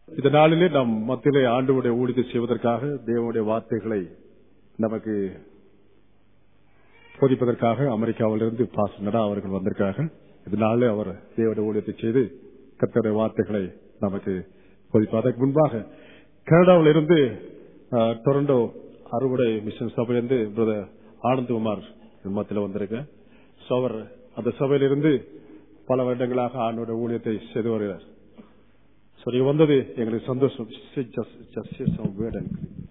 இந்த நாளிலே நாம் மத்தியிலே ஆண்டவுடைய ஊழியத்தை செய்வதற்காக தேவனுடைய வார்த்தைகளை நமக்கு போதிப்பதற்காக அமெரிக்காவிலிருந்து பாஸ் நடா அவர்கள் வந்திருக்காங்க இதனாலே அவர் தேவனுடைய ஊழியத்தை செய்து கத்தருடைய வார்த்தைகளை நமக்கு போதிப்பார் அதற்கு முன்பாக கனடாவில் இருந்து அஹ், டொரண்டோ அறுவடை மிஷன் சபையிலிருந்து பிரதர் ஆனந்தகுமார் மத்தியில் வந்திருக்க So, அவர் அந்த சபையிலிருந்து பல வருடங்களாக ஆண்டோட ஊழியத்தை செய்து வருகிறார் So, நீங்க வந்தது எங்களுக்கு சந்தோஷம் Just- just- just say some word and-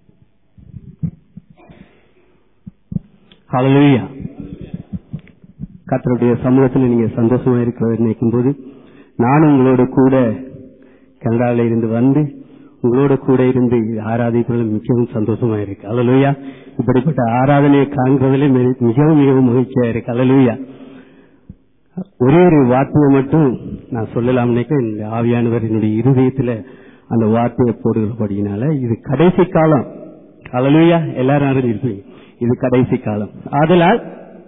ஹalleluya கர்த்தருடைய சமூகத்தில் நீங்க சந்தோஷமா இருக்கிறத நினைக்கும் போது நானும் உங்களோட கூட கனடாவில இருந்து வந்து உங்களோட கூட இருந்து ஆராதிப்பது மிகவும் சந்தோஷமா இருக்கு அலலுயா இப்படிப்பட்ட ஆராதனையை காண்பதிலே மிக- மிகவும் மிகவும் மகிழ்ச்சியா இருக்கு அலலுயா ஒரே ஒரு வார்த்தையை மட்டும் நான் சொல்லலாம் நினைக்கிறேன் இந்த ஆவியானவர் என்னுடைய இருதயத்துல அந்த வார்த்தையை போடுகிறபடியினால இது கடைசி காலம் அலலுயா எல்லாரும் அறிஞ்சிருப்பீங்க இது கடைசி காலம் ஆதலால்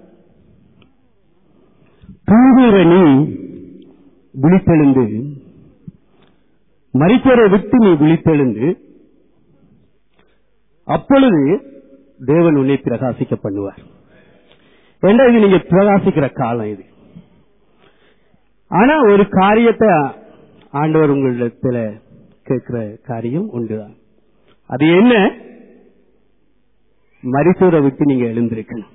தூங்குற நீ விழித்தெழுந்து மரித்தரை விட்டு நீ விழித்தெழுந்து அப்பொழுது தேவன் உன்னை பிரகாசிக்க பண்ணுவார் ஏண்டா இது நீங்க பிரகாசிக்கிற காலம் இது ஆனா ஒரு காரியத்தை ஆண்டவர் உங்களிடத்துல கேட்கிற காரியம் உண்டுதான் அது என்ன மரித்தோரை விட்டு நீங்க எழுந்திருக்கணும்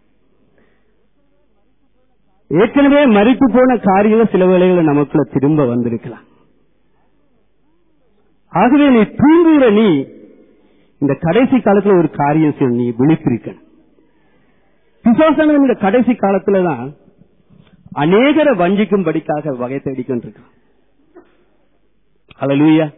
ஏற்கனவே மறித்து போன காரியம் சில வேளைகளில் நமக்குள்ள திரும்ப வந்திருக்கலாம் ஆகவே நீ தூங்குகிற நீ இந்த கடைசி காலத்துல ஒரு காரியம் செய்யணும் நீ விழித்திருக்கணும் பிசாசனம் இந்த கடைசி காலத்துலதான் அநேகரை வஞ்சிக்கும்படிக்காக வகை தேடிக்கொண்டிருக்கான் அல்லேலூயா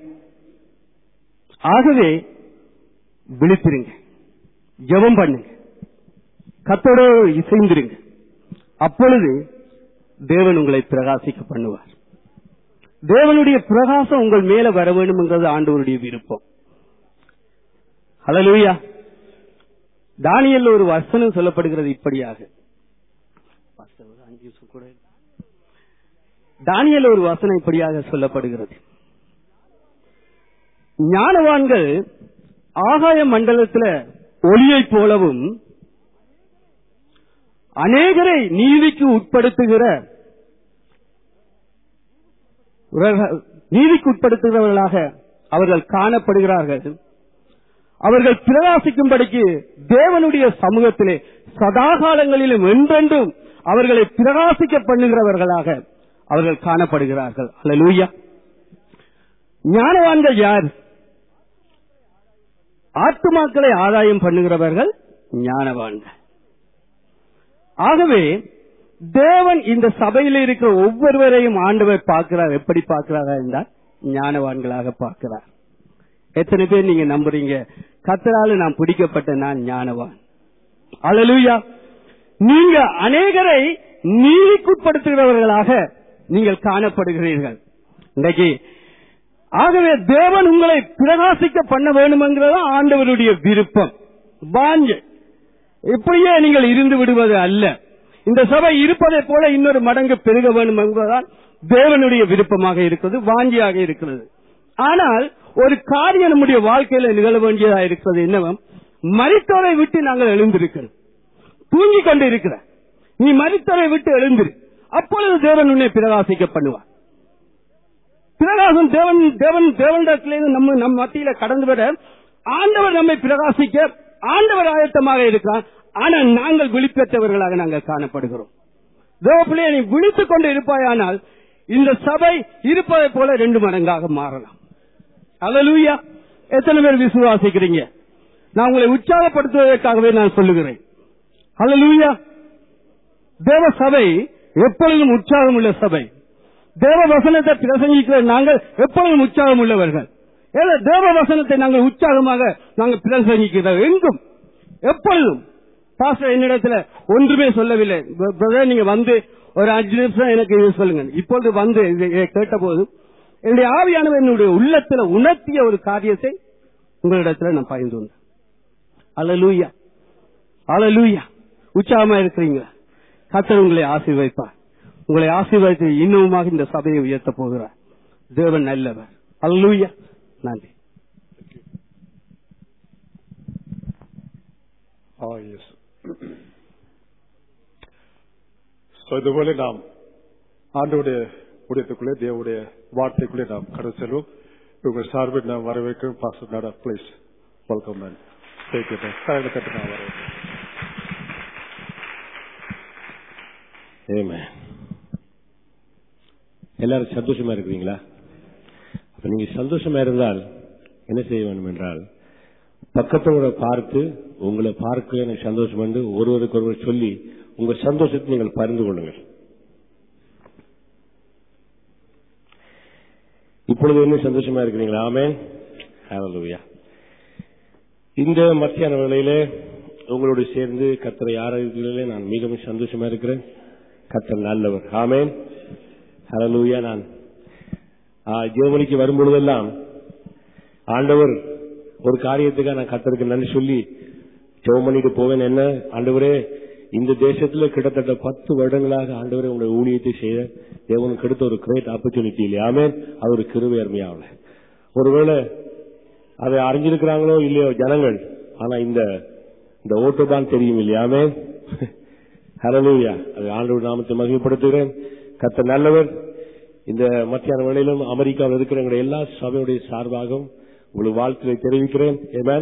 ஆகவே விழித்திருங்க ஜெபம் பண்ணுங்க கத்தோட இசைந்திருங்க அப்பொழுது தேவன் உங்களை பிரகாசிக்க பண்ணுவார் தேவனுடைய பிரகாசம் உங்கள் மேல வர வேண்டும் என்றது ஆண்டவருடைய விருப்பம் ஹalleluya தானியல்ல ஒரு வசனம் சொல்லப்படுகிறது இப்படியாக தானியல் ஒரு வசனம் இப்படியாக சொல்லப்படுகிறது ஞானவான்கள் ஆகாய மண்டலத்துல ஒளியைப் போலவும் அநேகரை நீதிக்கு உட்படுத்துகிற நீதிக்கு உட்படுத்துகிறவர்களாக அவர்கள் காணப்படுகிறார்கள் அவர்கள் பிரகாசிக்கும்படிக்கு தேவனுடைய சமூகத்திலே சதாகாலங்களிலும் என்றென்றும் அவர்களை பிரகாசிக்க பண்ணுகிறவர்களாக அவர்கள் காணப்படுகிறார்கள் அல்லேலூயா ஞானவான்கள் யார் ஆத்துமாக்களை ஆதாயம் பண்ணுகிறவர்கள் ஞானவான்கள் ஆகவே தேவன் இந்த சபையில் இருக்கிற ஒவ்வொருவரையும் ஆண்டவர் பார்க்கிறார் எப்படி பார்க்கிறாரா என்றால் ஞானவான்களாக பார்க்கிறார் எத்தனை பேர் நீங்க நம்புறீங்க கத்தரால நான் பிடிக்கப்பட்ட நான் ஞானவான் அல்லேலூயா நீங்க அநேகரை நீதிக்குட்படுத்துகிறவர்களாக நீங்கள் காணப்படுகிறீர்கள் இன்றைக்கு ஆகவே தேவன் உங்களை பிரகாசிக்க பண்ண வேண்டும்ங்கிறது ஆண்டவருடைய விருப்பம் வாஞ்ச இப்படியே நீங்கள் இருந்து விடுவது அல்ல இந்த சபை இருப்பதை போல இன்னொரு மடங்கு பெருக வேண்டும் என்பதுதான் தேவனுடைய விருப்பமாக இருக்கிறது வாஞ்சியாக இருக்கிறது ஆனால் ஒரு காரியம் நம்முடைய வாழ்க்கையில நிகழ வேண்டியதா இருக்கிறது என்னவம் மரித்தோரை விட்டு நாங்கள் எழுந்திருக்கிறோம் தூங்கிக் கொண்டு இருக்கிற நீ மரித்தோரை விட்டு எழுந்திரு அப்பொழுது தேவன் உன்னை பிரகாசிக்க பண்ணுவார் பிரகாசம் தேவன் தேவன் தேவனிடத்திலிருந்து நம்ம நம் மத்தியில கடந்து வர ஆண்டவர் நம்மை பிரகாசிக்க ஆண்டவர் ஆயத்தமாக இருக்கிறார் ஆனால் நாங்கள் விழிப்பெற்றவர்களாக நாங்கள் காணப்படுகிறோம் தேவப்பிள்ளையை நீ விழித்துக் கொண்டு இருப்பாயானால் இந்த சபை இருப்பதை போல ரெண்டு மடங்காக மாறலாம் அல்லேலூயா எத்தனை பேர் விசுவாசிக்கிறீங்க நான் உங்களை உற்சாகப்படுத்துவதற்காகவே நான் சொல்லுகிறேன் அல்லேலூயா தேவ சபை எப்பொழுதும் உற்சாகம் உள்ள சபை தேவ வசனத்தை பிரசங்கிக்கிற நாங்கள் எப்பொழுதும் உற்சாகம் உள்ளவர்கள் ஏன்னா தேவ வசனத்தை நாங்கள் உற்சாகமாக நாங்கள் பிரசங்கிக்கிறோம் எங்கும் எப்பொழுதும் பாஸ்டர் என்னிடத்துல ஒன்றுமே சொல்லவில்லை ப- பிரதர் நீங்க வந்து ஒரு அஞ்சு நிமிஷம் எனக்கு இது சொல்லுங்க இப்பொழுது வந்து இதை கேட்ட போது என்னுடைய ஆவியானவர் என்னுடைய உள்ளத்துல உணர்த்திய ஒரு காரியத்தை உங்களிடத்துல நான் பகிர்ந்து வந்தேன் அலலூயா அலலூயா உற்சாகமா இருக்கிறீங்களா கத்தர் உங்களை ஆசீர்வதிப்பார் உங்களை ஆசீர்வதித்து இன்னுமாக இந்த சபையை உயர்த்த போகிறார் தேவன் நல்லவர் அல்லூயா நன்றி Ah, yes. So, இதுபோல நாம் ஆண்டோடைய உடையத்துக்குள்ளே தேவனுடைய வார்த்தைக்குள்ளே நாம் கடந்து செல்வோம் உங்கள் சார்பில் நாம் வரவேற்கும் பாஸ்டர் நாடா பிளீஸ் வெல்கம் மேன் கேட்கிறேன் கட்டு நான் வரவேற்கிறேன் Amen. எல்லாரும் சந்தோஷமா இருக்கிறீங்களா அப்ப நீங்க சந்தோஷமா இருந்தால் என்ன செய்ய வேண்டும் என்றால் பக்கத்தோட பார்த்து உங்களை பார்க்க எனக்கு சந்தோஷம் என்று ஒருவருக்கு ஒருவர் சொல்லி உங்க சந்தோஷத்தை நீங்கள் பகிர்ந்து கொள்ளுங்கள் இப்பொழுது என்ன சந்தோஷமா இருக்கிறீங்களா ஆமேன் ஹalleluya இந்த மத்தியான வேளையிலே உங்களோடு சேர்ந்து கத்தரை ஆராய்ச்சிகளிலே நான் மிகவும் சந்தோஷமா இருக்கிறேன் கத்தர் நல்லவர் ஆமேன் ஹalleluya நான் ஆ, ஜெர்மனிக்கு வரும்பொழுதெல்லாம் ஆண்டவர் ஒரு காரியத்துக்காக நான் கத்தருக்கு நன்றி சொல்லி ஜெபம் பண்ணிட்டு போவேன் என்ன ஆண்டவரே இந்த தேசத்துல கிட்டத்தட்ட பத்து வருடங்களாக ஆண்டவரே உங்களுடைய ஊழியத்தை செய்ய தேவனுக்கு கிடைத்த ஒரு கிரேட் ஆப்பர்ச்சுனிட்டி இல்லையாமே அது ஒரு கிருவை அருமையாவல ஒருவேளை அதை அறிஞ்சிருக்கிறாங்களோ இல்லையோ ஜனங்கள் ஆனா இந்த இந்த ஓட்டு தான் தெரியும் இல்லையாமே ஹalleluya அது ஆண்டவர் நாமத்தை மகிமைப்படுத்துகிறேன் கத்த நல்லவர் இந்த மத்தியான வேளையிலும் அமெரிக்காவில் இருக்கிற எங்களுடைய எல்லா சபையுடைய சார்பாகவும் உங்களுக்கு வாழ்த்துக்களை தெரிவிக்கிறேன் ஏமேன்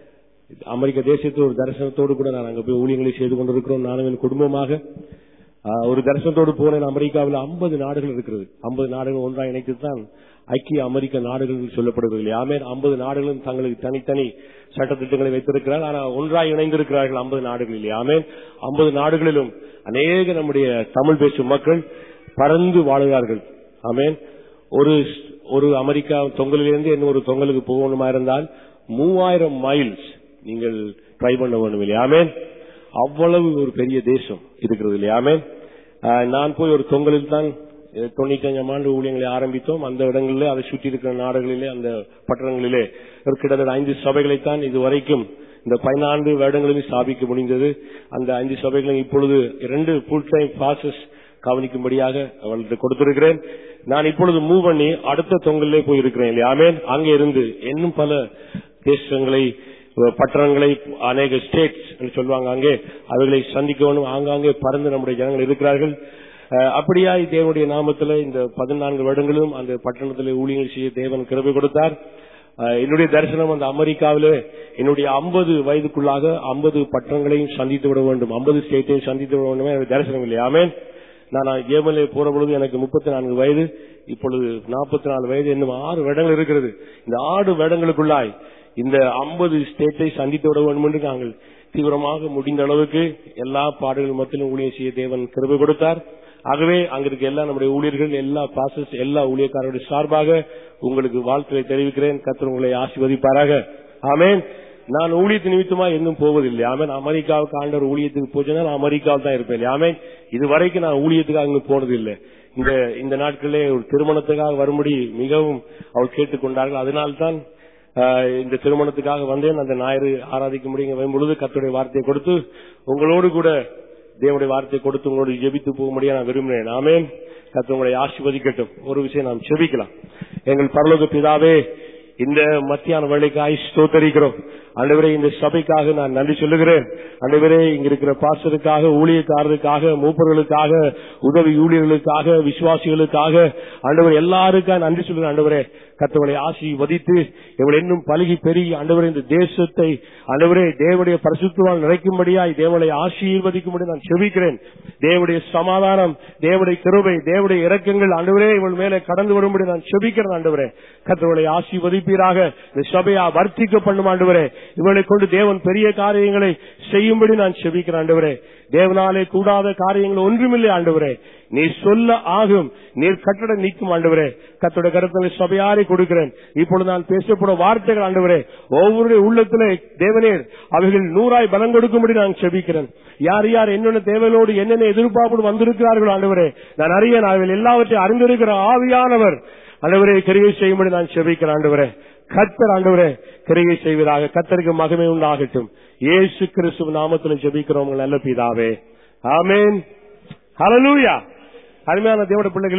அமெரிக்க தேசத்தில் ஒரு தரிசனத்தோடு கூட நான் அங்க போய் ஊழியங்களை செய்து கொண்டிருக்கிறோம் நானும் என் குடும்பமாக ஆஹ், ஒரு தரிசனத்தோடு போனேன் அமெரிக்காவில் 50 நாடுகள் இருக்கிறது 50 நாடுகள் ஒன்றாக இணைத்து தான் ஐக்கிய அமெரிக்க நாடுகள் என்று சொல்லப்படுகிறது இல்லையா ஆமே 50 நாடுகளும் தங்களுக்கு தனித்தனி சட்டத்திட்டங்களை வைத்திருக்கிறார் ஆனால் ஒன்றாக இணைந்திருக்கிறார்கள் 50 நாடுகள் இல்லையா ஆமே 50 நாடுகளிலும் அநேக நம்முடைய தமிழ் பேசும் மக்கள் பறந்து வாழுகிறார்கள் ஆமேன் ஒரு ஒரு அமெரிக்கா தொங்கலிலிருந்து இன்னொரு தொங்கலுக்கு போகணுமா இருந்தால் மூவாயிரம் மைல்ஸ் நீங்கள் ட்ரை பண்ண வேண்டும் இல்லையா ஆமேன் அவ்வளவு ஒரு பெரிய தேசம் இருக்கிறது இல்லையா ஆமேன் ஆஹ், நான் போய் ஒரு தொங்கலில் தான் அஹ், தொண்ணூத்தஞ்சாம் ஆண்டு ஊழியங்களை ஆரம்பித்தோம் அந்த இடங்களிலே அதை சுற்றி இருக்கிற நாடுகளிலே அந்த பட்டணங்களிலே ஒரு கிட்டத்தட்ட ஐந்து சபைகளைத்தான் இதுவரைக்கும் இந்த பதினான்கு வருடங்களில் ஸ்தாபிக்க முடிந்தது அந்த ஐந்து சபைகளும் இப்பொழுது இரண்டு ஃபுல் டைம் பாசஸ் கவனிக்கும்படியாக அவர்களுக்கு கொடுத்திருக்கிறேன் நான் இப்பொழுது மூவ் பண்ணி அடுத்த தொங்கலிலே போயிருக்கிறேன் இல்லையா ஆமேன் அங்கே இருந்து இன்னும் பல தேசங்களை பட்டணங்களை அநேக ஸ்டேட்ஸ் என்று சொல்லுவாங்க அங்கே அவர்களை சந்திக்க வேண்டும் ஆங்காங்கே பறந்து நம்முடைய ஜனங்கள் இருக்கிறார்கள் அஹ், அப்படியாய் தேவனுடைய நாமத்தில் இந்த பதினான்கு வருடங்களும் அந்த பட்டணத்தில் ஊழியர்கள் செய்ய தேவன் கிருபை கொடுத்தார் அஹ், என்னுடைய தரிசனம் அந்த அமெரிக்காவிலே என்னுடைய 50 வயதுக்குள்ளாக 50 பட்டணங்களையும் சந்தித்து விட வேண்டும் 50 ஸ்டேட்டையும் சந்தித்து விட வேண்டும் எனக்கு தரிசனம் இல்லையா ஆமென் நான் ஏமலே போற பொழுது எனக்கு முப்பத்தி நான்கு வயது இப்பொழுது நாற்பத்தி நாலு வயது இன்னும் ஆறு வருடங்கள் இருக்கிறது இந்த ஆறு வருடங்களுக்குள்ளாய் இந்த 50 ஸ்டேட்டை சந்தித்து விட வேண்டும் என்று நாங்கள் தீவிரமாக முடிந்த அளவுக்கு எல்லா பாடுகள் மத்தியிலும் ஊழியம் செய்ய தேவன் கிருபை கொடுத்தார் ஆகவே அங்க இருக்க எல்லா நம்முடைய ஊழியர்கள் எல்லா பாசஸ் எல்லா ஊழியக்காரருடைய சார்பாக உங்களுக்கு வாழ்த்துக்களை தெரிவிக்கிறேன் கர்த்தர் உங்களை ஆசீர்வதிப்பாராக ஆமென் நான் ஊழியத்து நிமித்தமா எங்கும் போவதில்லை ஆமென் அமெரிக்காவுக்கு ஆண்டவர் ஊழியத்துக்கு போச்சுன்னா நான் அமெரிக்காவில் தான் இருப்பேன் ஆமென் இது வரைக்கும் நான் ஊழியத்துக்காக அங்கு போனதில்லை இந்த இந்த நாட்களிலே ஒரு திருமணத்துக்காக வரும்படி மிகவும் அவர் கேட்டுக்கொண்டார்கள் அதனால்தான் ஆஹ், இந்த திருமணத்துக்காக வந்தேன் அந்த ஞாயிறு ஆராதிக்கும்படி இங்க வரும்பொழுது கர்த்தருடைய வார்த்தையை கொடுத்து உங்களோடு கூட தேவனுடைய வார்த்தையை கொடுத்து உங்களோடு ஜெபித்து போகும்படியா நான் விரும்பினேன் ஆமென் கர்த்தர் உங்களை ஆசீர்வதிக்கட்டும் ஒரு விஷயம் நாம் செபிக்கலாம் எங்கள் பரலோக பிதாவே இந்த மத்தியான வேலைக்காய் ஸ்தோத்தரிக்கிறோம் ஆண்டவரே இந்த சபைக்காக நான் நன்றி சொல்லுகிறேன் ஆண்டவரே இங்க இருக்கிற பாஸ்டருக்காக ஊழியக்காரருக்காக மூப்பர்களுக்காக உதவி ஊழியர்களுக்காக விசுவாசிகளுக்காக ஆண்டவர் எல்லாருக்காக நன்றி சொல்லுகிறேன் ஆண்டவரே கத்தவளை ஆசீர்வதித்து இவள் இன்னும் பழகி பெருகி ஆண்டவரே இந்த தேசத்தை ஆண்டவரே தேவனுடைய பரிசுத்தவால் நிறைக்கும்படியாய் தேவனை ஆசீர்வதிக்கும்படி நான் செபிக்கிறேன் தேவனுடைய சமாதானம் தேவனுடைய கிருபை தேவனுடைய இரக்கங்கள் ஆண்டவரே இவள் மேலே கடந்து வரும்படி நான் செபிக்கிறேன் ஆண்டவரே கத்தவளை ஆசீர்வதிப்பீராக இந்த சபையா வர்த்திக்க பண்ணும் ஆண்டவரே இவளை கொண்டு தேவன் பெரிய காரியங்களை செய்யும்படி நான் செபிக்கிறேன் ஆண்டவரே தேவனாலே கூடாத காரியங்கள் ஒன்றுமில்லை ஆண்டவரே நீ சொல்ல ஆகும் நீர் கட்டட நீக்கும் ஆண்டவரே கத்தோட கருத்தங்களை சபையாரை கொடுக்கிறேன் இப்பொழுது நான் பேசப்படும் வார்த்தைகள் ஆண்டவரே ஒவ்வொரு உள்ளத்திலே தேவனேர் அவைகள் நூறாய் பலம் கொடுக்கும்படி நான் செபிக்கிறேன் யார் யார் என்னென்ன தேவையோடு என்னென்ன எதிர்பார்ப்பு வந்திருக்கிறார்களோ ஆண்டவரே நான் அறிய நான் எல்லாவற்றையும் அறிந்திருக்கிற ஆவியானவர் ஆண்டவரே கிரியை செய்யும்படி நான் செபிக்கிறேன் ஆண்டவரே கத்தர் ஆண்டவரே கிரியை செய்வதாக கத்தருக்கு மகிமை உண்டாகட்டும் இயேசு கிறிஸ்துவ நாமத்தில் ஜெபிக்கிறவங்க நல்ல பிதாவே ஆமென் ஹalleluya அருமையான தேவட பிள்ளைகளே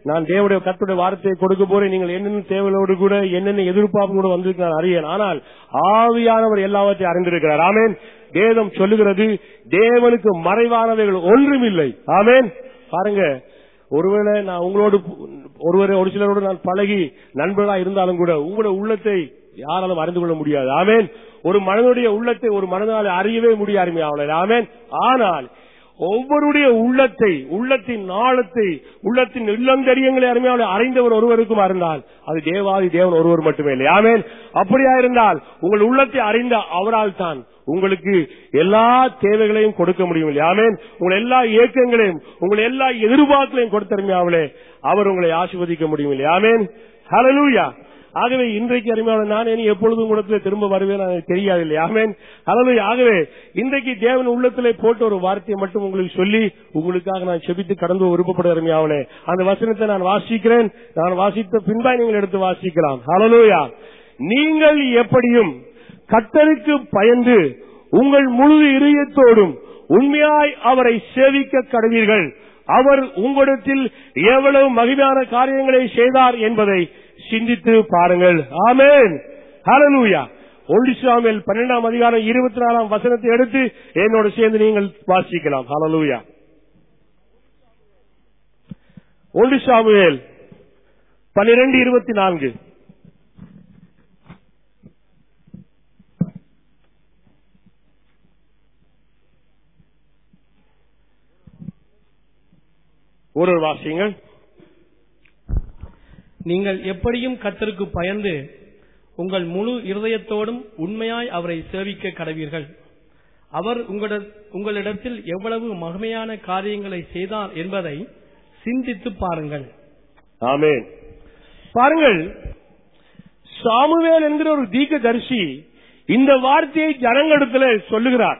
நான் தேவடைய கத்துடைய வார்த்தையை கொடுக்க போறேன் நீங்கள் என்னென்ன தேவையோடு கூட என்னென்ன எதிர்பார்ப்பு கூட வந்திருக்கு நான் அறியேன் ஆனால் ஆவியானவர் எல்லாவற்றையும் அறிந்திருக்கிறார் ஆமேன் வேதம் சொல்லுகிறது தேவனுக்கு மறைவானவைகள் ஒன்றுமில்லை ஆமேன் பாருங்க ஒருவேளை நான் உங்களோடு ஒருவரை ஒரு சிலரோடு நான் பழகி நண்பர்களா இருந்தாலும் கூட உங்களுடைய உள்ளத்தை யாராலும் அறிந்து கொள்ள முடியாது ஆமேன் ஒரு மனிதனுடைய உள்ளத்தை ஒரு மனிதனால் அறியவே முடியாது அவளை ஆமேன் ஆனால் ஒவ்வொருடைய உள்ளத்தை உள்ளத்தின் நாளத்தை உள்ளத்தின் இல்லந்தரியங்களை அருமையான அறிந்தவர் ஒருவருக்கும் அறிந்தால் அது தேவாதி தேவன் ஒருவர் மட்டுமே இல்லை ஆமேன் அப்படியா இருந்தால் உங்கள் உள்ளத்தை அறிந்த அவரால் தான் உங்களுக்கு எல்லா தேவைகளையும் கொடுக்க முடியும் இல்லையா ஆமேன் உங்கள் எல்லா இயக்கங்களையும் உங்கள் எல்லா எதிர்பார்ப்புகளையும் கொடுத்தருமையாவளே அவர் உங்களை ஆசிர்வதிக்க முடியும் இல்லையா ஆமேன் ஹalleluya ஆகவே இன்றைக்கு அருமையான நான் இனி எப்பொழுதும் உலகத்திலே திரும்ப வருவேன் எனக்கு தெரியாது இல்லையா ஆமேன் ஹalleluya ஆகவே இன்றைக்கு தேவன் உள்ளத்திலே போட்ட ஒரு வார்த்தையை மட்டும் உங்களுக்கு சொல்லி உங்களுக்காக நான் செபித்து கடந்து விருப்பப்பட அருமையாவளே அந்த வசனத்தை நான் வாசிக்கிறேன் நான் வாசித்த பின்பாய் நீங்கள் எடுத்து வாசிக்கலாம் ஹalleluya நீங்கள் எப்படியும் கத்தருக்கு பயந்து உங்கள் முழு இதயத்தோடும் உண்மையாய் அவரை சேவிக்க கடவீர்கள் அவர் உங்களிடத்தில் எவ்வளவு மகிமையான காரியங்களை செய்தார் என்பதை சிந்தித்து பாருங்கள் ஆமேன் ஹalleluya ஒன்று சாமியல் பன்னெண்டாம் அதிகாரம் இருபத்தி நாலாம் வசனத்தை எடுத்து என்னோடு சேர்ந்து நீங்கள் வாசிக்கலாம் ஹalleluya ஒன்று சாமுவேல் பன்னிரண்டு இருபத்தி நான்கு ஒரு வாசியங்கள் நீங்கள் எப்படியும் கர்த்தருக்கு பயந்து உங்கள் முழு இருதயத்தோடும் உண்மையாய் அவரை சேவிக்க கடவீர்கள் அவர் உங்களிட- உங்களிடத்தில் எவ்வளவு மகிமையான காரியங்களை செய்தார் என்பதை சிந்தித்து பாருங்கள் ஆமென் பாருங்கள் சாமுவேல் என்கிற ஒரு தீர்க்கதரிசி இந்த வார்த்தையை ஜனங்களிடத்தில் சொல்லுகிறார்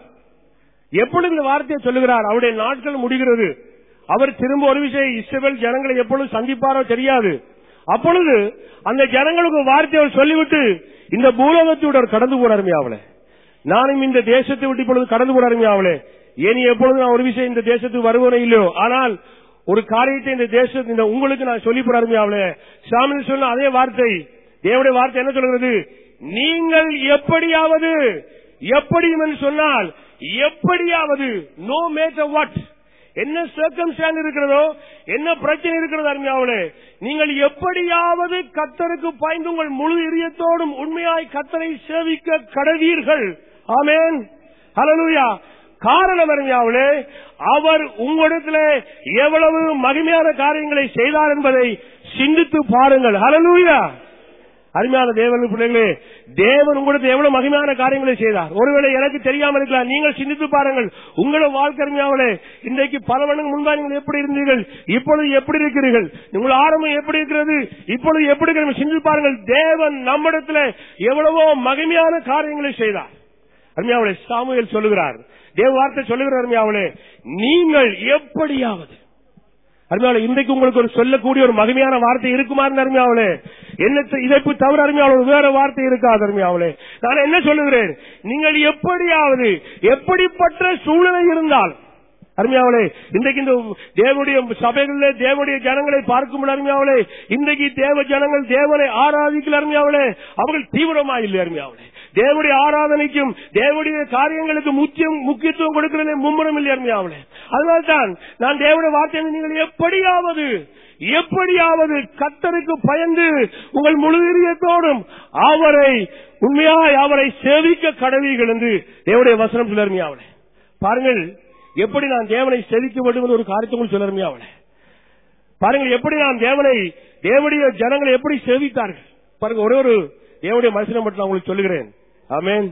எப்படி இந்த வார்த்தையை சொல்லுகிறார் அவருடைய நாட்கள் முடிகிறது அவர் திரும்ப ஒரு விஷயம் இஸ்ரவேல் ஜனங்களை எப்பொழுது சந்திப்பாரோ தெரியாது அப்பொழுது அந்த ஜனங்களுக்கு ஒரு வார்த்தையை அவர் சொல்லிவிட்டு இந்த பூலோகத்தோட கடந்து போறாருமே அவளை நானும் இந்த தேசத்தை விட்டு இப்பொழுது கடந்து போறாருமே அவளே ஏனி எப்பொழுது நான் ஒரு விஷயம் இந்த தேசத்துக்கு வருவனே இல்லையோ ஆனால் ஒரு காரியத்தை இந்த தேசத்து இந்த உங்களுக்கு நான் சொல்லி போறாருமே அவளே சாமி சொன்ன அதே வார்த்தை தேவனுடைய வார்த்தை என்ன சொல்கிறது நீங்கள் எப்படியாவது எப்படியும் என்று சொன்னால் எப்படியாவது நோ மேட்டர் வாட் என்ன சர்க்கம்ஸ்டாண்ட் இருக்கிறதோ என்ன பிரச்சனை இருக்கிறதோ அருமையாவளே நீங்கள் எப்படியாவது கத்தருக்கு பாய்ந்து உங்கள் முழு இதயத்தோடும் உண்மையாய் கத்தரை சேவிக்க கடவீர்கள் ஆமேன் ஹalleluya காரணம் அருமையாவளே அவர் உங்களிடத்திலே எவ்வளவு மகிமையான காரியங்களை செய்தார் என்பதை சிந்தித்து பாருங்கள் ஹalleluya அருமையான தேவன் பிள்ளைகளே தேவன் உங்களுக்கு எவ்வளவு மகிமையான காரியங்களை செய்தார் ஒருவேளை எனக்கு தெரியாம இருக்கலாம் நீங்கள் சிந்தித்து பாருங்கள் உங்களோட வாழ்க்கை அருமையாவளே இன்றைக்கு பல மடங்கு முன்பா நீங்கள் எப்படி இருந்தீர்கள் இப்பொழுது எப்படி இருக்கிறீர்கள் உங்கள் ஆரம்பம் எப்படி இருக்கிறது இப்பொழுது எப்படி இருக்கிறது சிந்தித்து பாருங்கள் தேவன் நம்மிடத்துல எவ்வளவோ மகிமையான காரியங்களை செய்தார் அருமையாவளே சாமுவேல் சொல்லுகிறார் தேவ வார்த்தை சொல்லுகிறார் அருமையாவளே நீங்கள் எப்படியாவது அருமையாவளே இன்றைக்கு உங்களுக்கு ஒரு சொல்லக்கூடிய ஒரு மகிமையான வார்த்தை இருக்குமா அருமையாவளே என்ன இதற்கு தவிர அருமையாவளே வேற வார்த்தை இருக்காது அருமையாவளே நான் என்ன சொல்லுகிறேன் நீங்கள் எப்படியாவது எப்படிப்பட்ட சூழ்நிலை இருந்தால் அருமையாவளே இன்றைக்கு இந்த தேவனுடைய சபைகளில் தேவனுடைய ஜனங்களை பார்க்கும் அருமையாவளே இன்றைக்கு தேவ ஜனங்கள் தேவனை ஆராதிக்கல அருமையாவளே அவர்கள் தீவிரமா இல்லை அருமையாவளே தேவனுடைய ஆராதனைக்கும் தேவனுடைய காரியங்களுக்கு முக்கியம் முக்கியத்துவம் கொடுக்கிறதே மும்முரம் இல்லை அருமையாவளே அதனால்தான் நான் தேவனுடைய வார்த்தை நீங்கள் எப்படியாவது எப்படியாவது கத்தருக்கு பயந்து உங்கள் முழு இதயத்தோடும் அவரை உண்மையாய் அவரை சேவிக்க கடவீர்கள் என்று தேவனுடைய வசனம் சொல்லருமையாவளே பாருங்கள் எப்படி நான் தேவனை செவிக்க வேண்டும் என்று ஒரு காரியத்தை உங்களுக்கு சொல்லருமையா அவளை பாருங்கள் எப்படி நான் தேவனை தேவனுடைய ஜனங்களை எப்படி சேவித்தார்கள் பாருங்க ஒரே ஒரு தேவனுடைய மனுஷனை மட்டும் நான் உங்களுக்கு சொல்லுகிறேன் ஆமேன்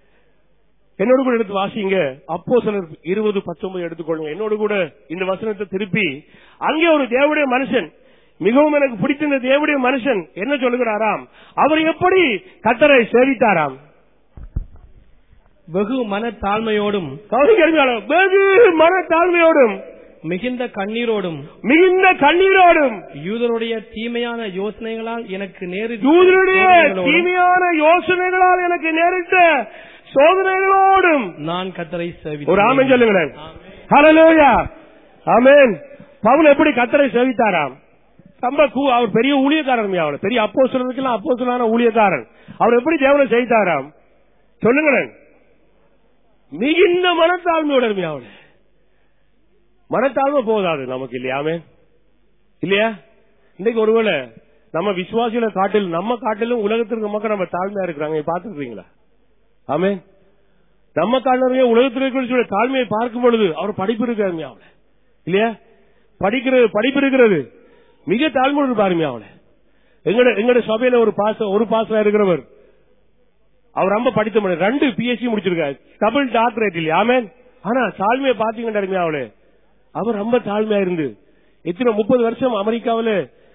என்னோடு கூட எடுத்து வாசிங்க அப்போ சிலர் இருபது பத்தொன்பது எடுத்துக்கொள்ளுங்க என்னோடு கூட இந்த வசனத்தை திருப்பி அங்கே ஒரு தேவனுடைய மனுஷன் மிகவும் எனக்கு பிடித்த இந்த தேவனுடைய மனுஷன் என்ன சொல்லுகிறாராம் அவர் எப்படி கத்தரை சேவித்தாராம் வெகு மனத்தாழ்மையோடும் கவனிக்கிறீங்களா? வெகு மன தாழ்மையோடும் மிகுந்த கண்ணீரோடும் மிகுந்த கண்ணீரோடும் யூதருடைய தீமையான யோசனைகளால் எனக்கு நேரிட்ட யூதருடைய சோதனைகளோடும் தீமையான யோசனைகளால் எனக்கு நேரிட்ட சோதனைகளோடும் நான் கத்தரை ஒரு சேவித்தேன் ஆமென் சொல்லுங்களேன் ஹalleluya ஆமென் பவுல் எப்படி கத்தரை சேவித்தாராம் ரொம்ப கூ- அவர் பெரிய ஊழியக்காரன் அவர் பெரிய அப்போ சொல்றதுக்கெல்லாம் அப்போ ஊழியக்காரன் அவர் எப்படி தேவனை செய்தாராம் சொல்லுங்களேன் மிகுந்த மனத்தாழ்மையோட அவளை மனத்தாழ்மை போதாது நமக்கு இல்லையாமே இல்லையா இன்னைக்கு ஒருவேளை நம்ம விசுவாசிகளை காட்டில் நம்ம காட்டிலும் உலகத்திற்கு மக்கள் நம்ம தாழ்மையா இருக்கிறாங்க பாத்துருக்கீங்களா ஆமே நம்ம காட்டிலே உலகத்தில் இருக்கிற தாழ்மையை பார்க்கும் பொழுது அவர் படிப்பு இருக்காருமே அவளை இல்லையா படிக்கிறது படிப்பு இருக்கிறது மிக தாழ்மையோடு இருப்பாருமே அவளை எங்கட எங்கட சபையில ஒரு பாச ஒரு பாசலா இருக்கிறவர் அவர் ரொம்ப படித்த முடியும் ரெண்டு பிஎஸ்சி முடிச்சிருக்காரு டபுள் டாக்டரேட் இல்லையா ஆமே ஆனா தாழ்மையை பாத்தீங்கன்னா அவளே அவர் ரொம்ப தாழ்மையா இருந்து எத்தனை முப்பது வருஷம் அமெரிக்காவில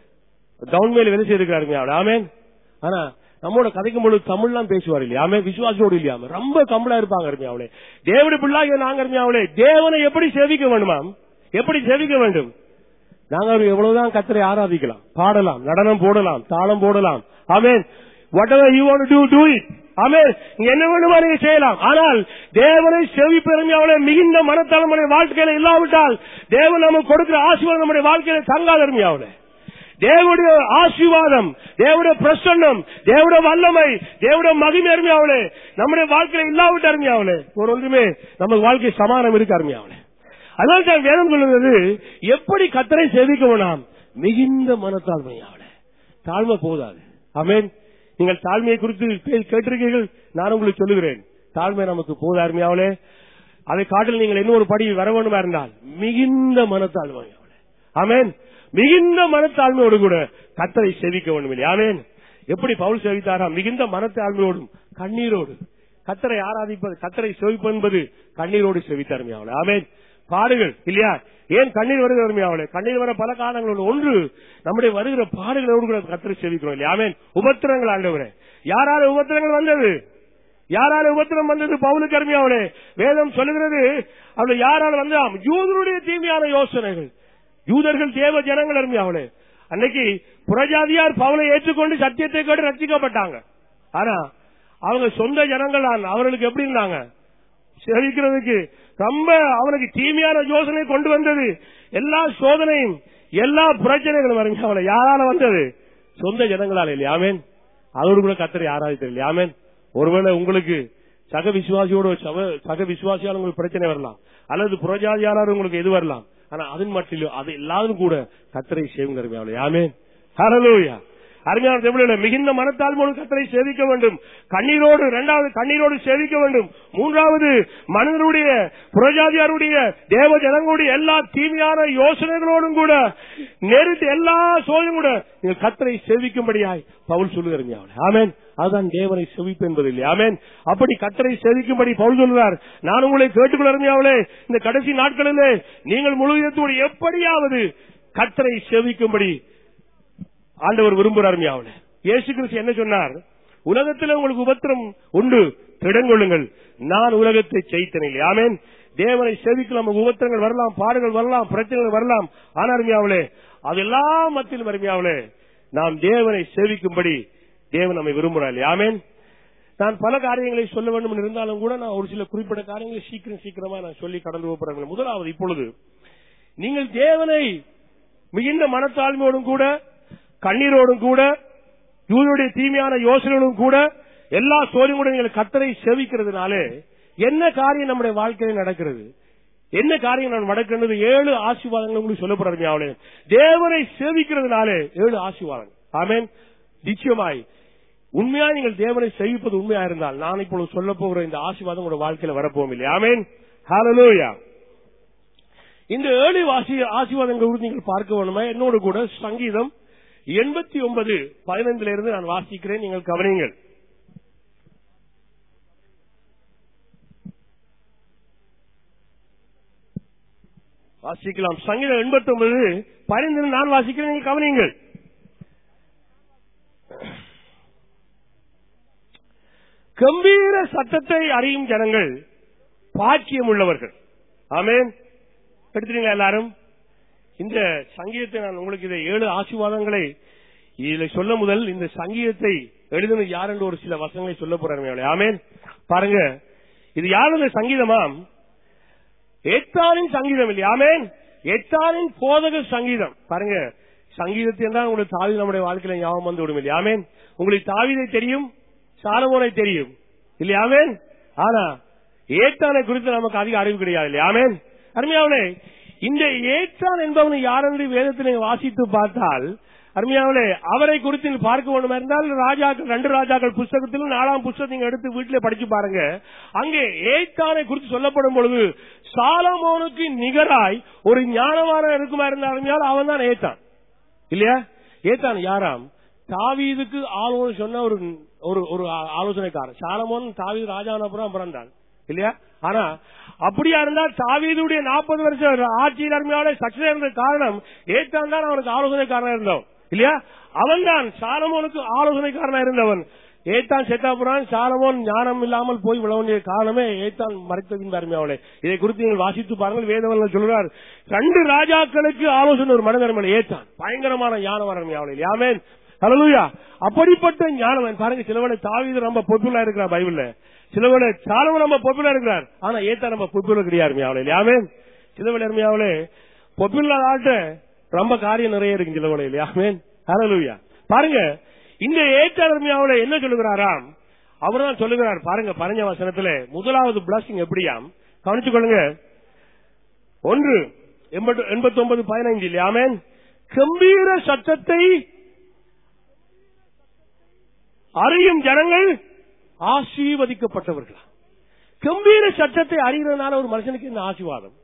டவுன்மேல வேலை செய்திருக்காருமே அவளை ஆமேன் ஆனா நம்மோட கதைக்கும் பொழுது தமிழ்லாம் பேசுவார் இல்லையா ஆமே விசுவாசோடு இல்லையாம ரொம்ப கம்பளா இருப்பாங்க அருமையா அவளே தேவனுடைய பிள்ளாக நாங்க அருமையா அவளே தேவனை எப்படி சேவிக்க வேண்டுமாம் எப்படி சேவிக்க வேண்டும் நாங்க அவர் எவ்வளவுதான் கத்தரை ஆராதிக்கலாம் பாடலாம் நடனம் போடலாம் தாளம் போடலாம் ஆமேன் whatever you want to do it ஆமேன் நீங்க என்ன வேணுமா நீங்க செய்யலாம் ஆனால் தேவனை செவி பெருமையாவளே மிகுந்த மனத்தளமுடைய வாழ்க்கையில இல்லாவிட்டால் தேவன் நமக்கு கொடுக்கிற ஆசீர்வாதம் நம்முடைய வாழ்க்கையில தங்காதருமையாவளே தேவனுடைய ஆசீர்வாதம் தேவனுடைய பிரசன்னம் தேவனுடைய வல்லமை தேவனுடைய மகிமை அருமையாவளே நம்முடைய வாழ்க்கையில இல்லாவிட்ட அருமையாவளே ஒரு ஒன்றுமே நமக்கு வாழ்க்கை சமானம் இருக்கு அருமையாவளே அதனால தான் வேதம் சொல்லுவது எப்படி கத்தரை சேவிக்க வேணாம் மிகுந்த மனத்தாழ்மையாவளே தாழ்மை போதாது ஆமென் நீங்கள் தாழ்மையை குறித்து கே- கேட்டிருக்கீர்கள் நான் உங்களுக்கு சொல்லுகிறேன் தாழ்மை நமக்கு போதாருமையாவளே அதை காட்டில் நீங்கள் இன்னொரு படி வர வேண்டுமா இருந்தால் மிகுந்த மனத்தாழ்மையாவளே ஆமென் மிகுந்த மனத்தாழ்மையோடு கூட கத்தரை செவிக்க வேண்டும் இல்லை ஆமென் எப்படி பவுல் செவித்தாரா மிகுந்த மனத்தாழ்மையோடும் கண்ணீரோடு கத்தரை ஆராதிப்பது கத்தரை செவிப்பது என்பது கண்ணீரோடு செவித்தாருமையாவளே ஆமென் பாடுகள் இல்லையா ஏன் கண்ணீர் வருகிறவர்களே கண்ணீர் வர பல காரணங்கள் உண்டு. ஒன்று நம்முடைய வருகிற பாடுகளோடு கூட கத்தரை செவிக்கிறோம் இல்லையா ஆமென் உபத்திரங்கள் ஆண்டவரே யாரால உபத்திரங்கள் வந்தது யாரால உபத்திரம் வந்தது பவுலுக்கு அருமையாவளே வேதம் சொல்லுகிறது அவள் யாரால வந்தாம் யூதருடைய தீமையான யோசனைகள் யூதர்கள் தேவ ஜனங்கள் அருமையாவளே அன்னைக்கு புறஜாதியார் பவுலை ஏற்றுக்கொண்டு சத்தியத்தை கேட்டு ரட்சிக்கப்பட்டாங்க ஆனா அவங்க சொந்த ஜனங்கள் தான். அவர்களுக்கு எப்படி இருந்தாங்க சேவிக்கிறதுக்கு ரொம்ப அவனுக்கு தீமையான யோசனை கொண்டு வந்தது எல்லா சோதனையும் எல்லா பிரச்சனைகளும் வருங்க அவளை யாரால வந்தது சொந்த ஜனங்களால இல்லையா ஆமென் அதோடு கூட கத்தரை ஆராதித்தது இல்லையா ஆமென் ஒருவேளை உங்களுக்கு சக விசுவாசியோட சக- சக விசுவாசியால் உங்களுக்கு பிரச்சனை வரலாம் அல்லது புறஜாதியாளர் உங்களுக்கு எது வரலாம் ஆனா அதன் மட்டிலும் அது எல்லாரும் கூட கத்தரை சேவுங்க அருமையாவளே ஆமென் ஹalleluya அருமையான தமிழில் மிகுந்த மனத்தாழ்மோடு கத்தரை சேவிக்க வேண்டும் கண்ணீரோடு இரண்டாவது கண்ணீரோடு சேவிக்க வேண்டும் மூன்றாவது மனிதனுடைய புறஜாதியாருடைய தேவ ஜனங்களுடைய எல்லா தீமையான யோசனைகளோடும் கூட நேரிட்டு எல்லா சோதனையும் கூட நீங்கள் கத்தரை சேவிக்கும்படியாய் பவுல் சொல்லுகிறீங்க ஆமென் அதுதான் தேவனை செவிப்பு என்பது இல்லை ஆமென் அப்படி கத்தரை சேவிக்கும்படி பவுல் சொல்கிறார் நான் உங்களை கேட்டுக்கொள்ள இந்த கடைசி நாட்களிலே நீங்கள் முழுவதோடு எப்படியாவது கத்தரை சேவிக்கும்படி ஆண்டவர் விரும்புகிறார் அவளை இயேசு கிறிஸ்து என்ன சொன்னார் உலகத்தில் உங்களுக்கு உபத்திரம் உண்டு திடங்கொள்ளுங்கள் நான் உலகத்தை செய்தனில்லை ஆமென் தேவனை சேவிக்கலாம் நமக்கு உபத்திரங்கள் வரலாம் பாடுகள் வரலாம் பிரச்சனைகள் வரலாம் ஆனா அருமையாவளே அதெல்லாம் மத்தியிலும் அருமையாவளே நாம் தேவனை சேவிக்கும்படி தேவன் நம்மை விரும்புகிறார் ஆமென் நான் பல காரியங்களை சொல்ல வேண்டும் என்று இருந்தாலும் கூட நான் ஒரு சில குறிப்பிட்ட காரியங்களை சீக்கிரம் சீக்கிரமா நான் சொல்லி கடந்து போகிறேன் முதலாவது இப்பொழுது நீங்கள் தேவனை மிகுந்த மனத்தாழ்மையோடும் கூட கண்ணீரோடும் கூட யூதருடைய தீமையான யோசனையோடும் கூட எல்லா சோழியும் கூட நீங்கள் கத்தரை சேவிக்கிறதுனாலே என்ன காரியம் நம்முடைய வாழ்க்கையில் நடக்கிறது என்ன காரியம் நான் நடக்கிறது ஏழு ஆசீர்வாதங்கள் உங்களுக்கு சொல்லப்படுறது அவளே தேவனை சேவிக்கிறதுனாலே ஏழு ஆசீர்வாதங்கள் ஆமென் நிச்சயமாய் உண்மையா நீங்கள் தேவனை சேவிப்பது உண்மையா இருந்தால் நான் இப்பொழுது சொல்ல போகிற இந்த ஆசீர்வாதம் உங்களோட வாழ்க்கையில வரப்போகும் இல்லை ஆமென் ஹalleluya இந்த ஏழு வாசி ஆசீர்வாதங்கள் குறித்து நீங்கள் பார்க்க வேணுமா என்னோடு கூட சங்கீதம் எண்பத்தி ஒன்பது பதினைந்துல இருந்து நான் வாசிக்கிறேன் நீங்கள் கவனியுங்கள் வாசிக்கலாம் சங்கீதம் எண்பத்தி ஒன்பது பதினைந்து நான் வாசிக்கிறேன் நீங்கள் கவனியுங்கள் கம்பீர சத்தத்தை அறியும் ஜனங்கள் பாக்கியம் உள்ளவர்கள் ஆமென் எடுத்துறீங்களா எல்லாரும் இந்த சங்கீதத்தை நான் உங்களுக்கு இதை ஏழு ஆசீர்வாதங்களை இதுல சொல்ல முதல் இந்த சங்கீதத்தை எழுதின யார் என்று ஒரு சில வசனங்களை சொல்ல போறாங்க ஆமென் பாருங்க இது யாருடைய சங்கீதமாம் எத்தானின் சங்கீதம் இல்லையா ஆமென் எத்தானின் போதக சங்கீதம் பாருங்க சங்கீதத்தை தான் உங்களுக்கு தாவி நம்முடைய வாழ்க்கையில ஞாபகம் வந்து விடும் இல்லையா ஆமென் உங்களுக்கு தாவிதை தெரியும் சாலமோனை தெரியும் இல்லையா ஆமென் ஆனா ஏத்தானை குறித்து நமக்கு அதிக அறிவு கிடையாது இல்லையா ஆமென் அருமையாவனே இந்த ஏற்றான் என்பவனை யாரென்று வேதத்தினை வாசித்து பார்த்தால் அருமையாவனே அவரை குறித்து நீ பார்க்க வேண்டுமா இருந்தால் ராஜாக்கள் ரெண்டு ராஜாக்கள் புஸ்தகத்திலும் நாலாம் புஸ்தகம் நீங்க எடுத்து வீட்டிலே படிச்சு பாருங்க அங்கே ஏத்தானை குறித்து சொல்லப்படும் பொழுது சாலமோனுக்கு நிகராய் ஒரு ஞானவாரம் இருக்குமா இருந்த அருமையால் அவன் தான் ஏத்தான் இல்லையா ஏத்தான் யாராம் தாவீதுக்கு ஆலோசனை சொன்ன ஒரு ஒரு ஒரு ஆலோசனைக்காரன் சாலமோன் தாவீது ராஜான அப்புறம் பிறந்தான் இல்லையா ஆனா அப்படியா இருந்தா தாவீதுடைய நாற்பது வருஷம் ஆட்சியில் அருமையால சக்சஸ் இருந்த காரணம் ஏத்தான் தான் அவனுக்கு ஆலோசனைக்காரனா இருந்தவன் இல்லையா அவன் தான் சாலமோனுக்கு ஆலோசனைக்காரனா இருந்தவன் ஏத்தான் செத்தாபுரான் சாலமோன் ஞானம் இல்லாமல் போய் விழ வேண்டிய காரணமே ஏத்தான் மறைத்ததின் அருமையாவளே இதை குறித்து நீங்கள் வாசித்து பாருங்கள் வேதவர்கள் சொல்கிறார் ரெண்டு ராஜாக்களுக்கு ஆலோசனை ஒரு மனிதன் ஏத்தான் பயங்கரமான ஞானம் அருமையாவளே யாமேன் ஹalleluya அப்படிப்பட்ட ஞானம் பாருங்க சிலவனை தாவீது ரொம்ப பொப்புலா இருக்கிறார் பைபிள்ல சிலவனை சாலமன் ரொம்ப பொப்புலா இருக்கிறார் ஆனா ஏத்தா நம்ம பொப்புலர் கிடையாது அருமையாவளே யாமேன் சிலவனை அருமையாவளே பொப்புலர் ஆட்ட ரொம்ப காரியம் நிறைய இருக்கு சிலவனை யாமேன் ஹalleluya பாருங்க இந்த ஏற்றாளர்மையாவில் என்ன சொல்லுகிறாராம் அவர் தான் சொல்லுகிறார் பாருங்க பரஞ்ச வசனத்துல முதலாவது பிளஸிங் எப்படியாம் கவனிச்சுக் கொள்ளுங்க ஒன்று எண்பத்தி ஒன்பது பதினைஞ்சு இல்லையாமேன் கம்பீர சத்தத்தை அறியும் ஜனங்கள் ஆசீர்வதிக்கப்பட்டவர்களா கம்பீர சத்தத்தை அறிகிறதுனால ஒரு மனுஷனுக்கு இந்த ஆசீர்வாதம்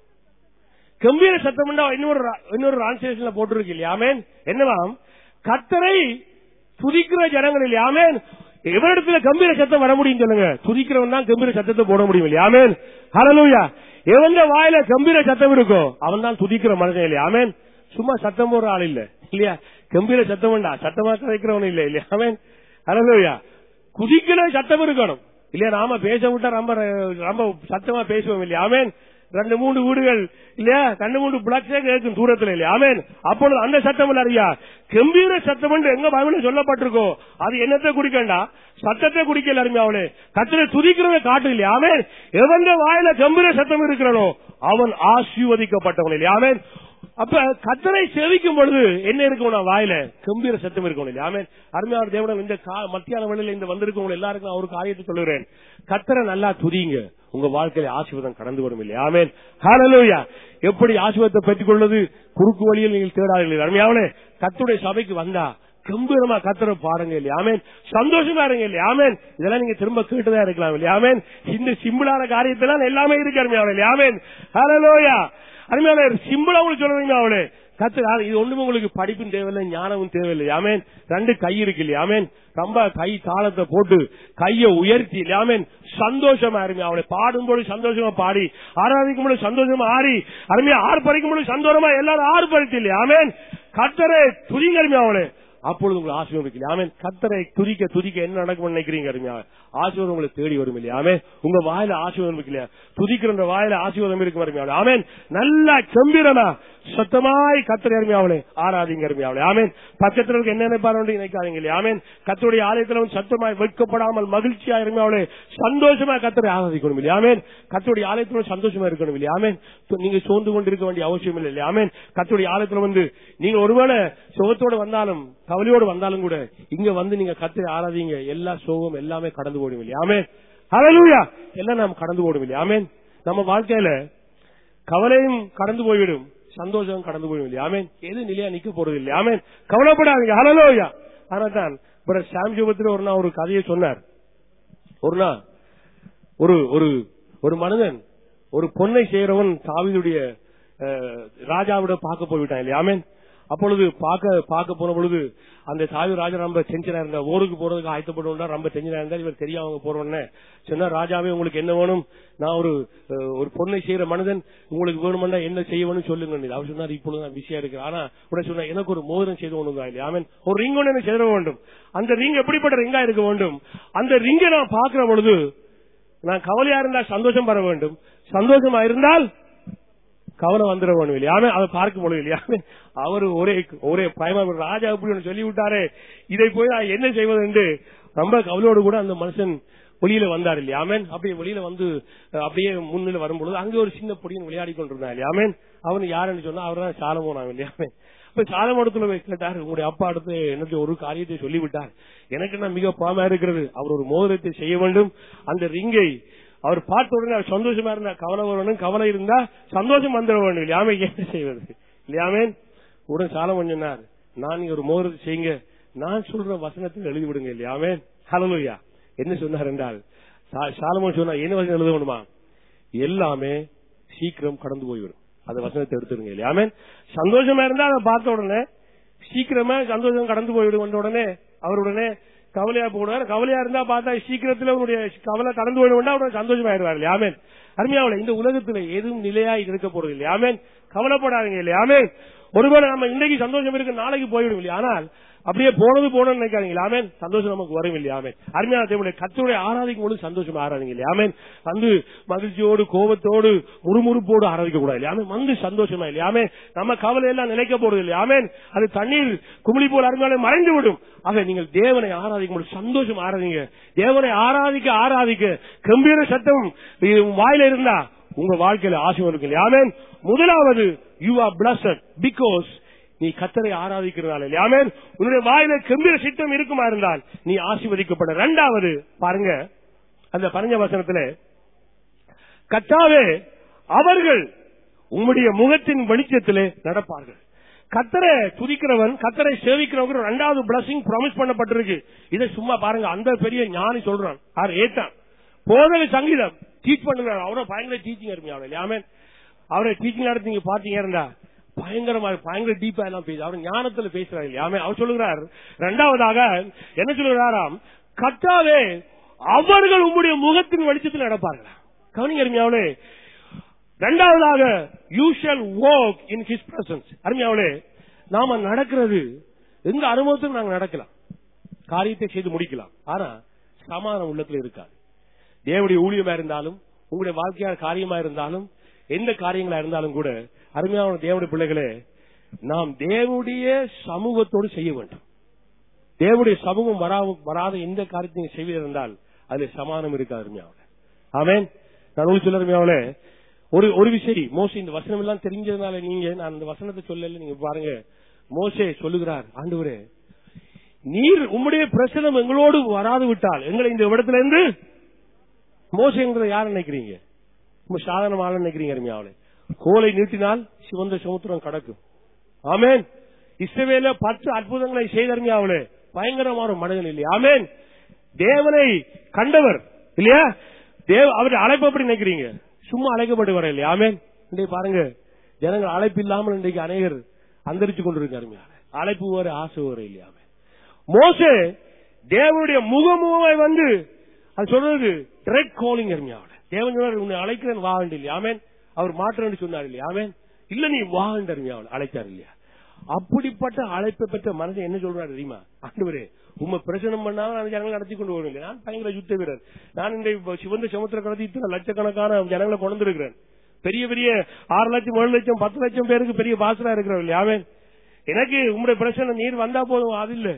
கம்பீர சத்தம் இன்னொரு இன்னொரு டிரான்ஸ்லேஷன்ல போட்டிருக்கு இல்லையாமேன் என்னவாம் கத்தரை துதிக்கிற ஜனங்கள் இல்லையாமேன் எவரிடத்துல கம்பீர சத்தம் வர முடியும் சொல்லுங்க துதிக்கிறவன் தான் கம்பீர சத்தத்தை போட முடியும் இல்லையாமேன் ஹலலூயா எவன் வாயில கம்பீர சத்தம் இருக்கோ அவன் தான் துதிக்கிற மனுஷன் இல்லையாமேன் சும்மா சத்தம் போடுற ஆள் இல்ல இல்லையா கம்பீர சத்தம் வேண்டா சத்தமா கதைக்கிறவன் இல்ல இல்லையா அவன் ஹலலூயா குதிக்கிற சத்தம் இருக்கணும் இல்லையா நாம பேச விட்டா ரொம்ப ரொம்ப சத்தமா பேசுவோம் இல்லையா ஆமேன் ரெண்டு மூணு வீடுகள் இல்லையா ரெண்டு மூணு பிளாக்ஸே கேட்கும் தூரத்துல இல்லையா ஆமேன் அப்பொழுது அந்த சத்தம் இல்ல அறியா கம்பீர சத்தம் என்று எங்க பைபிள் சொல்லப்பட்டிருக்கோ அது என்னத்தை குடிக்கண்டா சத்தத்தை குடிக்கல அருமையாவனே கத்திர துதிக்கிறத காட்டு இல்லையா ஆமேன் எவந்த வாயில கம்பீர சத்தம் இருக்கிறனோ அவன் ஆசீர்வதிக்கப்பட்டவன் இல்லையா ஆமேன் அப்ப கத்தரை சேவிக்கும் பொழுது என்ன இருக்கணும் வாயில கம்பீர சத்தம் இருக்கணும் இல்லையா ஆமேன் அருமையான தேவனம் இந்த மத்தியான வேளையில இந்த வந்திருக்கவங்க எல்லாருக்கும் ஒரு காரியத்தை சொல்லுகிறேன் கத்தரை நல்லா துதிங்க உங்க வாழ்க்கையில ஆசீர்வாதம் கடந்து வரும் இல்லையா ஆமேன் ஹalleluya எப்படி ஆசீர்வாதத்தை பெற்றுக் கொள்வது குறுக்கு வழியில் நீங்கள் தேடாதீர்கள் அருமையாவனே கத்துடைய சபைக்கு வந்தா கம்பீரமா கத்துற பாருங்க இல்லையா ஆமேன் சந்தோஷமா இருங்க இல்லையா ஆமேன் இதெல்லாம் நீங்க திரும்ப கேட்டுதான் இருக்கலாம் இல்லையா ஆமேன் இந்த சிம்பிளான காரியத்தெல்லாம் எல்லாமே இருக்கு அருமையாவனே இல்லையா ஆமேன் ஹalleluya அருமையான சிம்பிளா உங்களுக்கு சொல்றீங்க அவளே கத்து இது ஒண்ணுமே உங்களுக்கு படிப்பும் தேவையில்லை ஞானமும் தேவையில்லை ஆமேன் ரெண்டு கை இருக்கு இல்லையா ஆமேன் ரொம்ப கை தாளத்தை போட்டு கையை உயர்த்தி இல்லையாமேன் சந்தோஷமா அருமையா அவளை பாடும்போது சந்தோஷமா பாடி ஆராதிக்கும் பொழுது சந்தோஷமா ஆடி அருமையா ஆர்ப்பரிக்கும் பொழுது சந்தோஷமா எல்லாரும் ஆர்ப்பரித்து இல்லையா ஆமேன் கத்தரை துதிங்க அருமையா அவளே அப்பொழுது உங்களுக்கு ஆசீர்வாதம் இருக்கு ஆமேன் கத்தரை துதிக்க துதிக்க என்ன நடக்கும் நினைக்கிறீங்க அருமையா ஆசீர்வாதம் உங்களை தேடி வரும் இல்லையா ஆமே உங்க வாயில ஆசீர்வாதம் இருக்கு இல்லையா துதிக்கிற வாயில ஆசீர்வாதம் இருக்கு அருமையா ஆமேன் நல்லா கம்பீரமா சத்தமாய் கத்தரை அருமையாவளே ஆராதிங்க அருமையாவளே ஆமேன் பக்கத்துல இருக்க என்ன நினைப்பாரு நினைக்காதீங்க இல்லையா ஆமேன் கத்தருடைய ஆலயத்துல சத்தமாய் வெட்கப்படாமல் மகிழ்ச்சியா இருமையாவளே சந்தோஷமா கத்தரை ஆராதிக்கணும் இல்லையா ஆமேன் கத்தருடைய ஆலயத்துல சந்தோஷமா இருக்கணும் இல்லையா ஆமேன் நீங்க சோர்ந்து கொண்டு இருக்க வேண்டிய அவசியம் இல்லை இல்லையா ஆமேன் கத்தருடைய ஆலயத்துல வந்து நீங்க ஒருவேளை சோகத்தோடு வந்தாலும் கவலையோடு வந்தாலும் கூட இங்க வந்து நீங்க கத்தரை ஆராதிங்க எல்லா சோகம் எல்லாமே கடந்து போடும் இல்லையா ஆமேன் ஹalleluya எல்லாம் நாம் கடந்து போடும் இல்லையா ஆமேன் நம்ம வாழ்க்கையில கவலையும் கடந்து போய்விடும் சந்தோஷம் கடந்து போயிடும் இல்லையா ஆமேன் எது நிலையா நிக்க போறது இல்லையா ஆமேன் கவலைப்படாதீங்க ஹலலோயா ஆனா தான் சாம் ஜோபத்தில் ஒரு நாள் ஒரு கதையை சொன்னார் ஒரு நாள் ஒரு ஒரு ஒரு மனிதன் ஒரு பொன்னை செய்யறவன் தாவிதுடைய ராஜாவிட பார்க்க போய்விட்டான் இல்லையா ஆமேன் அப்பொழுது பார்க்க பார்க்க போன பொழுது அந்த தாவி ராஜா ரொம்ப டென்ஷனா இருந்தா ஊருக்கு போறதுக்கு ஆயத்தப்படுவோம்னா ரொம்ப டென்ஷனா இருந்தா இவர் தெரியாம அவங்க போறோன்னு சொன்னா ராஜாவே உங்களுக்கு என்ன வேணும் நான் ஒரு ஒரு பொண்ணை செய்யற மனிதன் உங்களுக்கு வேணுமெண்டா என்ன செய்ய வேணும் சொல்லுங்க அவர் சொன்னார் இப்பொழுது நான் பிஸியா இருக்கிறேன் ஆனா உடனே சொன்னா எனக்கு ஒரு மோதிரம் செய்து ஒண்ணுங்க இல்லையா ஆமன் ஒரு ரிங் ஒன்று எனக்கு செய்ய வேண்டும் அந்த ரிங் எப்படிப்பட்ட ரிங்கா இருக்க வேண்டும் அந்த ரிங்கை நான் பார்க்கிற பொழுது நான் கவலையா இருந்தால் சந்தோஷம் பெற வேண்டும் சந்தோஷமா இருந்தால் கவலை வந்துட வேணும் இல்லையா அதை பார்க்க முடியும் இல்லையா அவர் ஒரே ஒரே பயமா ராஜா இப்படி ஒன்று சொல்லி விட்டாரே இதை போய் நான் என்ன செய்வது என்று ரொம்ப கவலையோடு கூட அந்த மனுஷன் வெளியில வந்தார் இல்லையா ஆமேன் அப்படியே வெளியில வந்து அப்படியே முன்னில வரும்பொழுது அங்க ஒரு சின்ன பொடியன் விளையாடி கொண்டிருந்தான் இல்லையா ஆமேன் அவன் யாருன்னு சொன்னா அவர் தான் சாலமோனாங்க இல்லையா இப்ப சாலமோடத்துல போய் கேட்டார் உங்களுடைய அப்பா அடுத்து எனக்கு ஒரு காரியத்தை சொல்லிவிட்டார் எனக்கு என்ன மிக பாமா இருக்கிறது அவர் ஒரு மோதிரத்தை செய்ய வேண்டும் அந்த ரிங்கை அவர் பார்த்த உடனே அவர் சந்தோஷமா இருந்தா கவலை வரணும் கவலை இருந்தா சந்தோஷம் வந்துட வேண்டும் இல்லையாமே என்ன செய்வது இல்லையாமே உடன் சாலமன் சொன்னார் நான் நீங்க ஒரு மோதிரத்தை செய்யுங்க நான் சொல்ற வசனத்தை எழுதி விடுங்க இல்லையாமே ஹலலுயா என்ன சொன்னார் என்றால் சா- சாலமோன் சொன்னார் என்ன வசனம் எழுத வேணுமா எல்லாமே சீக்கிரம் கடந்து போய்விடும் அந்த வசனத்தை எடுத்துருங்க இல்லையா ஆமென். சந்தோஷமா இருந்தா அதை பார்த்த உடனே சீக்கிரமா சந்தோஷம் கடந்து போய்விடும் வந்த உடனே அவர் உடனே கவலையா போடுவார் கவலையா இருந்தா பார்த்தா சீக்கிரத்துல அவருடைய கவலை கடந்து போயிடும் அவருடைய சந்தோஷமாயிருவார் இல்லையா ஆமென் அருமையாவில் இந்த உலகத்துல எதுவும் நிலையா இருக்க போறது இல்லையா ஆமென் கவலைப்படாதீங்க இல்லையா ஆமென் ஒருவேளை நம்ம இன்னைக்கு சந்தோஷம் இருக்கு நாளைக்கு போய்விடும் இல்லையா ஆனால் அப்படியே போனது போனோம்னு நினைக்காதீங்க ஆமென் சந்தோஷம் நமக்கு வரும் இல்லையா ஆமென் அருமையான தேவனுடைய கத்தருடைய ஆராதிக்கும் பொழுது சந்தோஷம் ஆராதிங்க இல்லையா ஆமென் வந்து மகிழ்ச்சியோடு கோபத்தோடு முறுமுறுப்போடு ஆராதிக்க கூடாது இல்லையா ஆமென் வந்து சந்தோஷமா இல்லையா ஆமென் நம்ம கவலை எல்லாம் நினைக்க போறது இல்லையா ஆமென் அது தண்ணீர் குமிழி போல் அருமையாலே மறைந்து விடும் ஆக நீங்கள் தேவனை ஆராதிக்கும் பொழுது சந்தோஷம் ஆராதிங்க தேவனை ஆராதிக்க ஆராதிக்க கம்பீர சத்தம் இது வாயில இருந்தா உங்க வாழ்க்கையில ஆசீர்வாதம் இருக்கு இல்லையா ஆமென் முதலாவது யூ ஆர் பிளஸட் பிகாஸ் நீ கத்தரை ஆராதிக்கிறதால ஆமென் உன்னுடைய வாயில கம்பீர சித்தம் இருக்குமா இருந்தால் நீ ஆசீர்வதிக்கப்பட இரண்டாவது பாருங்க அந்த பரஞ்ச வசனத்துல கத்தாவே அவர்கள் உம்முடைய முகத்தின் வெளிச்சத்திலே நடப்பார்கள் கத்தரை துதிக்கிறவன் கத்தரை சேவிக்கிறவங்க ரெண்டாவது பிளஸிங் ப்ராமிஸ் பண்ணப்பட்டிருக்கு இதை சும்மா பாருங்க அந்த பெரிய ஞானி சொல்றான் யார் ஏத்தான் போதக சங்கீதம் டீச் பண்ணுறாரு அவரை பயங்கர டீச்சிங் இருப்பீங்க அவரை ஆமென் அவரை டீச்சிங் நடத்தி நீங்க பாத்தீங்க இருந்தா பயங்கரமா பயங்கர டீப்பா எல்லாம் பேசு அவர் ஞானத்துல பேசுறாரு இல்லையா ஆமென். அவர் சொல்லுகிறார் இரண்டாவதாக என்ன சொல்லுகிறாராம் கத்தாவே அவர்கள் உம்முடைய முகத்தின் வெளிச்சத்தில் நடப்பார்களா கவனிங்க அருமையாவளே இரண்டாவதாக you shall walk in his presence அருமையாவளே நாம நடக்கிறது எங்க அனுபவத்துக்கு நாங்க நடக்கலாம் காரியத்தை செய்து முடிக்கலாம் ஆனா சமாதானம் உள்ளத்துல இருக்காது தேவனுடைய ஊழியமா இருந்தாலும் உங்களுடைய வாழ்க்கையான காரியமா இருந்தாலும் எந்த காரியங்களா இருந்தாலும் கூட அருமையான தேவனுடைய பிள்ளைகளே நாம் தேவனுடைய சமூகத்தோடு செய்ய வேண்டும் தேவனுடைய சமூகம் வரா- வராத எந்த காரியத்தையும் செய்வீர்கள் இருந்தால் அதுல சமாதானம் இருக்காது அருமையாவில் ஆமென் நான் உங்களுக்கு சொல்ல அருமையாவில் ஒரு ஒரு விஷயம் மோசே இந்த வசனம் எல்லாம் தெரிஞ்சதுனால நீங்க நான் அந்த வசனத்தை சொல்லல நீங்க பாருங்க மோசே சொல்லுகிறார் ஆண்டவரே நீர் உம்முடைய பிரசனம் எங்களோடு வராது விட்டால் எங்களை இந்த இடத்துல இருந்து மோசங்கிறத யார் நினைக்கிறீங்க ரொம்ப சாதாரணமான நினைக்கிறீங்க அருமையாவளே கோலை நீட்டினால் சிவந்த சமுத்திரம் கடக்கும் ஆமேன் இஸ்ரவேல பத்து அற்புதங்களை செய்த அருமையாவளே பயங்கரமான ஒரு மனிதன் இல்லையா ஆமேன் தேவனை கண்டவர் இல்லையா தேவ அவருடைய அழைப்பு எப்படி நினைக்கிறீங்க சும்மா அழைக்கப்பட்டு வர இல்லையா ஆமேன் இன்றைக்கு பாருங்க ஜனங்கள் அழைப்பு இல்லாமல் இன்றைக்கு அநேகர் அந்தரிச்சு கொண்டிருக்காரு அருமையாவளே அழைப்பு வர ஆசை வர இல்லையா ஆமென். மோசே தேவனுடைய முகமுகமாய் வந்து அது சொல்றது டிரெக்ட் காலிங் அருமையாவளே தேவன் சொன்னார் உன்னை அழைக்கிறேன் வா இல்லையா ஆமேன் அவர் மாற்றேன்னு சொன்னார் இல்லையா ஆமேன் இல்ல நீ வா அருமையாவளே அழைச்சார் இல்லையா அப்படிப்பட்ட அழைப்பை பெற்ற மனசை என்ன சொல்றாரு தெரியுமா ஆண்டவரே உண்மை பிரச்சனம் பண்ணாம நான் ஜனங்களை நடத்தி கொண்டு வருவேன் நான் பயங்கர யுத்த வீரர் நான் இந்த இப்ப சிவந்த சமுத்திர கடத்தி இத்தனை லட்சக்கணக்கான ஜனங்களை கொண்டு வந்திருக்கிறேன் பெரிய பெரிய ஆறு லட்சம் ஏழு லட்சம் பத்து லட்சம் பேருக்கு பெரிய பாசலா இருக்கிறவர் இல்லையா அவன் எனக்கு உங்களுடைய பிரச்சனை நீர் வந்தா போதும் அது இல்ல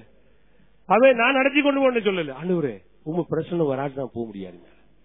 அவன் நான் நடத்தி கொண்டு போன்னு சொல்லல ஆண்டவரே உங்க பிரச்சனை வராது நான் போக முடியாது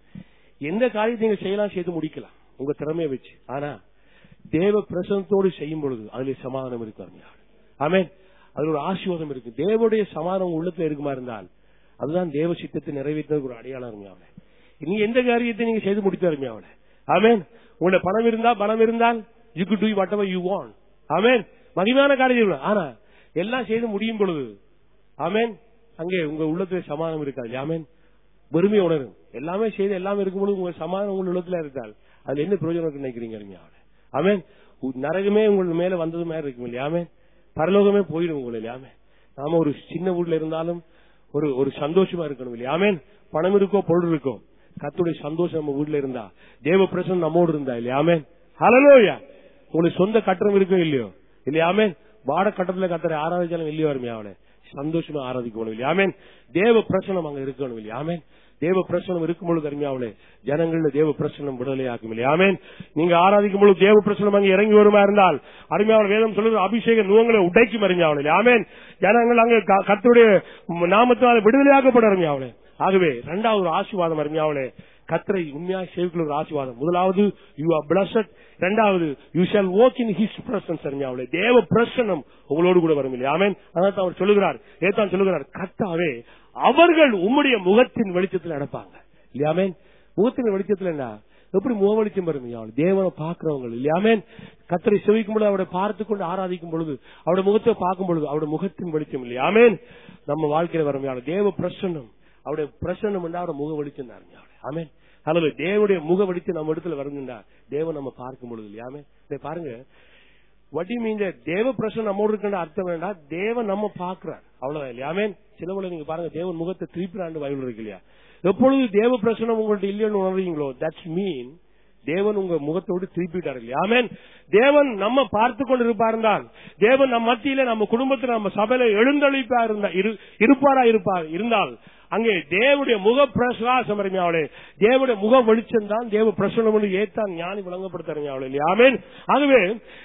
எந்த காரியத்தை நீங்க செய்யலாம் செய்து முடிக்கலாம் உங்க திறமையை வச்சு ஆனா தேவ பிரசனத்தோடு செய்யும் பொழுது அதுல சமாதானம் இருக்கு அருமையாக ஆமென் அதுல ஒரு ஆசீர்வாதம் இருக்கு தேவனுடைய சமாதானம் உங்க உள்ளத்துல இருக்குமா இருந்தால் அதுதான் தேவ சித்தத்தை நிறைவேற்றுறதுக்கு ஒரு அடையாளம் அருமையாவல நீங்க எந்த காரியத்தை நீங்க செய்து முடித்த அருமையாவல ஆமென் உங்களோட பணம் இருந்தா பணம் இருந்தால் you could do whatever you want ஆமென் மகிமையான காரியம் இல்லை. ஆனா எல்லாம் செய்து முடியும் பொழுது ஆமென் அங்கே உங்க உள்ளத்துல சமாதானம் இருக்காது ஆமென் வெறுமை உணரும் எல்லாமே செய்து எல்லாமே இருக்கும்போது உங்க சமாதானம் உங்க உள்ளத்துல இருந்தால் அதுல என்ன பிரயோஜனம் இருக்குன்னு நினைக்கிறீங்க அருமையாவல ஆமென் உ- நரகமே உங்கள் மேல வந்தது மாதிரி இருக்கும் இல்லையா ஆமென் பரலோகமே போயிடும் உங்களை இல்லையா ஆமென் நாம ஒரு சின்ன ஊர்ல இருந்தாலும் ஒரு ஒரு சந்தோஷமா இருக்கணும் இல்லையா ஆமென் பணம் இருக்கோ பொருள் இருக்கோ கத்துடைய சந்தோஷம் நம்ம வீட்ல இருந்தா தேவ பிரசனம் நம்மோடு இருந்தா இல்லையா ஆமென் ஹalleluya உங்களுக்கு சொந்த கட்டணம் இருக்கோ இல்லையோ இல்லையா ஆமென் வாட கட்டத்துல கத்துற ஆராதிச்சாலும் இல்லையோ அருமையா அவனை சந்தோஷமா ஆராதிக்கணும் இல்லையா ஆமென் தேவ பிரசனம் அங்க இருக்கணும் இல்லையா ஆமென் தேவ பிரசனம் இருக்கும் பொழுது அருமையாவளே ஜனங்கள்ல தேவ பிரசனம் விடுதலை ஆக்கும் இல்லையா ஆமென் நீங்க ஆராதிக்கும் பொழுது தேவ பிரசனம் அங்க இறங்கி வருமா இருந்தால் அருமையாவள வேதம் சொல்லுது அபிஷேக நுவங்களை உடைக்கும் அறிஞாவளே ஆமென் ஜனங்கள் அங்க க- கர்த்தருடைய நாமத்தால் விடுதலையாக்கப்பட அருமையாவளே ஆகவே இரண்டாவது ஒரு ஆசீர்வாதம் அருமையாவளே கத்தரை உண்மையாக சேவிக்கிற ஒரு ஆசீர்வாதம் முதலாவது யூ ஆர் பிளஸட் இரண்டாவது you shall walk in his presence அருமையாவளே தேவ பிரசன்னம் உங்களோடு கூட வரும் இல்லையா ஆமென் அதான் அவர் சொல்லுகிறார் ஏத்தான் சொல்லுகிறார் கத்தாவே அவர்கள் உம்முடைய முகத்தின் வெளிச்சத்தில் நடப்பாங்க இல்லையாமேன் முகத்தின் வெளிச்சத்தில் என்ன எப்படி முக வெளிச்சம் வரும் ஐயா? தேவனை பார்க்கிறவங்க இல்லையாமேன் கத்தரை செவிக்கும் பொழுது அவரை பார்த்து கொண்டு ஆராதிக்கும் பொழுது அவருடைய முகத்தை பார்க்கும் பொழுது அவருடைய முகத்தின் வெளிச்சம் இல்லையாமேன் நம்ம வாழ்க்கையில வரும் ஐயா. தேவ பிரசன்னம் அவருடைய பிரசன்னம் என்றா அவருடைய முக வெளிச்சம் தான் ஆமேன் அல்லது தேவனுடைய முக வெளிச்சம் நம்ம இடத்துல வருகின்றா தேவன் நம்ம பார்க்கும் பொழுது இல்லையாமே இதை பாருங்க வட்டி மீந்த தேவ பிரசன் நம்மோடு இருக்கின்ற அர்த்தம் வேண்டாம் தேவன் நம்ம பாக்குறார் அவ்வளவுதான் இல்லையாமே சிலவுல நீங்க பாருங்க தேவன் முகத்தை திருப்பிறாண்டு பைபிள் இருக்கு இல்லையா எப்பொழுது தேவ பிரசனம் உங்கள்ட்ட இல்லைன்னு உணர்றீங்களோ தட்ஸ் மீன் தேவன் உங்க முகத்தோடு திருப்பிட்டார் இல்லையா ஆமென் தேவன் நம்ம பார்த்து கொண்டு இருப்பார் தேவன் நம்ம மத்தியில நம்ம குடும்பத்துல நம்ம சபையில எழுந்தளிப்பா இருந்தா இரு- இருப்பாரா இருப்பார் இருந்தால் அங்கே தேவனுடைய முக பிரகாசம் அருமையாவளே தேவனுடைய முக வெளிச்சம் தான் தேவ பிரசனம் என்று ஏத்தான் ஞானி விளங்கப்படுத்த அருமையாவளே இல்லையா ஆமென் ஆகவே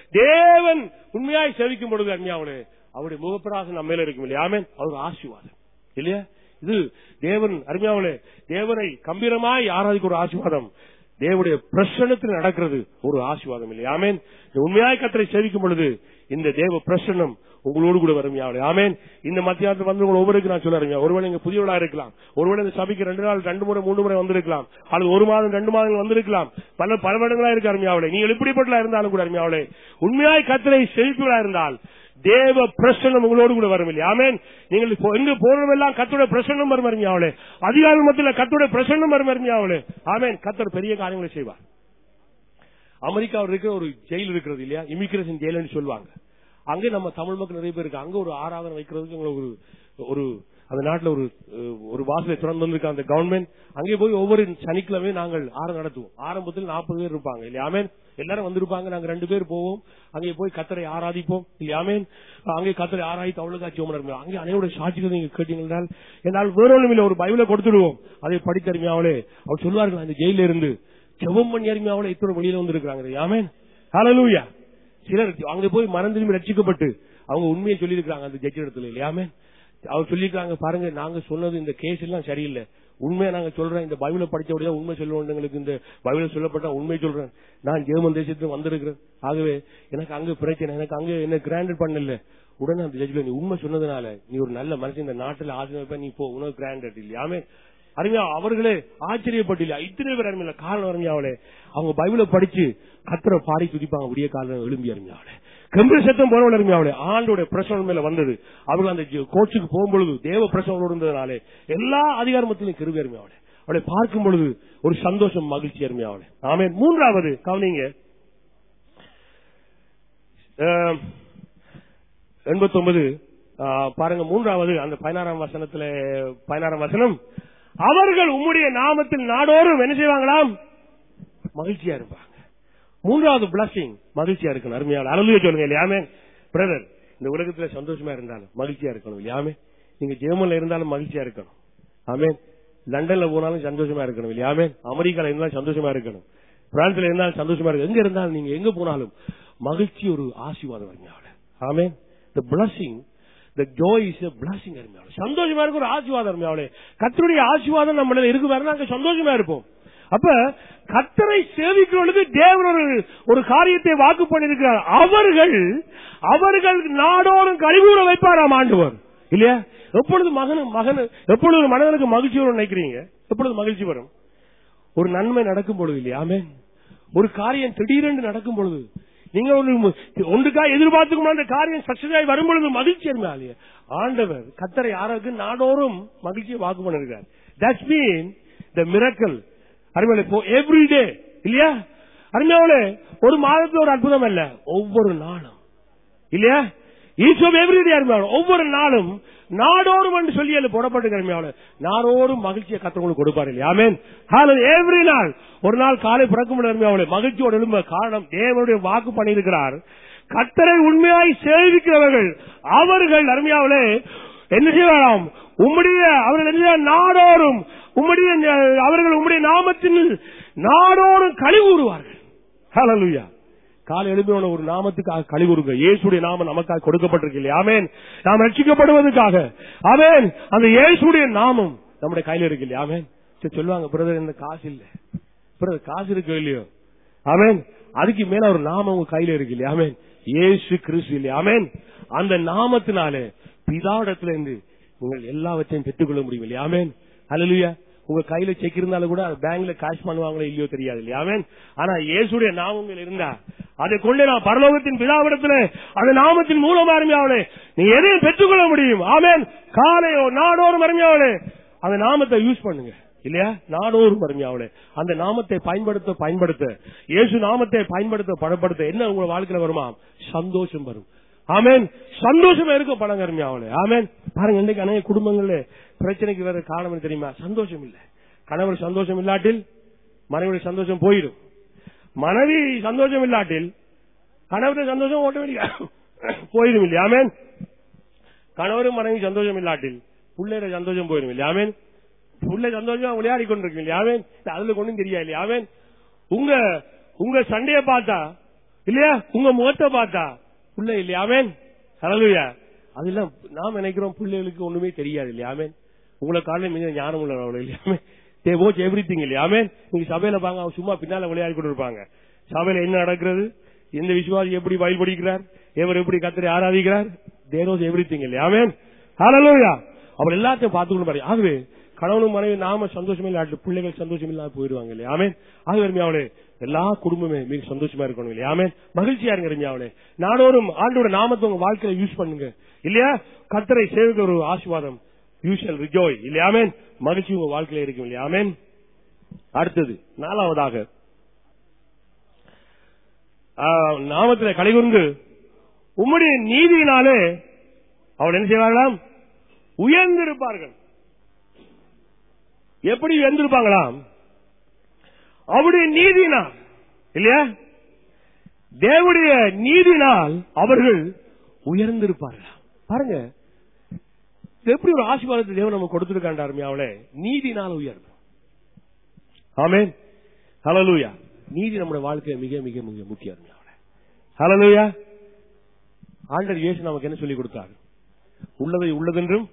தேவன் உண்மையாய் செவிக்கும் பொழுது அருமையாவளே அவருடைய முகப்பிரகாசம் நம்ம மேல இருக்கும் இல்லையா ஆமென் அவர் ஆசீர்வாதம் இல்லையா இது தேவன் அருமையாவளே தேவனை கம்பீரமாய் ஆராதிக்க ஒரு ஆசீர்வாதம் தேவனுடைய பிரசன்னத்தில் நடக்கிறது ஒரு ஆசீர்வாதம் இல்லையா ஆமென் இந்த உண்மையாய் கத்தரை சேவிக்கும் பொழுது இந்த தேவ பிரசன்னம் உங்களோடு கூட வரும் யாவளே ஆமென் இந்த மத்தியானத்தில் வந்து உங்களை ஒவ்வொருக்கு நான் சொல்லுறேன் ஒருவேளை நீங்க புதியவளா இருக்கலாம் ஒருவேளை இந்த சபைக்கு ரெண்டு நாள் ரெண்டு முறை மூணு முறை வந்திருக்கலாம் அல்லது ஒரு மாதம் ரெண்டு மாதங்கள் வந்திருக்கலாம் பல பல வருடங்களா இருக்கு அருமையாவளே நீங்கள் எப்படிப்பட்டலா இருந்தாலும் கூட அருமையாவளே உண்மையாய் கத்தரை செழிப்புகளா இருந்தால் தேவ பிரசன்னம் உங்களோடு கூட வரும் இல்லையா ஆமென் நீங்கள் இப்போ எங்க போறவெல்லாம் கத்தோட பிரசன்னம் வரும் அருமையாவளே அதிகாரம் மத்தியில் கத்தோட பிரசன்னம் வரும் அருமையாவளே ஆமென் கத்தர் பெரிய காரியங்களை செய்வார் அமெரிக்காவில் இருக்கிற ஒரு ஜெயில் இருக்கிறது இல்லையா இமிகிரேஷன் ஜெயில்னு சொல்லுவாங்க அங்கே நம்ம தமிழ் மக்கள் நிறைய பேர் இருக்கு அங்க ஒரு ஆராதனை வைக்கிறதுக்கு உங்களுக்கு ஒரு ஒரு அந்த நாட்டுல ஒரு அஹ், ஒரு வாசலை திறந்து வந்திருக்க அந்த கவர்மெண்ட் அங்கே போய் ஒவ்வொரு சனிக்கிழமையும் நாங்கள் ஆரம் நடத்துவோம் ஆரம்பத்தில் நாற்பது பேர் இருப்பாங்க இல்லையாமே எல்லாரும் வந்திருப்பாங்க நாங்க ரெண்டு பேர் போவோம் அங்கே போய் கத்தரை ஆராதிப்போம் இல்லையாமே அங்கே கத்தரை ஆராய்த்து அவ்வளவு சோமனர் அங்கே அனைவரோட சாட்சிகள் நீங்க கேட்டீங்கன்னா என்னால் வேற ஒண்ணும் இல்லை ஒரு பைபிளை கொடுத்துடுவோம் அதை படித்தருமையாவளே அவர் சொல்வார்கள் அந்த ஜெயில இருந்து செவம் பண்ணி அருமையாவளே இத்தனை வெளியில வந்திருக்காங்க ஆமேன் ஹalleluya சிலர் அங்க போய் மனம் திரும்பி ரட்சிக்கப்பட்டு அவங்க உண்மையை சொல்லியிருக்காங்க அந்த ஜட்ஜி இடத்துல இல்லையாமே அவர் சொல்லியிருக்காங்க பாருங்க நாங்க சொன்னது இந்த கேஸ் எல்லாம் சரியில்லை உண்மையை நாங்க சொல்றேன் இந்த பைபிளை படிச்சபடியா உண்மை சொல்லுவோம் எங்களுக்கு இந்த பைபிள சொல்லப்பட்ட உண்மை சொல்றேன் நான் ஜெர்மன் தேசத்துக்கு வந்திருக்கிறேன் ஆகவே எனக்கு அங்க பிரச்சனை எனக்கு அங்க என்ன கிராண்டட் பண்ணல உடனே அந்த ஜட்ஜில நீ உண்மை சொன்னதுனால நீ ஒரு நல்ல மனுஷன் இந்த நாட்டுல ஆசிரியப்ப நீ போ உனக்கு கிராண்டட் இல்லையாமே அருமையா அவர்களே ஆச்சரியப்பட்டில்லையா இத்தனை பேர் அருமையில காரணம் அருமையாவளே அவங்க பைபிளை படிச்சு கத்தரை பாடி துதிப்பாங்க விடிய காலம் எழும்பி அருமையாவளே கம்பீர சத்தம் போனவள் அருமையாவளே ஆண்டோட பிரசவம் மேல வந்தது அவர்கள் அந்த கோச்சுக்கு போகும்பொழுது தேவ பிரசவம் இருந்ததுனாலே எல்லா அதிகாரமத்திலும் கிருபி அருமையாவளே அவளை பார்க்கும் பொழுது ஒரு சந்தோஷம் மகிழ்ச்சி அருமையாவளே ஆமே மூன்றாவது கவனிங்க எண்பத்தி ஒன்பது பாருங்க மூன்றாவது அந்த பதினாறாம் வசனத்துல பதினாறாம் வசனம் அவர்கள் உம்முடைய நாமத்தில் நாடோறும் என்ன செய்வாங்களாம் மகிழ்ச்சியா இருப்பாங்க மூன்றாவது பிளஸிங் மகிழ்ச்சியா இருக்கணும் அருமையான அருமையா சொல்லுங்க இல்லையாமே பிரதர் இந்த உலகத்துல சந்தோஷமா இருந்தாலும் மகிழ்ச்சியா இருக்கணும் இல்லையாமே நீங்க ஜெர்மன்ல இருந்தாலும் மகிழ்ச்சியா இருக்கணும் ஆமே லண்டன்ல போனாலும் சந்தோஷமா இருக்கணும் இல்லையாமே அமெரிக்கால இருந்தாலும் சந்தோஷமா இருக்கணும் பிரான்ஸ்ல இருந்தாலும் சந்தோஷமா இருக்கு எங்க இருந்தாலும் நீங்க எங்க போனாலும் மகிழ்ச்சி ஒரு ஆசீர்வாதம் அருமையாவல ஆமே the blessing the joy is blessing அருமையாவல சந்தோஷமா இருக்க ஒரு ஆசீர்வாதம் அருமையாவலே கத்தருடைய ஆசீர்வாதம் நம்மள இருக்கு பாருங்க அங்க சந்தோஷமா இருப்போம் அப்ப கத்தரை சேவிக்கிறவர்களுக்கு தேவன் ஒரு ஒரு காரியத்தை வாக்கு பண்ணிருக்கிறார் அவர்கள் அவர்கள் நாடோறும் கழிவுற வைப்பாராம் ஆண்டவர் இல்லையா எப்பொழுது மகன் மகன் எப்பொழுது ஒரு மனிதனுக்கு மகிழ்ச்சி வரும் நினைக்கிறீங்க எப்பொழுது மகிழ்ச்சி வரும் ஒரு நன்மை நடக்கும் பொழுது இல்லையாமே ஒரு காரியம் திடீரென்று நடக்கும் பொழுது நீங்க ஒரு ஒன்றுக்கா எதிர்பார்த்துக்கும் அந்த காரியம் சக்சஸ் ஆகி வரும் பொழுது மகிழ்ச்சி இருந்தாலே ஆண்டவர் கத்தரை யாருக்கு நாடோறும் மகிழ்ச்சியை வாக்கு பண்ணிருக்கார் தட்ஸ் மீன் த மிரக்கல் அருமையில இப்போ எவ்ரி டே இல்லையா அருமையாவளே ஒரு மாதத்துல ஒரு அற்புதம் அல்ல ஒவ்வொரு நாளும் இல்லையா ஈஸ் ஆஃப் எவ்ரிடே அருமையாவள ஒவ்வொரு நாளும் நாடோறும் என்று சொல்லி அது போடப்பட்டு அருமையாவள நாடோறும் மகிழ்ச்சியை கத்தவங்களுக்கு கொடுப்பாரு இல்லையா ஆமேன் எவ்ரி நாள் ஒரு நாள் காலை பிறக்கும் அருமையாவளே மகிழ்ச்சியோட எழும்ப காரணம் தேவனுடைய வாக்கு பண்ணியிருக்கிறார் கத்தரை உண்மையாய் சேவிக்கிறவர்கள் அவர்கள் அருமையாவளே என்ன செய்யலாம் உம்முடைய அவர்கள் என்ன நாடோறும் உம்முடைய அவர்கள் உம்முடைய நாமத்தில் நாடோறும் கழிவுறுவார்கள் ஹalleluya காலை எழுப்பின ஒரு நாமத்துக்காக கழிவுறுங்க இயேசுடைய நாமம் நமக்காக கொடுக்கப்பட்டிருக்கு இல்லையா ஆமேன் நாம் ரட்சிக்கப்படுவதற்காக ஆமேன் அந்த இயேசுடைய நாமம் நம்முடைய கையில இருக்கு இல்லையா ஆமேன் சரி, சொல்லுவாங்க பிரதர் இந்த காசு இல்ல பிரதர் காசு இருக்கோ இல்லையோ ஆமென் அதுக்கு மேல ஒரு நாமம் உங்க கையில இருக்கு இல்லையா ஆமென் ஏசு கிறிஸ்து இல்லையா ஆமென் அந்த நாமத்தினாலே பிதாவிடத்துல இருந்து நீங்கள் எல்லாவற்றையும் பெற்றுக்கொள்ள முடியும் இல்லையா ஆமென் ஹalleluya உங்க கையில செக் இருந்தாலும் கூட அது பேங்க்ல காஷ் பண்ணுவாங்களோ இல்லையோ தெரியாது இல்லையா ஆமென் ஆனா இயேசுடைய நாமங்கள் இருந்தா அதை கொண்டு நான் பரலோகத்தின் பிதாவிடத்துல அந்த நாமத்தின் மூலமா அருமையாவளே நீ எதையும் பெற்றுக்கொள்ள முடியும் ஆமென் காலையோ நாடோறும் அருமையாவளே அந்த நாமத்தை யூஸ் பண்ணுங்க இல்லையா நாடோறும் அருமையாவளே அந்த நாமத்தை பயன்படுத்த பயன்படுத்த இயேசு நாமத்தை பயன்படுத்த படப்படுத்த என்ன உங்க வாழ்க்கையில வருமா சந்தோஷம் வரும் ஆமென் சந்தோஷமா இருக்கும் பணம் அருமையாவளே ஆமென் பாருங்க இன்னைக்கு அநேக குடும்பங்கள்ல பிரச்சனைக்கு வேற காரணம் என்ன தெரியுமா சந்தோஷம் இல்ல கணவர் சந்தோஷம் இல்லாட்டில் மனைவியுடைய சந்தோஷம் போயிடும் மனைவி சந்தோஷம் இல்லாட்டில் கணவருடைய சந்தோஷம் ஓட்டோமேட்டிக்கா போயிடும் இல்லையா ஆமென் கணவரும் மனைவி சந்தோஷம் இல்லாட்டில் பிள்ளையோட சந்தோஷம் போயிடும் இல்லையா ஆமென் புள்ள சந்தோஷமா விளையாடி கொண்டிருக்கு இல்லையா ஆமென் அதுல கொண்டும் தெரியா இல்லையா ஆமென் உங்க உங்க சண்டைய பார்த்தா இல்லையா உங்க முகத்தை பார்த்தா புள்ள இல்லையா ஆமென் ஹalleluya அதெல்லாம் நாம் நினைக்கிறோம் பிள்ளைகளுக்கு ஒண்ணுமே தெரியாது இல்லையா ஆமென் உங்களை காலையில மிக ஞானம் உள்ள இல்லையா ஆமென் தே வாட்ச் எவ்ரிதிங் இல்லையா ஆமென் நீங்க சபையில பாங்க அவங்க சும்மா பின்னால விளையாடி கொண்டு இருப்பாங்க சபையில என்ன நடக்கிறது இந்த விசுவாசி எப்படி வயல்படிக்கிறார் எவர் எப்படி கத்தரை ஆராதிக்கிறார் தேனோஸ் எவ்ரி திங் இல்லையா ஆமென் ஹalleluya அவர் எல்லாத்தையும் பார்த்துக்கணும் பாரு ஆகவே கணவனும் மனைவி நாம சந்தோஷமே இல்லாட்டி பிள்ளைகள் சந்தோஷம் இல்லாம போயிடுவாங்க இல்லையா ஆமென் ஆகவே அவளே எல்லா குடும்பமே மிக சந்தோஷமா இருக்கணும் இல்லையா ஆமென் மகிழ்ச்சியா இருங்க அவளே நாடோறும் ஆண்டோட நாமத்தை உங்க வாழ்க்கையில யூஸ் பண்ணுங்க இல்லையா கத்தரை சேவிக்க ஒரு ஆசீர்வாதம் யூஷல் ரிஜோய் இல்லையா ஆமென் மகிழ்ச்சி உங்க வாழ்க்கையில இருக்கும் இல்லையா ஆமென் அடுத்தது நாலாவதாக ஆ, நாமத்தில கலைகுர்ந்து உம்முடைய நீதியினாலே அவள் என்ன செய்வார்களாம் உயர்ந்திருப்பார்கள் எப்படி உயர்ந்திருப்பாங்களாம் அவருடைய நீதினால் இல்லையா தேவனுடைய நீதினால் அவர்கள் உயர்ந்திருப்பார்களாம் பாருங்க இது எப்படி ஒரு ஆசீர்வாதத்தை தேவன் நம்ம கொடுத்திருக்காண்டாருமே அவளே நீதினால் உயர்வு ஆமென் ஹalleluya நீதி நம்முடைய வாழ்க்கை மிக மிக மிக முக்கியம் அவளே ஹalleluya ஆண்டவர் இயேசு நமக்கு என்ன சொல்லி கொடுத்தார் உள்ளதை உள்ளதென்றும்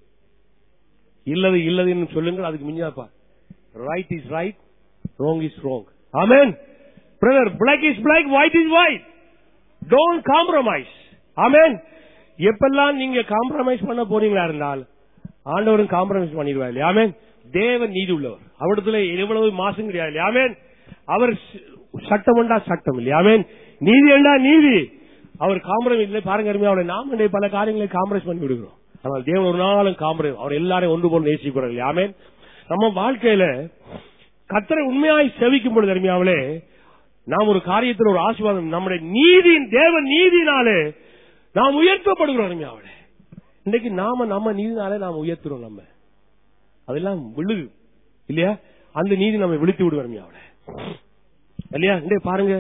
இல்லது இல்லது என்று சொல்லுங்கள் அதுக்கு மிஞ்சாப்பா right is right wrong is wrong ஆமென் brother black is black white is white don't compromise ஆமென் எப்பெல்லாம் நீங்க காம்ப்ரமைஸ் பண்ண போறீங்களா இருந்தால் ஆண்டவரும் காம்ப்ரமைஸ் பண்ணிடுவார் இல்லையா ஆமென் தேவன் நீதி உள்ளவர் அவரிடத்துல எவ்வளவு மாசம் கிடையாது இல்லையா ஆமென் அவர் சட்டம் உண்டா சட்டம் இல்லையா ஆமென் நீதி என்றா நீதி அவர் காம்ப்ரமைஸ் இல்லை பாருங்க அருமையா அவரை நாம் இன்றைய பல காரியங்களை காம்ப்ரமைஸ் பண்ணி விடுகிறோம் ஆனால் தேவன் ஒரு நாளும் காம்ப்ரமைஸ் அவர் எல்லாரையும் ஒன்று போல நேசிக்கிறார் இல்லையா ஆமென் நம்ம வாழ்க்கையில கத்தரை உண்மையாய் செவிக்கும் பொழுது அருமையாவளே நாம் ஒரு காரியத்தில் ஒரு ஆசீர்வாதம் நம்முடைய நீதியின் தேவன் நீதினாலே நாம் உயர்த்தப்படுகிறோம் அருமையாவளே இன்னைக்கு நாம நம்ம நீதினாலே நாம் உயர்த்துறோம் நம்ம அதெல்லாம் விழுது இல்லையா அந்த நீதி நம்ம விழித்து விடுவோம் அருமையாவளே இல்லையா இன்றைய பாருங்க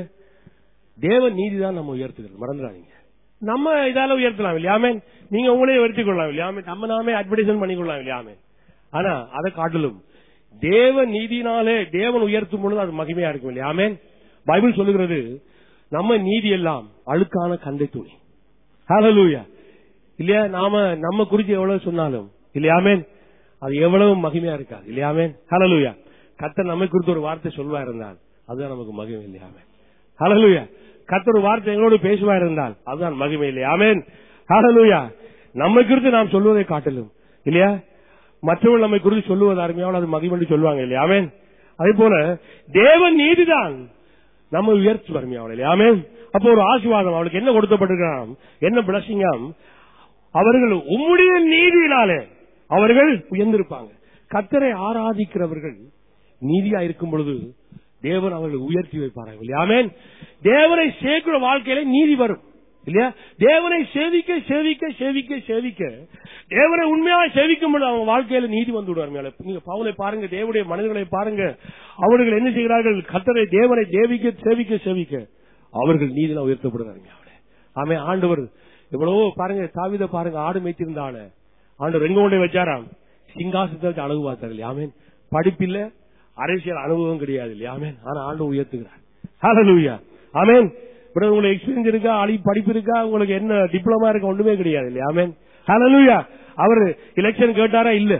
தேவன் நீதி தான் நம்ம உயர்த்துகிறது மறந்துடாதீங்க நம்ம இதால உயர்த்தலாம் இல்லையாமே நீங்க உங்களே உயர்த்திக் கொள்ளலாம் இல்லையாமே நம்ம நாமே அட்வர்டைஸ்மெண்ட் பண்ணிக்கொள்ளலாம் இல்லையாமே ஆனா அதை காட்டிலும் தேவ நீதினாலே தேவன் உயர்த்தும் பொழுது அது மகிமையா இருக்கும் இல்லையாமே பைபிள் சொல்லுகிறது நம்ம நீதி எல்லாம் அழுக்கான கந்தை துணி ஹalleluya இல்லையா நாம நம்ம குறித்து எவ்வளவு சொன்னாலும் இல்லையாமே அது எவ்வளவு மகிமையா இருக்காது இல்லையாமே ஹalleluya கர்த்தர் நம்மை குறித்து ஒரு வார்த்தை சொல்வா இருந்தால் அதுதான் நமக்கு மகிமை இல்லையாமே ஹalleluya கர்த்தர் ஒரு வார்த்தை எங்களோடு பேசுவா இருந்தால் அதுதான் மகிமை இல்லையா ஆமென் ஹalleluya நம்மை குறித்து நாம் சொல்வதை காட்டிலும் இல்லையா மற்றவர்கள் நம்மை குறித்து சொல்லுவது அருமையாவது அது மகிமை சொல்லுவாங்க இல்லையா ஆமென் அதே போல தேவன் நீதிதான் நம்ம உயர்ச்சி வறுமையாவளை இல்லையா ஆமென் அப்போ ஒரு ஆசீர்வாதம் அவளுக்கு என்ன கொடுக்கப்பட்டிருக்காம் என்ன பிளஸிங்காம் அவர்கள் உம்முடைய நீதியினாலே அவர்கள் உயர்ந்திருப்பாங்க கத்தரை ஆராதிக்கிறவர்கள் நீதியா இருக்கும் பொழுது தேவன் அவர்களை உயர்த்தி வைப்பார்கள் இல்லையா ஆமென் தேவனை சேர்க்கிற வாழ்க்கையில நீதி வரும் இல்லையா தேவனை சேவிக்க சேவிக்க சேவிக்க சேவிக்க தேவனை உண்மையாக சேவிக்கும் பொழுது அவங்க வாழ்க்கையில நீதி வந்து விடுவார் மேல நீங்க பவுலை பாருங்க தேவனுடைய மனிதர்களை பாருங்க அவர்கள் என்ன செய்கிறார்கள் கத்தரை தேவனை தேவிக்க சேவிக்க சேவிக்க அவர்கள் நீதியில உயர்த்தப்படுறாங்க அவளை ஆமே ஆண்டவர் எவ்வளவோ பாருங்க தாவித பாருங்க ஆடு மேய்ச்சிருந்தால ஆண்டவர் எங்க கொண்டே வச்சாராம் சிங்காசனத்தை வச்சு அழகு பார்த்தார் இல்லையா ஆமேன் படிப்பில்ல அரசியல் அனுபவம் கிடையாது இல்லையா ஆமேன் ஆனா ஆண்டு உயர்த்துகிறார் ஹalleluya ஆமேன் பிறகு உங்களுக்கு எக்ஸ்பீரியன்ஸ் இருக்கா அழி படிப்பு இருக்கா உங்களுக்கு என்ன டிப்ளமா இருக்கா ஒண்ணுமே கிடையாது இல்லையா ஆமேன் ஹalleluya அவர் எலெக்ஷன் கேட்டாரா இல்ல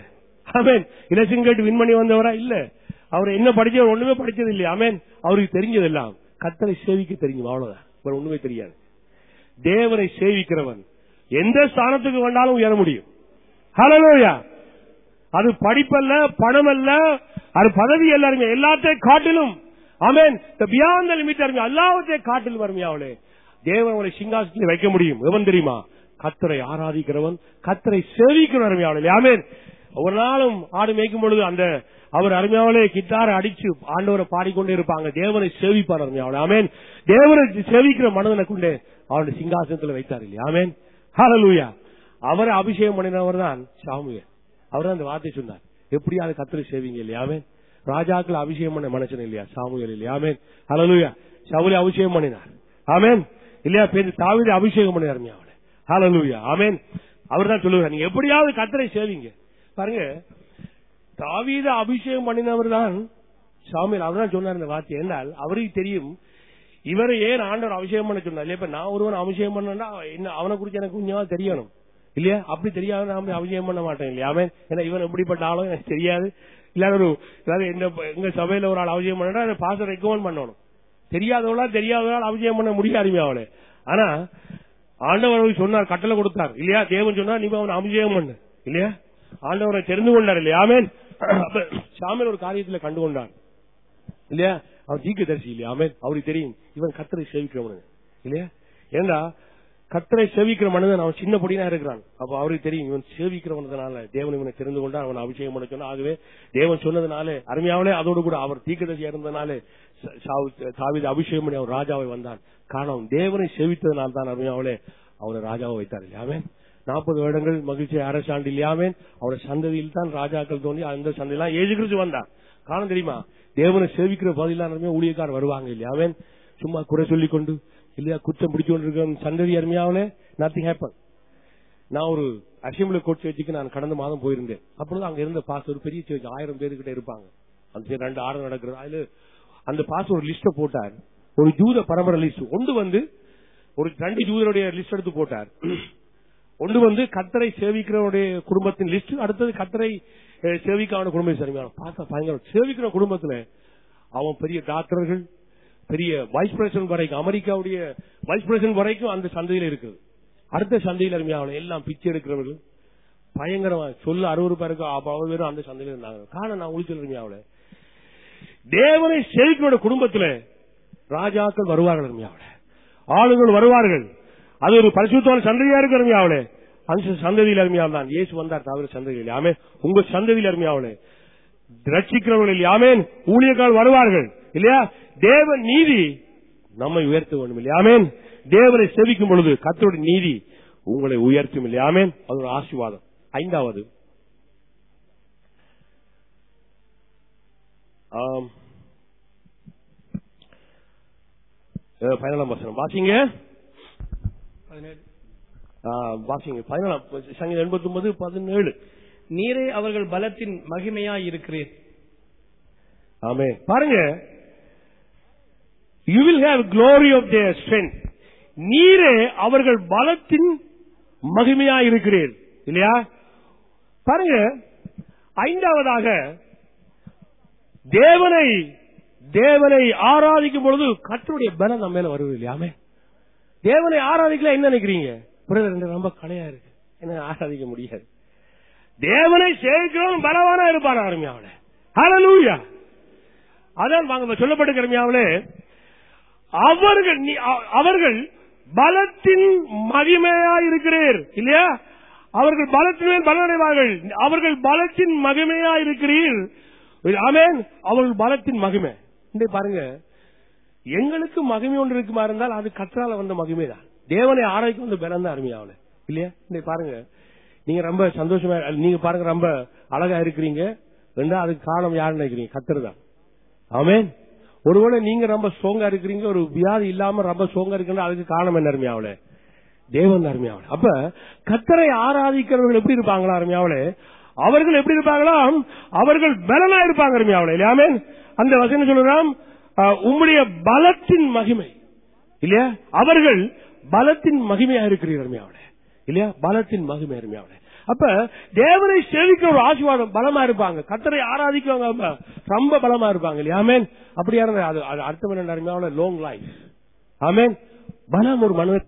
ஆமேன் இலட்சம் கேட்டு வின் பண்ணி வந்தவரா இல்ல அவர் என்ன படிச்சவர் ஒண்ணுமே படிச்சது இல்லையா ஆமேன் அவருக்கு தெரிஞ்சதெல்லாம் கத்தரை சேவிக்க தெரியும் அவ்வளவுதான் வேற ஒண்ணுமே தெரியாது தேவனை சேவிக்கிறவன் எந்த ஸ்தானத்துக்கு வந்தாலும் உயர முடியும் ஹalleluya அது படிப்பல்ல பணம் அல்ல அது பதவி எல்லாருமே எல்லாத்தையும் காட்டிலும் ஆமென் பியாண்ட் லிமிட் அருங்க எல்லாவற்றையும் காட்டிலும் அருமையாவளே தேவன் அவரை சிங்காசனத்தில் வைக்க முடியும் எவன் தெரியுமா கத்தரை ஆராதிக்கிறவன் கத்தரை சேவிக்கிறவன் அருமையாவளே ஆமென் ஒரு நாளும் ஆடு மேய்க்கும் பொழுது அந்த அவர் அருமையாவளே கிட்டாரை அடிச்சு ஆண்டவரை பாடிக்கொண்டே இருப்பாங்க தேவனை சேவிப்பார் அருமையாவளே ஆமென் தேவனை சேவிக்கிற மனதனை கொண்டு அவருடைய சிங்காசனத்தில் வைத்தார் இல்லையா ஆமென் ஹalleluya அவரை அபிஷேகம் பண்ணினவர் தான் சாமுவேல் அவர் அந்த வார்த்தை சொன்னார் எப்படியாவது கத்திரி சேவிங்க இல்லையாமே ராஜாக்கள் அபிஷேகம் பண்ண மனுஷன் இல்லையா சாமுவேல் இல்லையாமே ஹalleluya சவுலை அபிஷேகம் பண்ணினார் ஆமென் இல்லையா பேரு தாவீது அபிஷேகம் பண்ணினார் அவனை ஹalleluya ஆமென் அவர் தான் சொல்லுவார் நீங்க எப்படியாவது கத்தரை சேவிங்க பாருங்க தாவீத அபிஷேகம் பண்ணினவர் தான் சாமியல் அவர் தான் சொன்னார் இந்த வார்த்தை என்றால் அவருக்கு தெரியும் இவரை ஏன் ஆண்டவர் அபிஷேகம் பண்ண சொன்னார் இல்லையா இப்ப நான் ஒருவன் அபிஷேகம் பண்ணா என்ன அவனை குறிச்சு எனக்கு கொஞ்சம் தெரியணும் இல்லையா அப்படி தெரியாத நாம அபிஷேகம் பண்ண மாட்டேன் இல்லையா அவன் ஏன்னா இவன் எப்படிப்பட்ட ஆளும் எனக்கு தெரியாது இல்லாத ஒரு அதாவது எங்க எங்க சபையில ஒரு ஆள் அபிஷேகம் பண்ணா அதை பாச ரெக்கமெண்ட் பண்ணணும் தெரியாதவளா தெரியாதவளால் அபிஷேகம் பண்ண முடியாது அவளை ஆனா ஆண்டவர் அவருக்கு சொன்னார் கட்டளை கொடுத்தார் இல்லையா தேவன் சொன்னார் நீ அவன் அபிஷேகம் பண்ணு இல்லையா ஆண்டவரை தெரிந்து கொண்டார் இல்லையா ஆமேன் அப்ப சாமியல் ஒரு காரியத்துல கண்டு கொண்டார் இல்லையா அவன் தீர்க்க தரிசி இல்லையா ஆமேன் அவருக்கு தெரியும் இவன் கத்தரை சேவிக்கிறவனு இல்லையா ஏண்டா கத்தரை சேவிக்கிற மனிதன் அவன் சின்ன பொடியா இருக்கிறான் அப்ப அவருக்கு தெரியும் இவன் சேவிக்கிறவனதுனால தேவன் இவனை தெரிந்து கொண்டான் அவன் அபிஷேகம் பண்ண சொன்னா ஆகவே தேவன் சொன்னதுனால அருமையாவலே அதோடு கூட அவர் தீர்க்கதரிசியா இருந்ததுனால சாவித அபிஷேகம் பண்ணி அவன் ராஜாவை வந்தான் காரணம் தேவனை சேவித்ததுனால தான் அருமையாவலே அவனை ராஜாவை வைத்தார் இல்லையாமே நாற்பது வருடங்கள் மகிழ்ச்சி அரசாண்டு இல்லையாமே அவருடைய சந்ததியில் தான் ராஜாக்கள் தோன்றி அந்த சந்தையெல்லாம் ஏஜு கிறிஸ்து வந்தான் காரணம் தெரியுமா தேவனை சேவிக்கிற பதிலான ஊழியக்கார் வருவாங்க இல்லையாவே சும்மா குறை சொல்லிக் கொண்டு இல்லையா குற்றம் பிடிச்சு கொண்டிருக்க சந்ததி அருமையாவல நத்திங் ஹேப்பன் நான் ஒரு அசம்பிளி கோட் சேர்ச்சிக்கு நான் கடந்த மாதம் போயிருந்தேன் அப்பொழுது அங்க இருந்த பாஸ் ஒரு பெரிய சேர்ச்சி ஆயிரம் பேருக்கிட்ட இருப்பாங்க அந்த சரி ரெண்டு ஆறு நடக்கிறது அதுல அந்த பாஸ் ஒரு லிஸ்ட போட்டார் ஒரு ஜூத பரம்பரை லிஸ்ட் ஒன்று வந்து ஒரு ரெண்டு ஜூதருடைய லிஸ்ட் எடுத்து போட்டார் ஒன்று வந்து கத்தரை சேவிக்கிறவருடைய குடும்பத்தின் லிஸ்ட் அடுத்தது கத்தரை சேவிக்கான குடும்பம் சரியான பார்த்தா பயங்கர சேவிக்கிற குடும்பத்துல அவன் பெரிய டாக்டர்கள் பெரிய வைஸ் பிரசிடன்ட் வரைக்கும் அமெரிக்காவுடைய வைஸ் பிரசிடன்ட் வரைக்கும் அந்த சந்தையில் இருக்குது அடுத்த சந்தையில் அருமையாவளை எல்லாம் பிச்சை எடுக்கிறவர்கள் பயங்கரமா சொல்ல அறுபது இருக்கும் அவ்வளவு பேரும் அந்த சந்தையில் இருந்தாங்க காரணம் நான் உங்களுக்கு அருமையாவளை தேவனை சேவிக்கிற குடும்பத்துல ராஜாக்கள் வருவார்கள் அருமையாவளை ஆளுகள் வருவார்கள் அது ஒரு பரிசுத்தமான சந்ததியா இருக்கு அருமையாவளே அந்த சந்ததியில் அருமையாவில் தான் இயேசு வந்தார் தவிர சந்ததியில் யாமே உங்க சந்ததியில் அருமையாவளே ரட்சிக்கிறவர்கள் யாமேன் ஊழியக்கால் வருவார்கள் இல்லையா தேவன் நீதி நம்மை உயர்த்த வேண்டும் இல்லையாமேன் தேவனை செவிக்கும் பொழுது கத்தருடைய நீதி உங்களை உயர்த்தும் இல்லையாமேன் அது ஒரு ஆசீர்வாதம் ஐந்தாவது பதினேழாம் வசனம் வாசிங்க வாசிங்க பதினேழாம் சங்கீதம் எண்பத்தி ஒன்பது பதினேழு நீரே அவர்கள் பலத்தின் மகிமையாய் இருக்கிறீர் ஆமே பாருங்க you will have glory of their strength நீரே அவர்கள் பலத்தின் மகிமையா இருக்கிறீர் இல்லையா பாருங்க ஐந்தாவதாக தேவனை தேவனை ஆராதிக்கும் பொழுது கத்தருடைய பலம் நம்ம மேல வருவது இல்லையாமே தேவனை ஆராதிக்கல என்ன நினைக்கிறீங்க பிரதர் ரொம்ப கலையா இருக்கு என்ன ஆராதிக்க முடியாது தேவனை சேவிக்கிறவன் பலவானா இருப்பான் அருமையாவில ஹalleluya அதான் வாங்க சொல்லப்பட்ட கருமையாவிலே அவர்கள் அவர்கள் பலத்தின் மகிமையா இருக்கிறீர் இல்லையா அவர்கள் பலத்தின் மேல் பலனடைவார்கள் அவர்கள் பலத்தின் மகிமையா இருக்கிறீர் ஆமேன் அவர்கள் பலத்தின் மகிமை இந்த பாருங்க எங்களுக்கு மகிமை ஒன்று இருக்குமா இருந்தால் அது கற்றால வந்த மகிமை தான் தேவனை ஆராய்க்கு வந்த பலம் தான் அருமையாவல இல்லையா இந்த பாருங்க நீங்க ரொம்ப சந்தோஷமா நீங்க பாருங்க ரொம்ப அழகா இருக்கிறீங்க ரெண்டா அதுக்கு காரணம் யாருன்னு நினைக்கிறீங்க கத்தர் தான் ஆமேன் ஒருவேளை நீங்க ரொம்ப சோங்கா இருக்கிறீங்க ஒரு வியாதி இல்லாம ரொம்ப சோங்கா இருக்குன்னா அதுக்கு காரணம் என்ன அருமையாவல தேவன் அருமையாவல அப்ப கத்தரை ஆராதிக்கிறவர்கள் எப்படி இருப்பாங்களா அருமையாவலே அவர்கள் எப்படி இருப்பாங்களா அவர்கள் பலனா இருப்பாங்க அருமையாவல இல்லையாமே அந்த வசனம் சொல்றான் உம்முடைய பலத்தின் மகிமை இல்லையா அவர்கள் பலத்தின் மகிமையா இருக்கிறீர் அருமையாவல இல்லையா பலத்தின் மகிமை அருமையாவல அப்ப தேவனை சேவிக்கிற ஒரு ஆசீர்வாதம் பலமா இருப்பாங்க கத்தரை ஆராதிக்கிறவங்க ரொம்ப- ரொம்ப பலமா இருப்பாங்க இல்லையா ஆமென் அப்படியா இருந்தா அது அது அர்த்தம் என்ன லாங் லைஃப் ஆமென் பலம் ஒரு மனித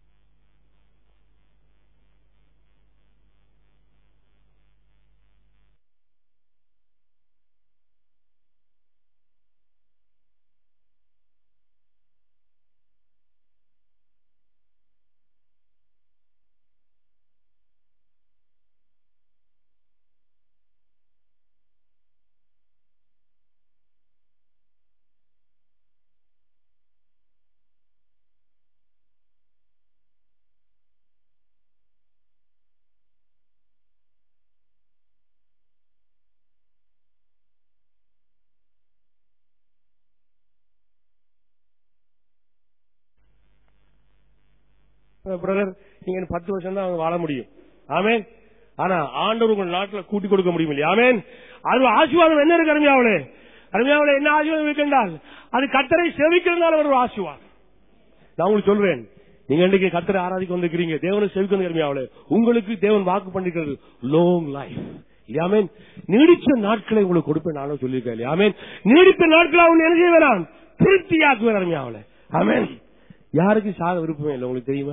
பிரதர் நீங்க இன்னும் பத்து வருஷம் தான் அவங்க வாழ முடியும் ஆமென் ஆனா ஆண்டவர் உங்க நாட்டுல கூட்டி கொடுக்க முடியும் இல்லையா ஆமென் அது ஆசீர்வாதம் என்ன இருக்கு அருமையாவளே அருமையாவளே என்ன ஆசீர்வாதம் இருக்கின்றால் அது கத்தரை சேவிக்கிறதுனால ஒரு ஆசீர்வாதம் நான் உங்களுக்கு சொல்றேன் நீங்க இன்னைக்கு கத்தரை ஆராதிக்க வந்திருக்கிறீங்க தேவனை செவிக்க வந்திருக்கிறீங்க உங்களுக்கு தேவன் வாக்கு பண்ணிக்கிறது லாங் லைஃப் இல்லையாமேன் நீடிச்ச நாட்களை உங்களுக்கு கொடுப்பேன் நானும் சொல்லியிருக்கேன் இல்லையாமேன் நீடித்த நாட்களை அவங்க என்ன செய்ய வேணாம் திருப்தியாக்குவேன் அருமையாவளே ஆமென் யாருக்கு சாக விருப்பமே இல்லை உங்களுக்கு தெரியுமா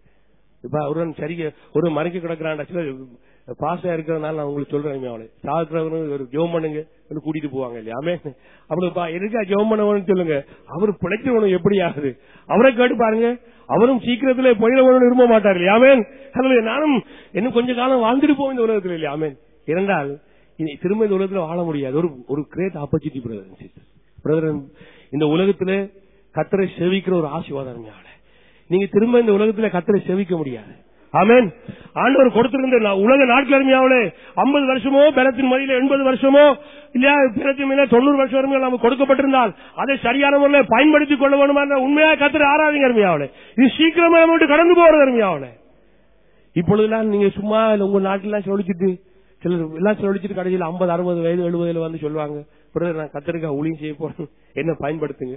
இப்ப ஒரு சரிங்க ஒரு மறைக்க கிடக்கிறான் சில பாசா இருக்கிறதுனால நான் உங்களுக்கு சொல்றேன் அவளை சாகுறவனு ஒரு ஜெபம் பண்ணுங்க வந்து கூட்டிட்டு போவாங்க இல்லையா ஆமே அவளுக்கு எதுக்கா ஜெபம் பண்ணவனு சொல்லுங்க அவர் பிழைக்கிறவனு எப்படி ஆகுது அவரை கேட்டு பாருங்க அவரும் சீக்கிரத்துல போயிடவனு விரும்ப மாட்டார் இல்லையா ஆமேன் அதுல நானும் இன்னும் கொஞ்ச காலம் வாழ்ந்துட்டு போவோம் இந்த உலகத்துல இல்லையா ஆமேன் இரண்டால் இனி திரும்ப இந்த உலகத்துல வாழ முடியாது ஒரு ஒரு கிரேட் ஆப்பர்ச்சுனிட்டி பிரதர் பிரதர் இந்த உலகத்துல கத்தரை செவிக்கிற ஒரு ஆசீர்வாதம் ஞான நீங்க திரும்ப இந்த உலகத்துல கத்தரை செவிக்க முடியாது ஆமென் ஆண்டவர் கொடுத்திருந்த நா- உலக நாட்கள் அருமையாவளே ஐம்பது வருஷமோ பலத்தின் மதியில எண்பது வருஷமோ இல்லையா பிறத்தின் மேல தொண்ணூறு வருஷம் வரைக்கும் நமக்கு கொடுக்கப்பட்டிருந்தால் அதை சரியான முறையில் பயன்படுத்திக் கொள்ள வேண்டுமா என்ற உண்மையா கத்தரை ஆராதிங்க அருமையாவளே இது சீக்கிரமா நம்ம விட்டு கடந்து போறது அருமையாவளே இப்பொழுதெல்லாம் நீங்க சும்மா இல்ல உங்க நாட்டிலாம் செலவழிச்சிட்டு சிலர் எல்லாம் செலவழிச்சிட்டு கடைசியில் ஐம்பது அறுபது வயது எழுபதுல வந்து சொல்லுவாங்க பிரதர் நான் கத்தரிக்காய் ஊழியம் செய்ய போறேன் என்ன பயன்படுத்துங்க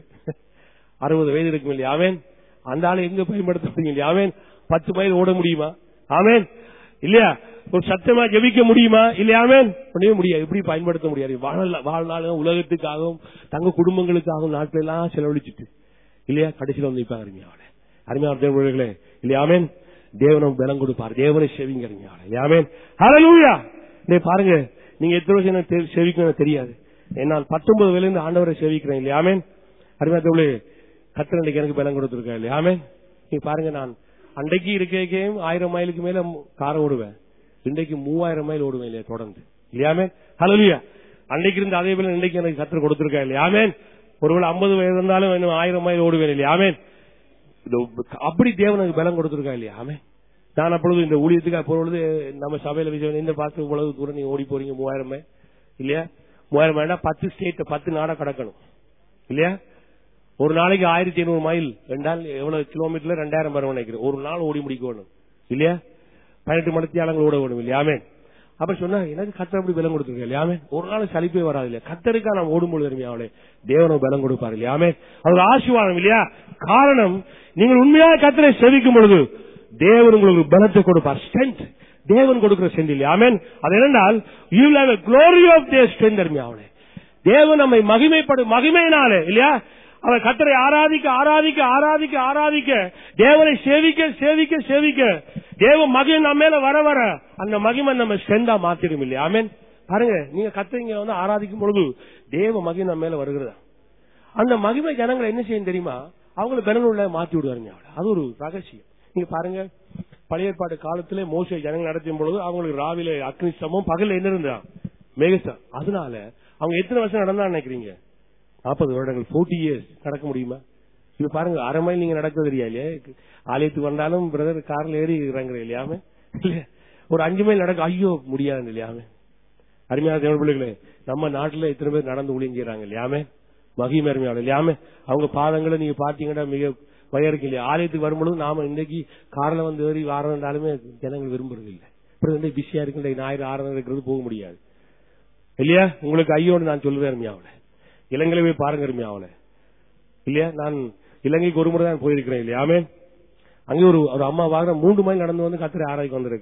அறுபது வயது இருக்கும் இல்லையா ஆமேன் அந்த ஆளை எங்க பயன்படுத்த முடியும் இல்லையா ஆமேன் பத்து மைல் ஓட முடியுமா ஆமேன் இல்லையா ஒரு சத்தமா ஜெபிக்க முடியுமா இல்லையா ஆமேன் பண்ணவே முடியாது எப்படி பயன்படுத்த முடியாது வாழ்நாள் வாழ்நாள் உலகத்துக்காகவும் தங்க குடும்பங்களுக்காகவும் நாட்கள் எல்லாம் செலவழிச்சிட்டு இல்லையா கடைசியில் வந்து நிற்பாங்க அருமையாவளே அருமையான தேவர்களே இல்லையா ஆமேன் தேவனும் பலம் கொடுப்பார் தேவனை செவிங்க அருமையாவளே இல்லையா ஆமேன் ஹalleluya டேய் பாருங்க நீங்க எத்தனை வருஷம் எனக்கு தெரி- செவிக்கணும் எனக்கு தெரியாது என்னால் பத்தொன்பது வயதுல இருந்து ஆண்டவரை செவிக்கிறேன் இல்லையா ஆமேன் அருமையா தேவளே கத்திர இன்னைக்கு எனக்கு பலம் கொடுத்திருக்கா இல்லையா ஆமேன் நீ பாருங்க நான் அன்றைக்கு இருக்கையும் ஆயிரம் மைலுக்கு மேல காரை ஓடுவேன் இன்றைக்கு மூவாயிரம் மைல் ஓடுவேன் இல்லையா தொடர்ந்து இல்லையாமே ஹalleluya அன்னைக்கு இருந்த அதே போல இன்னைக்கு எனக்கு கத்திர கொடுத்திருக்கா இல்லையா ஆமேன் ஒருவேளை ஐம்பது வயது இருந்தாலும் இன்னும் ஆயிரம் மைல் ஓடுவேன் இல்லையா ஆமேன் இது அப்படி தேவனுக்கு பலம் கொடுத்திருக்கா இல்லையா ஆமேன் நான் அப்பொழுது இந்த ஊழியத்துக்கு அப்பொழுது நம்ம சபையில விஜய் இந்த பார்த்து இவ்வளவு தூரம் நீங்க ஓடி போறீங்க மூவாயிரம் மைல் இல்லையா மூவாயிரம் மைல்னா பத்து ஸ்டேட் பத்து நாடா கடக்கணும் இல்லையா ஒரு நாளைக்கு ஆயிரத்தி ஐநூறு மைல் ரெண்டாள் எவ்வளவு கிலோமீட்டர்ல ரெண்டாயிரம் வரும் நினைக்கிறேன் ஒரு நாள் ஓடி முடிக்கணும் இல்லையா பதினெட்டு மணித்தியாலங்கள் ஓட வேணும் இல்லையாமே அப்ப சொன்னா எனக்கு கத்தர் அப்படி பலம் கொடுத்துருக்க இல்லையாமே ஒரு நாள் சலிப்பே வராது இல்லையா கத்தருக்கா நாம் ஓடும்பொழுது அருமையாவளே தேவனும் பலம் கொடுப்பாரு இல்லையாமே அது ஒரு ஆசீர்வாதம் இல்லையா காரணம் நீங்கள் உண்மையாக கத்தரை செவிக்கும் பொழுது தேவன் உங்களுக்கு பலத்தை கொடுப்பார் ஸ்ட்ரென்த் தேவன் கொடுக்கிற ஸ்ட்ரென்த் இல்லையா ஆமென் அது என்னென்றால் you will have glory of their strength அருமையாவளே தேவன் நம்மை மகிமைப்படும் மகிமையினாலே இல்லையா அவர் கத்தரை ஆராதிக்க ஆராதிக்க ஆராதிக்க ஆராதிக்க தேவனை சேவிக்க சேவிக்க சேவிக்க தேவ மகிமை நம்ம மேல வர வர அந்த மகிமை நம்ம ஸ்ட்ரென்தா மாத்திடும் இல்லையா ஆமென் பாருங்க நீங்க கத்தரிங்க வந்து ஆராதிக்கும் பொழுது தேவ மகிமை நம்ம மேல வருகிறதா அந்த மகிமை ஜனங்களை என்ன செய்யும் தெரியுமா அவங்களை பெறனுள்ள மாத்தி விடுவாருங்க அவளை. அது ஒரு ரகசியம் நீங்க பாருங்க பழைய ஏற்பாடு காலத்திலே மோசை ஜனங்கள் நடத்தும் பொழுது அவங்களுக்கு ராவில அக்னி சமம் பகல்ல என்ன இருந்தா மேகஸ்தம் அதனால அவங்க எத்தனை வருஷம் நடந்தா நினைக்கிறீங்க நாற்பது வருடங்கள் போர்ட்டி இயர்ஸ் நடக்க முடியுமா இப்ப பாருங்க அரை மைல் நீங்க நடக்கிறது இல்லையா இல்லையா ஆலயத்துக்கு வந்தாலும் பிரதர் கார்ல ஏறி இறங்குற இல்லையாம இல்லையா ஒரு அஞ்சு மைல் நடக்க ஐயோ முடியாது இல்லையாமே அருமையான தேவ பிள்ளைகளே நம்ம நாட்டுல இத்தனை பேர் நடந்து ஊழியம் செய்யறாங்க இல்லையாமே மகிமை அருமையாளர் இல்லையாமே அவங்க பாதங்களை நீங்க பாத்தீங்கன்னா மிக வயருக்கு இல்லையா ஆலயத்துக்கு வரும்பொழுது நாம இன்னைக்கு கார்ல வந்து ஏறி வாரம்னாலுமே ஜனங்கள் விரும்புறது இல்லை அப்புறம் பிஸியா இருக்கு ஞாயிறு ஆறு இருக்கிறது போக முடியாது இல்லையா உங்களுக்கு ஐயோன்னு நான் சொல்லுவேன் அருமையாவல இலங்கையில போய் பாருங்க அருமையாவல இல்லையா நான் இலங்கைக்கு ஒரு முறை தான் போயிருக்கிறேன் இல்லையா ஆமே அங்கே ஒரு ஒரு அம்மா வாங்க மூன்று மைல் நடந்து வந்து கத்திரை ஆராய்க்கு வந்திருக்கிறார்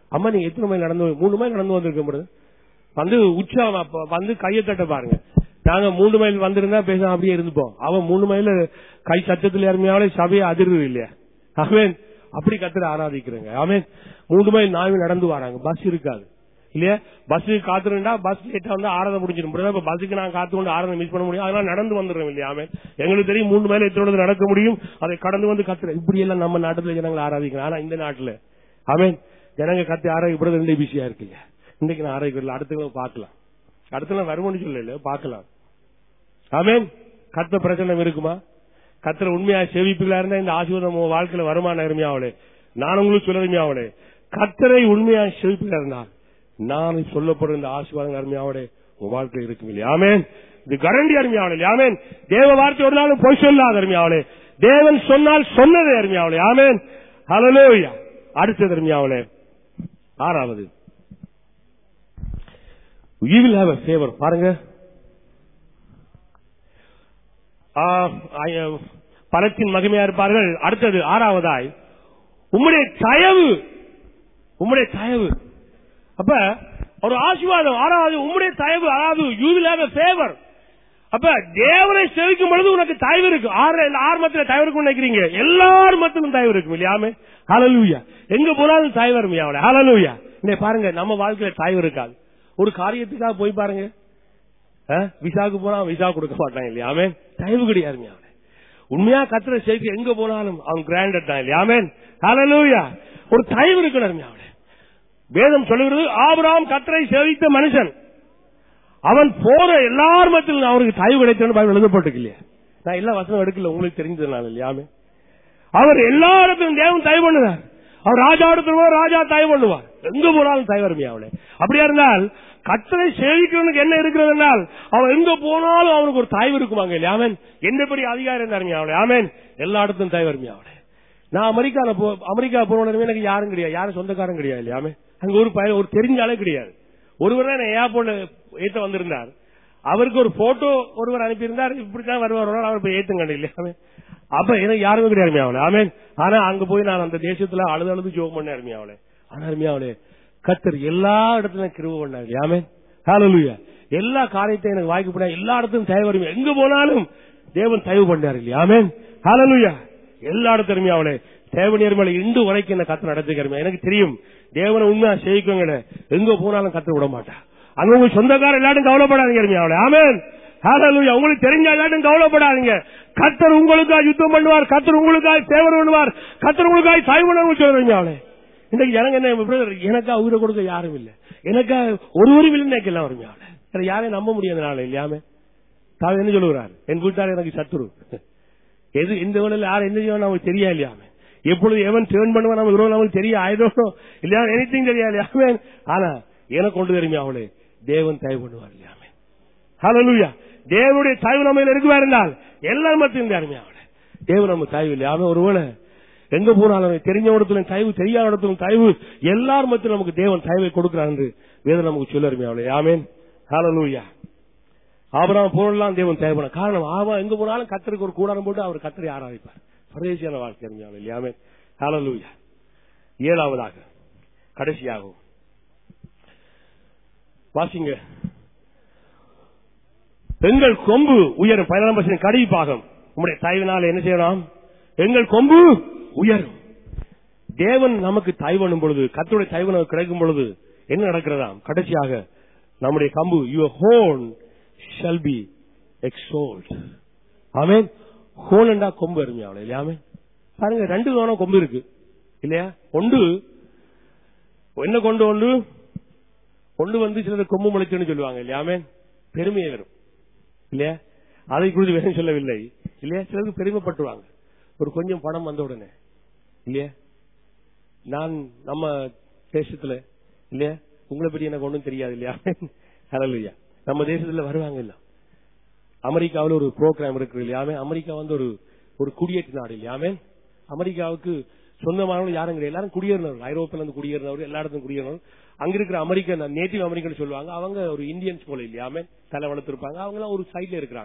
அம்மா நீங்க எத்தனை மைல் நடந்து வந்து- மூணு மைல் நடந்து வந்திருக்க முடியாது வந்து உற்சாகம் அப்ப வந்து கையை தட்ட பாருங்க நாங்க மூணு மைல் வந்திருந்தா பேச அப்படியே இருந்துப்போம் அவன் மூணு மைல் கை சத்தத்துல இறமையாலே சபையை அதிர்வு இல்லையா அவன் அப்படி கத்துற ஆராதிக்கிறேங்க அவன் மூணு மைல் நாலு மைல் நடந்து வராங்க பஸ் இருக்காது இல்லையா பஸ் காத்துருந்தா பஸ் லேட்டா வந்து ஆராதனை முடிஞ்சிடும் பிரதர், இப்ப பஸ்ஸுக்கு நான் காத்து கொண்டு ஆராதனை மிஸ் பண்ண முடியும் அதனால நடந்து வந்துடுறோம் இல்லையா அவன் எங்களுக்கு தெரியும் மூணு மைல் எத்தனை தூரம் நடக்க முடியும் அதை கடந்து வந்து கத்துற இப்படி எல்லாம் நம்ம நாட்டுல ஜனங்களை ஆராதிக்கிறோம் ஆனா இந்த நாட்டுல அவன் ஜனங்க கத்தி ஆரோக்கியப்படுறது ரெண்டு பிஸியா இருக்கு இல்லையா இன்னைக்கு நான் ஆரோக்கியம் அடுத்த கிழமை பார்க்கலாம் அடுத்த நாள் வருவோம்னு சொல்லல பார்க்கலாம் ஆமென் கத்த பிரச்சனை இருக்குமா கத்திர உண்மையா செவிப்புகளா இருந்தா இந்த ஆசீர்வாதம் உங்க வாழ்க்கையில வருமான அருமையாவளே நான் உங்களுக்கு சொல்ல அருமையாவளே கத்தரை உண்மையா செவிப்புகளா இருந்தால் நான் சொல்லப்படுற இந்த ஆசீர்வாதம் அருமையாவளே உங்க வாழ்க்கையில் இருக்கும் இல்லையா ஆமென் இது கரண்டி அருமையாவளே ஆமென் தேவ வார்த்தை ஒரு நாளும் பொய் சொல்லாத அருமையாவளே தேவன் சொன்னால் சொன்னதே அருமையாவளே ஆமென் ஹalleluya அடுத்தது அருமையாவளே ஆறாவது you will have a favor பாருங்க ஆ, ஆ, பலத்தின் மகிமையா இருப்பார்கள் அடுத்தது ஆறாவதாய் உம்முடைய தயவு உம்முடைய தயவு அப்ப ஒரு ஆசீர்வாதம் ஆறாவது உம்முடைய தயவு அதாவது யூ வில் ஹேவ் ஃபேவர் அப்ப தேவனை சேவிக்கும் பொழுது உனக்கு தயவு இருக்கு ஆறு ஆறு மத்தில தயவு இருக்கும் நினைக்கிறீங்க எல்லார் மத்திலும் தயவு இருக்கும் இல்லையாமே ஹalleluya எங்க போனாலும் தயவு வரும் அவளை ஹalleluya இன்னைக்கு பாருங்க நம்ம வாழ்க்கையில தயவு இருக்காது ஒரு காரியத்துக்காக போய் பாருங்க அஹ், விசாவுக்கு போனா விசா கொடுக்க மாட்டான் இல்லையாமே தயவு கிடையாது அவன் உண்மையா கத்திர சேர்த்து எங்க போனாலும் அவன் கிராண்டட் தான் இல்லையாமே ஹalleluya ஒரு தயவு இருக்கணும் அவளை வேதம் சொல்லுகிறது ஆபிரகாம் கத்தரை சேவித்த மனுஷன் அவன் போற எல்லார் மத்தியிலும் அவருக்கு தயவு கிடைத்தன்னு பைபிள் எழுதப்பட்டிருக்கு இல்லையா நான் எல்லா வசனம் எடுக்கல உங்களுக்கு தெரிஞ்சதுனால இல்லையாமே அவர் எல்லா இடத்திலும் தேவன் தயவு பண்ணுவார் அவர் ராஜா இடத்துல போய் ராஜா தயவு பண்ணுவார் எங்க போனாலும் தயவு அருமையா அவளே அப்படியா இருந்தால் கத்தரை சேவிக்கிறவனுக்கு என்ன இருக்கிறது என்றால் அவன் எங்க போனாலும் அவனுக்கு ஒரு தயவு இருக்குமாங்க இல்லையா ஆமென் எந்த பெரிய அதிகாரம் இருந்தாருங்க அவளே ஆமென் எல்லா இடத்திலும் தயவு அருமையா அவளே நான் அமெரிக்கால போ அமெரிக்கா போனோடனே எனக்கு யாரும் கிடையாது யாரும் சொந்தக்காரன் கிடையாது இல்லையாமே அங்க ஒரு பையன் ஒரு தெரிஞ்சாலே கிடையாது ஒருவர் தான் ஏர்போர்ட்ல ஏத்த வந்திருந்தார் அவருக்கு ஒரு போட்டோ ஒருவர் அனுப்பியிருந்தார் இப்படித்தான் வருவார் வருவார், அவர் போய் ஏத்துங்க இல்லையாமே அப்ப எனக்கு யாருமே கிடையாது அவளே ஆமென் ஆனா அங்க போய் நான் அந்த தேசத்துல அழுது அழுது ஜோம் பண்ண அருமையாவளே ஆனா அருமையாவளே கத்தர் எல்லா இடத்துலயும் கிருப பண்ணாரு ஆமென் ஹalleluya எல்லா காரியத்தையும் எனக்கு வாய்க்கு போனா எல்லா இடத்துலயும் தயவு வரும் எங்க போனாலும் தேவன் தயவு பண்ணாரு இல்லையா ஆமென் ஹalleluya எல்லா இடத்துலயுமே அவளே தேவனியர் மேல இண்டு வரைக்கும் என்ன கத்து நடத்துக்கிறமே எனக்கு தெரியும் தேவனை உண்மையா செய்யிக்கோங்க எங்க போனாலும் கத்து விட மாட்டா அங்க உங்க சொந்தக்கார எல்லாரும் கவலைப்படாதீங்க அருமையா அவளே ஆமென் ஹalleluya உங்களுக்கு தெரிஞ்ச எல்லாரும் கவலைப்படாதீங்க கத்தர் உங்களுக்காக யுத்தம் பண்ணுவார் கத்தர் உங்களுக்காக சேவை பண்ணுவார் கத்தர் உங்களுக்காக சாய் பண்ணுவாங்க சொல்றீங்க அவளே இன்னைக்கு ஜனங்க என்ன பிரதர் எனக்கா உயிரை கொடுக்க யாரும் இல்ல எனக்கா ஒருவரும் இல்லை நினைக்கலாம் வருங்க அவளை எனக்கு யாரையும் நம்ப முடியாதனால இல்லையாமே தாவி என்ன சொல்லுகிறார் என் வீட்டார் எனக்கு சத்துரு எது எந்த வேலையில் யார் என்ன செய்வான் நமக்கு தெரியா இல்லையாமே எப்பொழுது எவன் டேர்ன் பண்ணுவான் நமக்கு விரோதம் நமக்கு தெரியும் ஆயிரம் இல்லையா எனித்திங் தெரியா இல்லையாமே ஆனா எனக்கு கொண்டு தெரியுமே அவளே தேவன் தயவு பண்ணுவார் இல்லையாமே ஹalleluya தேவனுடைய தயவு நம்ம இருக்குவா இருந்தால் எல்லாரும் மத்தியும் அருமையா அவளே தேவன் நம்ம தயவு இல்லையாமே ஒருவேளை எங்க போனாலும் தெரிஞ்ச இடத்துல தயவு தெரியாத இடத்துல தயவு எல்லார் மத்தியும் நமக்கு தேவன் தயவை கொடுக்கிறார் என்று வேதம் நமக்கு சொல்ல அருமையா அவளே ஆமேன் ஹalleluya ஆபராம் போனெல்லாம் தேவன் தேவைப்பட காரணம் ஆவா எங்க போனாலும் கத்தருக்கு ஒரு கூடாரம் போட்டு அவர் கத்தரை ஆராதிப்பார் பரதேசியான வாழ்க்கை அருமையாவில் இல்லையாமே ஹalleluya ஏழாவதாக கடைசியாகும் வாசிங்க எங்கள் கொம்பு உயரும் பதினாலாம் பர்சன்ட் கடைசி பாகம் உங்களுடைய தயவினால் என்ன செய்யலாம் எங்கள் கொம்பு உயரும் தேவன் நமக்கு தயவனும் பொழுது கத்தருடைய தயவு நமக்கு கிடைக்கும் பொழுது என்ன நடக்கிறதாம் கடைசியாக நம்முடைய கம்பு your horn shall be exalted ஆமேன் ஹோன்டா கொம்பு அருமையாவளை இல்லையாமே பாருங்க ரெண்டு விதமான கொம்பு இருக்கு இல்லையா ஒன்று என்ன கொண்டு ஒன்று ஒன்று வந்து சிலது கொம்பு முளைச்சுன்னு சொல்லுவாங்க இல்லையாமே பெருமையை வரும் இல்லையா அதை குறித்து வேணும் சொல்லவில்லை இல்லையா சிலருக்கு பெருமைப்பட்டுவாங்க ஒரு கொஞ்சம் பணம் வந்த உடனே இல்லையா நான் நம்ம தேசத்துல இல்லையா உங்களை பற்றி எனக்கு ஒண்ணும் தெரியாது இல்லையா ஹalleluya நம்ம தேசத்துல வருவாங்க இல்ல அமெரிக்காவில் ஒரு ப்ரோக்ராம் இருக்கு இல்லையாமே அமெரிக்கா வந்து ஒரு ஒரு குடியேற்ற நாடு இல்லையாமே அமெரிக்காவுக்கு சொந்தமானவங்க யாரும் கிடையாது எல்லாரும் குடியேறினவர்கள் ஐரோப்பில இருந்து குடியேறினவர் எல்லா இடத்தும் குடியேறினவர் அங்க இருக்கிற அமெரிக்கன் நேட்டிவ் அமெரிக்கன் சொல்லுவாங்க அவங்க ஒரு இந்தியன்ஸ் போல இல்லையாமே தலை வளர்த்திருப்பாங்க அவங்க எல்லாம் ஒரு சைட்ல இருக்கிறாங்க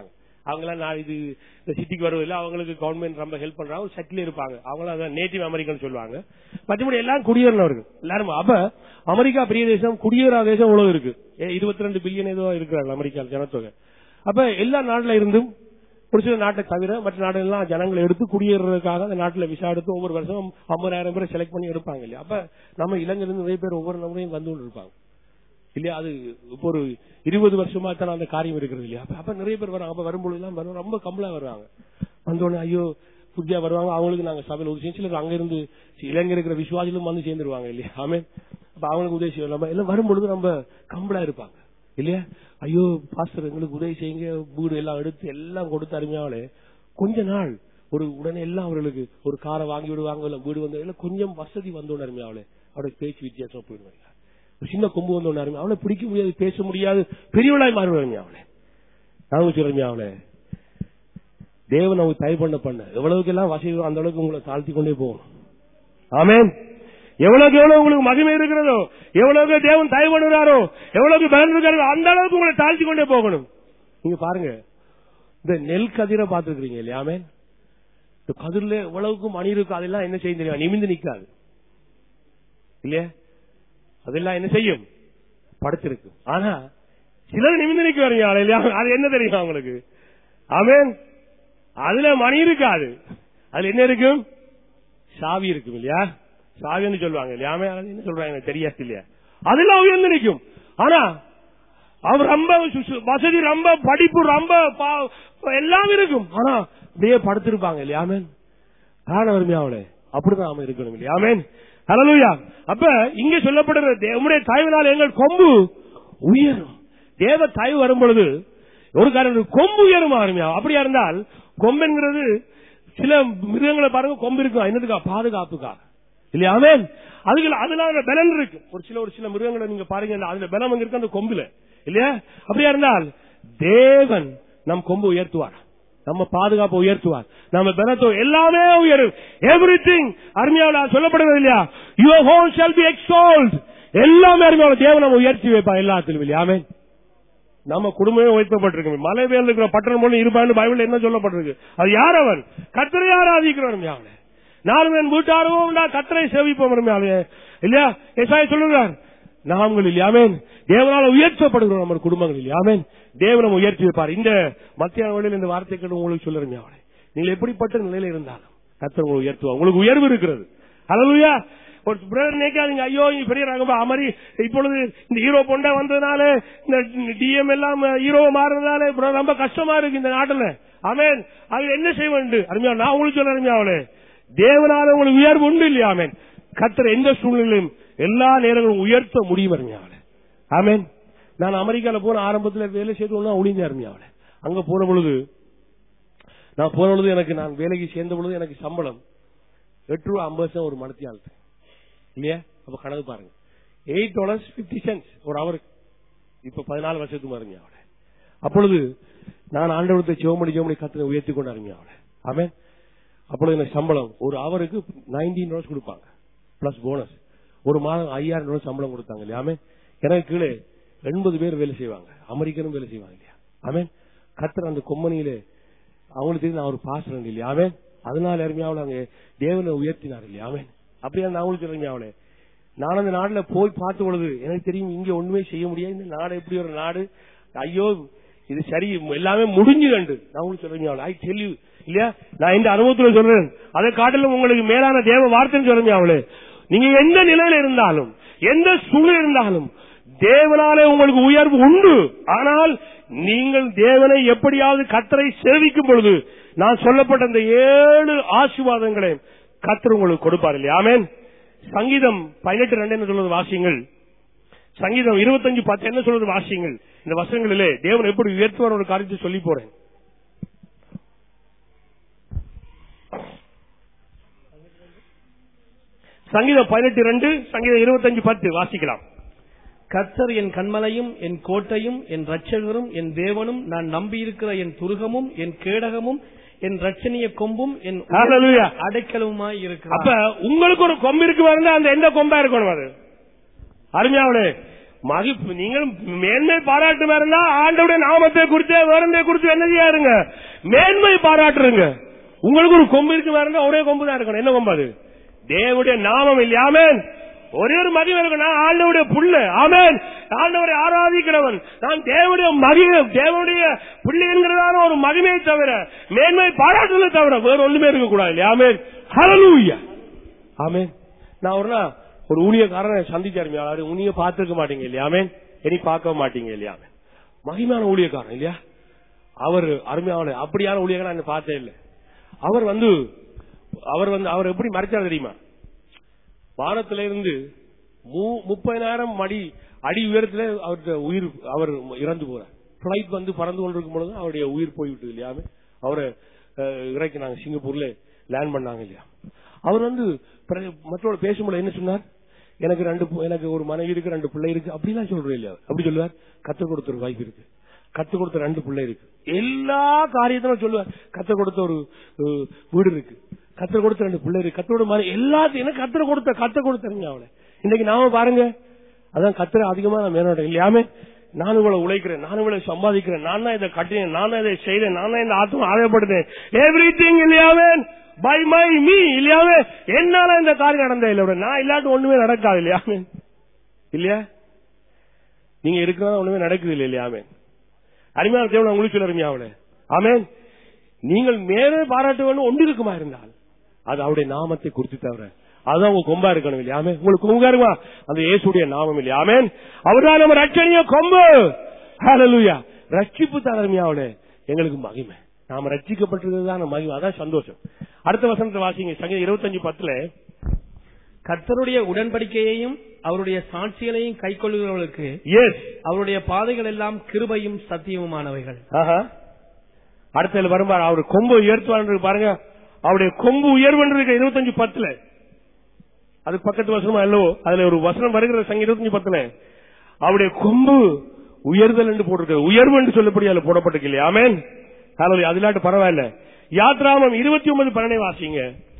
அவங்களாம் நான் இது இந்த சிட்டிக்கு வருவதில்லை அவங்களுக்கு கவர்மெண்ட் ரொம்ப ஹெல்ப் பண்றாங்க ஒரு செட்டில் இருப்பாங்க அவங்களும் அதான் நேட்டிவ் அமெரிக்கன் சொல்லுவாங்க மற்றபடி எல்லாம் குடியேறினவர்கள் எல்லாரும் அப்ப அமெரிக்கா பெரிய தேசம் குடியேறாத தேசம் இவ்வளவு இருக்கு இருபத்தி ரெண்டு பில்லியன் ஏதோ இருக்கிறாங்க அமெரிக்கா ஜனத்தொகை அப்ப எல்லா நாட்டுல இருந்தும் ஒரு சில நாட்டை தவிர மற்ற நாடுகள்லாம் ஜனங்களை எடுத்து குடியேறதுக்காக அந்த நாட்டுல விசா எடுத்து ஒவ்வொரு வருஷம் ஐம்பதாயிரம் பேரை செலக்ட் பண்ணி எடுப்பாங்க இல்லையா அப்ப நம்ம இளைஞர்கள் நிறைய பேர் ஒவ்வொரு முறையும் வந்து கொண்டு இருப்பாங்க இல்லையா அது இப்போ ஒரு இருபது வருஷமா தான் அந்த காரியம் இருக்கிறது இல்லையா அப்ப- அப்ப நிறைய பேர் வராங்க அப்ப வரும்பொழுது எல்லாம் வரும் ரொம்ப கம்பலா வருவாங்க வந்தோடனே ஐயோ புதியா வருவாங்க அவங்களுக்கு நாங்க சபையில் உதவி செய்ய சிலர் அங்க இருந்து இளைஞர் இருக்கிற விசுவாசிகளும் வந்து சேர்ந்துருவாங்க இல்லையா ஆமே அப்ப அவங்களுக்கு உதவி செய்யலாம் நம்ம எல்லாம் வரும்பொழுது ரொம்ப கம்பலா இருப்பாங்க இல்லையா ஐயோ பாஸ்டர் எங்களுக்கு உதவி செய்யுங்க வீடு எல்லாம் எடுத்து எல்லாம் கொடுத்து அருமையாவளே கொஞ்ச நாள் ஒரு உடனே எல்லாம் அவர்களுக்கு ஒரு காரை வாங்கி விடுவாங்க இல்ல வீடு வந்து எல்லாம் கொஞ்சம் வசதி வந்தோன்னு அருமையாவளே அவருடைய பேச்சு வித்தியாசமா போயிடுவாங்க ஒரு சின்ன கொம்பு வந்தோன்னு அருமை அவளை பிடிக்க முடியாது பேச முடியாது பெரியவளாய் மாறுவாங்க அவளே நான் சொல்றேன் அவளே தேவன் அவங்க தயவு பண்ண பண்ண எவ்வளவுக்கு எல்லாம் வசதி அந்த அளவுக்கு உங்களை தாழ்த்தி கொண்டே போகணும் ஆமென் எவ்வளவுக்கு எவ்வளவு உங்களுக்கு மகிமை இருக்கிறதோ எவ்வளவுக்கு தேவன் தயவு பண்ணுறாரோ எவ்வளவுக்கு பலன் இருக்கிறதோ அந்த அளவுக்கு உங்களை தாழ்த்தி கொண்டே போகணும் நீங்க பாருங்க இந்த நெல் கதிரை பார்த்துருக்கீங்க இல்லையா ஆமென் இந்த கதிரில எவ்வளவுக்கு மணி இருக்கு அதெல்லாம் என்ன செய்யும் தெரியுமா நிமிந்து நிக்காது இல்லையா அதெல்லாம் என்ன செய்யும் படுத்திருக்கு ஆனா சிலர் நிமிந்து நிக்க வரீங்க இல்லையா அது என்ன தெரியும் அவங்களுக்கு ஆமென் அதுல மணி இருக்காது அதுல என்ன இருக்கும் சாவி இருக்கும் இல்லையா சாவின்னு சொல்லுவாங்க இல்லையா ஆமென். அது என்ன சொல்றாங்க எனக்கு தெரியாது இல்லையா அதெல்லாம் உயர்ந்து நிற்கும் ஆனா அவர் ரொம்ப சு- சு- வசதி ரொம்ப படிப்பு ரொம்ப பா- எல்லாம் இருக்கும் ஆனா அப்படியே படுத்திருப்பாங்க இல்லையா ஆமென் காண வருமே அவளே அப்படிதான் நாம இருக்கணும் இல்லையா ஆமென் ஹalleluya அப்ப இங்க சொல்லப்படுற தேவனுடைய தயவினால் எங்கள் கொம்பு உயரும் தேவ தயவு வரும் பொழுது ஒரு காரணம் கொம்பு உயரும் அருமையா அப்படியா இருந்தால் கொம்புங்கிறது சில மிருகங்களை பாருங்க கொம்பு இருக்கும் என்னதுக்கா பாதுகாப்புக்கா இல்லையா ஆமென் அதுல அதுல அந்த பலன் இருக்கு ஒரு சில ஒரு சில மிருகங்களை நீங்க பாருங்க அந்த- அதுல பலம் அங்க இருக்கு அந்த கொம்புல இல்லையா அப்படியா இருந்தால் தேவன் நம் கொம்பு உயர்த்துவார் நம்ம பாதுகாப்பை உயர்த்துவார் நம்ம பலத்தோ எல்லாமே உயரும் எவ்ரி திங் அருமையாவில் சொல்லப்படுகிறது இல்லையா your horn shall be exalted எல்லாமே அருமையாவில் தேவன் நம்ம உயர்த்தி வைப்பா எல்லாத்திலும் இல்லையா ஆமென் நம்ம குடும்பமே உயர்த்தப்பட்டிருக்கு மலை மேல் இருக்கிற பட்டணம் போல இருப்பான்னு பைபிள் என்ன சொல்லப்பட்டிருக்கு அது யார் அவன் கத்தரை ஆராதிக்கிறவன் யாவனே நானும் என் வீட்டாரும் கத்தரை சேவிப்போம் அருமையாவே இல்லையா எசாய சொல்லுகிறார் நாங்கள் இல்லையாமேன் தேவனால உயர்த்தப்படுகிறோம் நம்ம குடும்பங்கள் இல்லையாமேன் தேவனம் உயர்த்தி வைப்பார் இந்த மத்தியான வேளையில் இந்த வார்த்தைகள் உங்களுக்கு சொல்லுறேன் அவளே நீங்கள் எப்படிப்பட்ட நிலையில இருந்தாலும் கத்தர் உங்களை உயர்த்துவா உங்களுக்கு உயர்வு இருக்கிறது அல்லா ஒரு பிரதர் நினைக்காதீங்க ஐயோ இங்க பெரிய ரகமா அமரி இப்பொழுது இந்த ஹீரோ பொண்டா வந்ததுனால இந்த டிஎம் எல்லாம் ஹீரோ மாறுறதுனால bro, ரொம்ப கஷ்டமா இருக்கு இந்த நாட்டுல ஆமென் அது என்ன செய்ய வேண்டும் அருமையா நான் உங்களுக்கு சொல்ல அருமையா அவளே தேவனால உங்களுக்கு உயர்வு உண்டு இல்லையா ஆமென் கத்தர் எந்த சூழ்நிலையிலும் எல்லா நேரங்களும் உயர்த்த முடியும் அருமையா அவளே ஆமென் நான் அமெரிக்கால போன ஆரம்பத்துல வேலை செய்து ஒண்ணா ஒளிஞ்ச அருமையா அவளே அங்க போன பொழுது நான் போன பொழுது எனக்கு நான் வேலைக்கு சேர்ந்த பொழுது எனக்கு சம்பளம் எட்டு ரூபா ஐம்பது சென்ட் ஒரு மணத்தி ஆளுக்கு இல்லையா அப்ப கணக்கு பாருங்க எயிட் டாலர்ஸ் பிப்டி சென்ட்ஸ் ஒரு அவருக்கு இப்ப பதினாலு வருஷத்துக்கு மருங்க அவளை அப்பொழுது நான் ஆண்டவரத்தை சிவமணி சிவமணி கத்திர உயர்த்தி கொண்டு அறிங்க அவளை ஆமே அப்பொழுது எனக்கு சம்பளம் ஒரு அவருக்கு நைன்டீன் டாலர்ஸ் கொடுப்பாங்க பிளஸ் போனஸ் ஒரு மாதம் ஐயாயிரம் டாலர் சம்பளம் கொடுத்தாங்க இல்லையா ஆமே எனக்கு கீழே எண்பது பேர் வேலை செய்வாங்க அமெரிக்கனும் வேலை செய்வாங்க இல்லையா ஆமே கத்திர அந்த கொம்மனியிலே அவங்களுக்கு தெரியும் நான் ஒரு பாசனம் இல்லையா ஆமே அதனால அருமையாவில் அங்க தேவனை உயர்த்தினார் இல்லையா ஆமே அப்படியா நான் உங்களுக்கு அருமையாவளே நான் அந்த நாடுல போய் பார்த்த பொழுது எனக்கு தெரியும் இங்க ஒண்ணுமே செய்ய முடியாது இந்த நாடு எப்படி ஒரு நாடு ஐயோ இது சரி எல்லாமே முடிஞ்சு கண்டு நான் உங்களுக்கு சொல்றேன் ஐ டெல் யூ இல்லையா நான் இந்த அனுபவத்துல சொல்றேன் அதை காட்டிலும் உங்களுக்கு மேலான தேவ வார்த்தைன்னு சொல்றேன் அவளே நீங்க எந்த நிலையில இருந்தாலும் எந்த சூழல் இருந்தாலும் தேவனாலே உங்களுக்கு உயர்வு உண்டு ஆனால் நீங்கள் தேவனை எப்படியாவது கத்தரை சேவிக்கும் பொழுது நான் சொல்லப்பட்ட இந்த ஏழு ஆசீர்வாதங்களை கத்தர் உங்களுக்கு கொடுப்பார் இல்லையா ஆமென் சங்கீதம் பதினெட்டு ரெண்டு என்ன சொல்றது வாசியங்கள் சங்கீதம் இருபத்தஞ்சு பத்து என்ன சொல்றது வாசியங்கள் இந்த வசனங்களிலே தேவன் எப்படி உயர்த்துவார் ஒரு காரியத்தை சொல்லி போறேன் சங்கீதம் பதினெட்டு ரெண்டு சங்கீதம் இருபத்தஞ்சு பத்து வாசிக்கலாம் கர்த்தர் என் கண்மலையும் என் கோட்டையும் என் ரட்சகரும் என் தேவனும் நான் நம்பியிருக்கிற என் துருகமும் என் கேடகமும் என் ரட்சணிய கொம்பும் என் Hallelujah. அடைக்கலவுமாய் அப்ப இருக்கிறார் உங்களுக்கு ஒரு கொம்பு இருக்கு பாருங்க அந்த எந்த கொம்பா இருக்கணும் அது அருமையாவளே மகிப்பு நீங்கள் மேன்மை பாராட்டு இருந்தா ஆண்டவுடைய நாமத்தை குறித்து வேறந்தை குறித்து என்ன செய்யாருங்க மேன்மை பாராட்டுருங்க உங்களுக்கு ஒரு கொம்பு இருக்கு வேற ஒரே கொம்பு தான் இருக்கணும் என்ன கொம்பு அது தேவனுடைய நாமம் இல்லையாமேன் ஒரே ஒரு மகிமை இருக்கணும் நான் ஆண்டவுடைய புள்ள ஆமேன் ஆண்டவரை ஆராதிக்கிறவன் நான் தேவனுடைய மகிமை தேவனுடைய புள்ளி என்கிறதான ஒரு மகிமையை தவிர மேன்மை பாராட்டுவதை தவிர வேற ஒண்ணுமே இருக்க கூடாது இல்லையா ஆமேன் ஹalleluya ஆமேன் நான் ஒரு நாள் ஒரு ஊழியக்காரனை சந்திச்சாரு யாரு உனிய பார்த்திருக்க மாட்டீங்க இல்லையா ஆமேன் இனி பார்க்க மாட்டீங்க இல்லையா ஆமேன் மகிமையான ஊழியக்காரன் இல்லையா அவர் அருமையான அப்படியான ஊழியக்காரன் நான் பார்த்தே இல்லை அவர் வந்து அவர் வந்து அவர் எப்படி மறைச்சார் தெரியுமா வானத்தில இருந்து மு- முப்பதினாயிரம் அடி அடி உயரத்துல அவருடைய உயிர் அவர் இறந்து போறார் பிளைட் வந்து பறந்து கொண்டிருக்கும் பொழுது அவருடைய உயிர் போய்விட்டது இல்லையாமே அவரை அஹ், இறக்கினாங்க சிங்கப்பூர்ல லேண்ட் பண்ணாங்க இல்லையா அவர் வந்து பிற- மற்றவங்க பேசும்போது என்ன சொன்னார் எனக்கு ரெண்டு பு- எனக்கு ஒரு மனைவி இருக்கு ரெண்டு பிள்ளை இருக்கு அப்படிலாம் சொல்றேன் இல்லையா அப்படி சொல்லுவார் கத்து கொடுத்த ஒரு வைஃப் இருக்கு கத்து கொடுத்த ரெண்டு பிள்ளை இருக்கு எல்லா காரியத்திலும் சொல்லுவார் கத்து கொடுத்த ஒரு அஹ், வீடு இருக்கு கத்து கொடுத்த ரெண்டு பிள்ளை இருக்கு கத்தோட மாதிரி எல்லாத்தையும் எனக்கு கத்திர கொடுத்த கத்த கொடுத்தருங்க அவளை இன்னைக்கு நாம பாருங்க அதான் கத்திர அதிகமா நான் மேலோட்டம் இல்லையாமே நானும் இவ்வளவு உழைக்கிறேன் நானும் இவ்வளவு சம்பாதிக்கிறேன் நான் தான் இதை கட்டினேன் நான் தான் இதை செய்தேன் நான் தான் இந்த ஆத்மா ஆதரப்படுத்தேன் எவ்ரி திங் இல்லையாவே பை மை மீ இல்லையாவே என்னால இந்த காரியம் நடந்தே இல்லை நான் இல்லாட்டு ஒண்ணுமே நடக்காது இல்லையாமே இல்லையா நீங்க இருக்கிறதா ஒண்ணுமே நடக்குது இல்லை இல்லையாமே அருமையான தேவன் உங்களுக்கு சொல்ல அவளே ஆமேன் நீங்கள் மேலே பாராட்ட வேண்டும் ஒன்று இருக்குமா இருந்தால் அது அவருடைய நாமத்தை குறித்து தவிர அதுதான் உங்க கொம்பா இருக்கணும் இல்லையாமே உங்களுக்கு கொம்பா இருக்குமா அந்த இயேசுடைய நாமம் இல்லையாமேன் அவர்தான் நம்ம ரட்சணிய கொம்பு ஹalleluya ரட்சிப்பு தரமையாவளே எங்களுக்கு மகிமை நாம ரட்சிக்கப்பட்டிருக்கிறது தான் மகிமை அதான் சந்தோஷம் அடுத்த வசனத்தை வாசிங்க சங்கீதம் இருபத்தஞ்சு பத்துல கர்த்தருடைய உடன்படிக்கையையும் அவருடைய சாட்சிகளையும் கைக்கொள்ளுகிறவர்களுக்கு எஸ் அவருடைய பாதைகள் எல்லாம் கிருபையும் சத்தியமுமானவைகள் ஆஹா அடுத்த வரும்பார் அவர் கொம்பு உயர்த்துவார் பாருங்க அவருடைய கொம்பு உயர்வென்று இருக்க இருபத்தஞ்சு பத்துல அது பக்கத்து வசனமா அல்லவோ அதுல ஒரு வசனம் வருகிற சங்க இருபத்தஞ்சு பத்துல அவருடைய கொம்பு உயர்தல் என்று போட்டிருக்கு உயர்வு என்று சொல்லப்படி அதுல போடப்பட்டிருக்கு இல்லையா ஆமேன் ஹalleluya அதிலாட்டு பரவாயில்ல யாத்ராமம் இருபத்தி ஒன்பது பன்னெண்டை வாசிங்க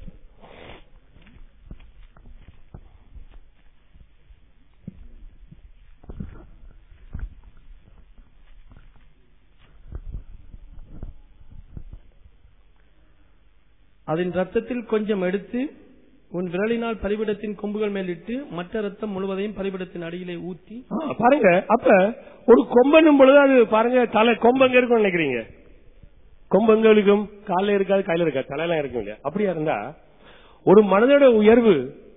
அதன் ரத்தத்தில் கொஞ்சம் எடுத்து உன் விரலினால் பலிபிடத்தின் கொம்புகள் மேலிட்டு மற்ற ரத்தம் முழுவதையும் பலிபிடத்தின் அடியிலே ஊற்றி ஆ, பாருங்க அப்ப ஒரு கொம்பனும் பொழுது அது பாருங்க தலை கொம்பு எங்க இருக்கும் நினைக்கிறீங்க கொம்பு எங்க இருக்கும் காலில் இருக்காது கையில இருக்காது தலையெல்லாம் இருக்கும் இல்லையா அப்படியா இருந்தா ஒரு மனிதனோட உயர்வு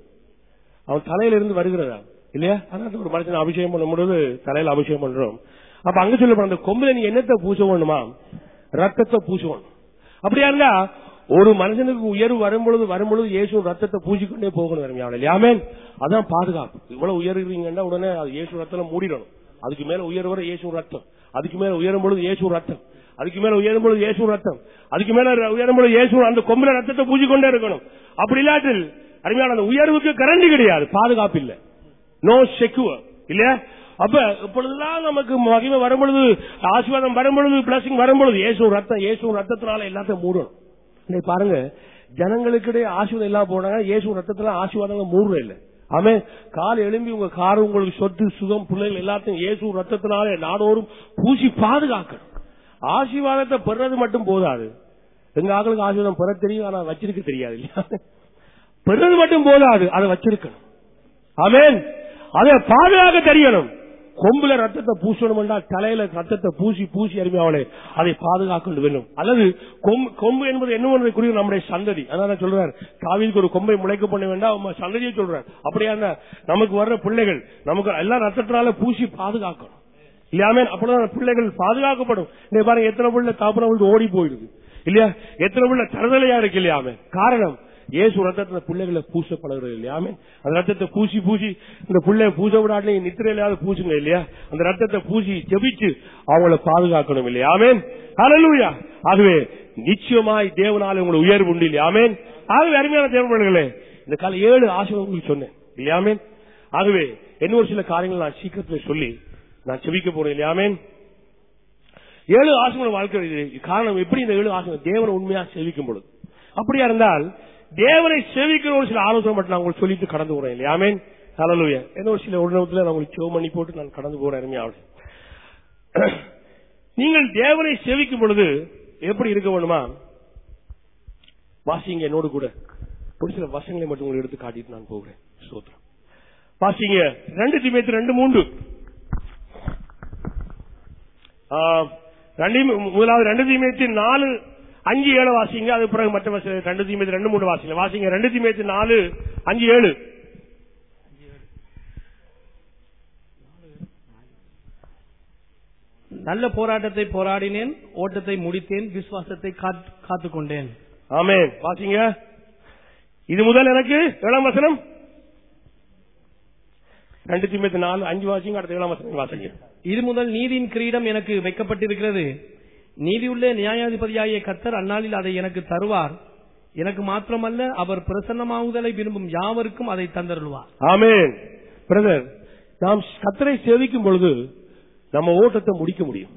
அவன் தலையில இருந்து வருகிறதா இல்லையா அதான் ஒரு மனுஷன் அபிஷேகம் பண்ணும் பொழுது தலையில அபிஷேகம் பண்றோம் அப்ப அங்க சொல்லப்படும் அந்த கொம்புல நீ என்னத்தை பூச வேணுமா ரத்தத்தை பூசணும் அப்படியா இருந்தா ஒரு மனுஷனுக்கு உயர்வு வரும்பொழுது வரும்பொழுது இயேசு ரத்தத்தை பூசிக்கொண்டே போகணும் வருமையாவில் இல்லையாமேன் அதான் பாதுகாப்பு இவ்வளவு உயர்கிறீங்கன்னா உடனே அது இயேசு ரத்தம் மூடிடணும் அதுக்கு மேல உயர் வர இயேசு ரத்தம் அதுக்கு மேல உயரும் பொழுது இயேசு ரத்தம் அதுக்கு மேல உயரும் பொழுது இயேசு ரத்தம் அதுக்கு மேல உயரும் பொழுது இயேசு அந்த கொம்புல ரத்தத்தை பூசிக்கொண்டே இருக்கணும் அப்படி இல்லாட்டில் அருமையான அந்த உயர்வுக்கு கரண்டி கிடையாது பாதுகாப்பு இல்லை நோ செக்யூர் இல்லையா அப்ப இப்பொழுதுதான் நமக்கு மகிமை வரும்பொழுது ஆசீர்வாதம் வரும்பொழுது பிளஸிங் வரும்பொழுது இயேசு ரத்தம் இயேசு ரத்தத்தினால எல்லாத்தையும் மூடணும் இன்னைக்கு பாருங்க ஜனங்களுக்கிடையே ஆசீர்வாதம் எல்லாம் போனாங்க இயேசு ரத்தத்துல ஆசீர்வாதங்கள் மூடுற இல்ல ஆமே கால் எழும்பி உங்க கார் உங்களுக்கு சொத்து சுகம் பிள்ளைகள் எல்லாத்தையும் இயேசு ரத்தத்தினாலே நாடோறும் பூசி பாதுகாக்கணும் ஆசீர்வாதத்தை பெறது மட்டும் போதாது எங்க ஆக்களுக்கு ஆசீர்வாதம் பெற தெரியும் ஆனா வச்சிருக்க தெரியாது இல்லையா பெறது மட்டும் போதாது அதை வச்சிருக்கணும் ஆமேன் அதை பாதுகாக்க தெரியணும் கொம்புல ரத்தத்தை பூசணும் என்றால் தலையில ரத்தத்தை பூசி பூசி அருமையாவளே அதை பாதுகாக்க வேண்டும் அல்லது கொம்பு கொம்பு என்பது என்ன ஒன்றை குறி நம்முடைய சந்ததி அதான் சொல்றார் காவிரிக்கு ஒரு கொம்பை முளைக்க பண்ண வேண்டாம் அவங்க சந்ததியை சொல்றார் அப்படியா இருந்தா நமக்கு வர்ற பிள்ளைகள் நமக்கு எல்லா ரத்தத்தினால பூசி பாதுகாக்கணும் இல்லையாமே அப்பதான் பிள்ளைகள் பாதுகாக்கப்படும் இன்னைக்கு பாருங்க எத்தனை பிள்ளை தாப்புறம் ஓடி போயிடுது இல்லையா எத்தனை பிள்ளை தரதலையா இருக்கு இல்லையாமே காரணம் ஏசு ரத்தத்துல பிள்ளைகளை பூச பழகுறது இல்லையாமே அந்த ரத்தத்தை பூசி பூசி இந்த பிள்ளை பூச விடாட்டி நித்திரையிலாவது பூசுங்க இல்லையா அந்த ரத்தத்தை பூசி ஜெபிச்சு அவங்கள பாதுகாக்கணும் இல்லையா ஆமேன் ஹalleluya ஆகவே நிச்சயமாய் தேவனால உங்களை உயர்வு உண்டு இல்லையா ஆமேன் ஆகவே அருமையான தேவர்களே இந்த கால ஏழு ஆசிரியர் உங்களுக்கு சொன்னேன் இல்லையாமேன் ஆகவே இன்னொரு சில காரியங்கள் நான் சீக்கிரத்தில் சொல்லி நான் செபிக்க போறேன் இல்லையாமேன் ஏழு ஆசனங்கள் வாழ்க்கை காரணம் எப்படி இந்த ஏழு ஆசனம் தேவனை உண்மையா சேவிக்கும் பொழுது அப்படியா இருந்தால் தேவனை சேவிக்கிற ஒரு சில ஆலோசனை மட்டும் நான் உங்களுக்கு சொல்லிட்டு கடந்து போறேன் இல்லையாமேன் ஹalleluya என்ன ஒரு சில உடனத்துல நான் உங்களுக்கு சிவ பண்ணி போட்டு நான் கடந்து போறேன் அருமையாவது நீங்கள் தேவனை சேவிக்கும் பொழுது எப்படி இருக்க வேணுமா வாசிங்க என்னோடு கூட ஒரு சில வசங்களை மட்டும் உங்களுக்கு எடுத்து காட்டிட்டு நான் போகிறேன் சோத்திரம் வாசிங்க ரெண்டு திமேத்து ரெண்டு மூன்று ஆ, ரெண்டு முதலாவது ரெண்டு தீமேத்து நாலு அஞ்சு ஏழு வாசிங்க அது பிறகு மற்ற வச- ரெண்டு தீமேத்து ரெண்டு மூணு வாசிங்க வாசிங்க ரெண்டு தீமேத்து நாலு அஞ்சு ஏழு நல்ல போராட்டத்தை போராடினேன் ஓட்டத்தை முடித்தேன் விசுவாசத்தை காத்து- காத்துக்கொண்டேன் ஆமென் வாசிங்க இது முதல் எனக்கு ஏழாம் வசனம் ரெண்டு தீமேத்து நாலு அஞ்சு வாசிங்க அடுத்த ஏழாம் வசனம் வாசிங்க இது முதல் நீதியின் கிரீடம் எனக்கு வைக்கப்பட்டிருக்கிறது நீதியுள்ள நியாயாதிபதியாகிய கர்த்தர் அந்நாளில் அதை எனக்கு தருவார் எனக்கு மாத்திரமல்ல அவர் பிரசன்னமாகுதலை விரும்பும் யாவருக்கும் அதை தந்தருள்வார் ஆமென் பிரதர் நாம் கத்தரை சேவிக்கும் பொழுது நம்ம ஓட்டத்தை முடிக்க முடியும்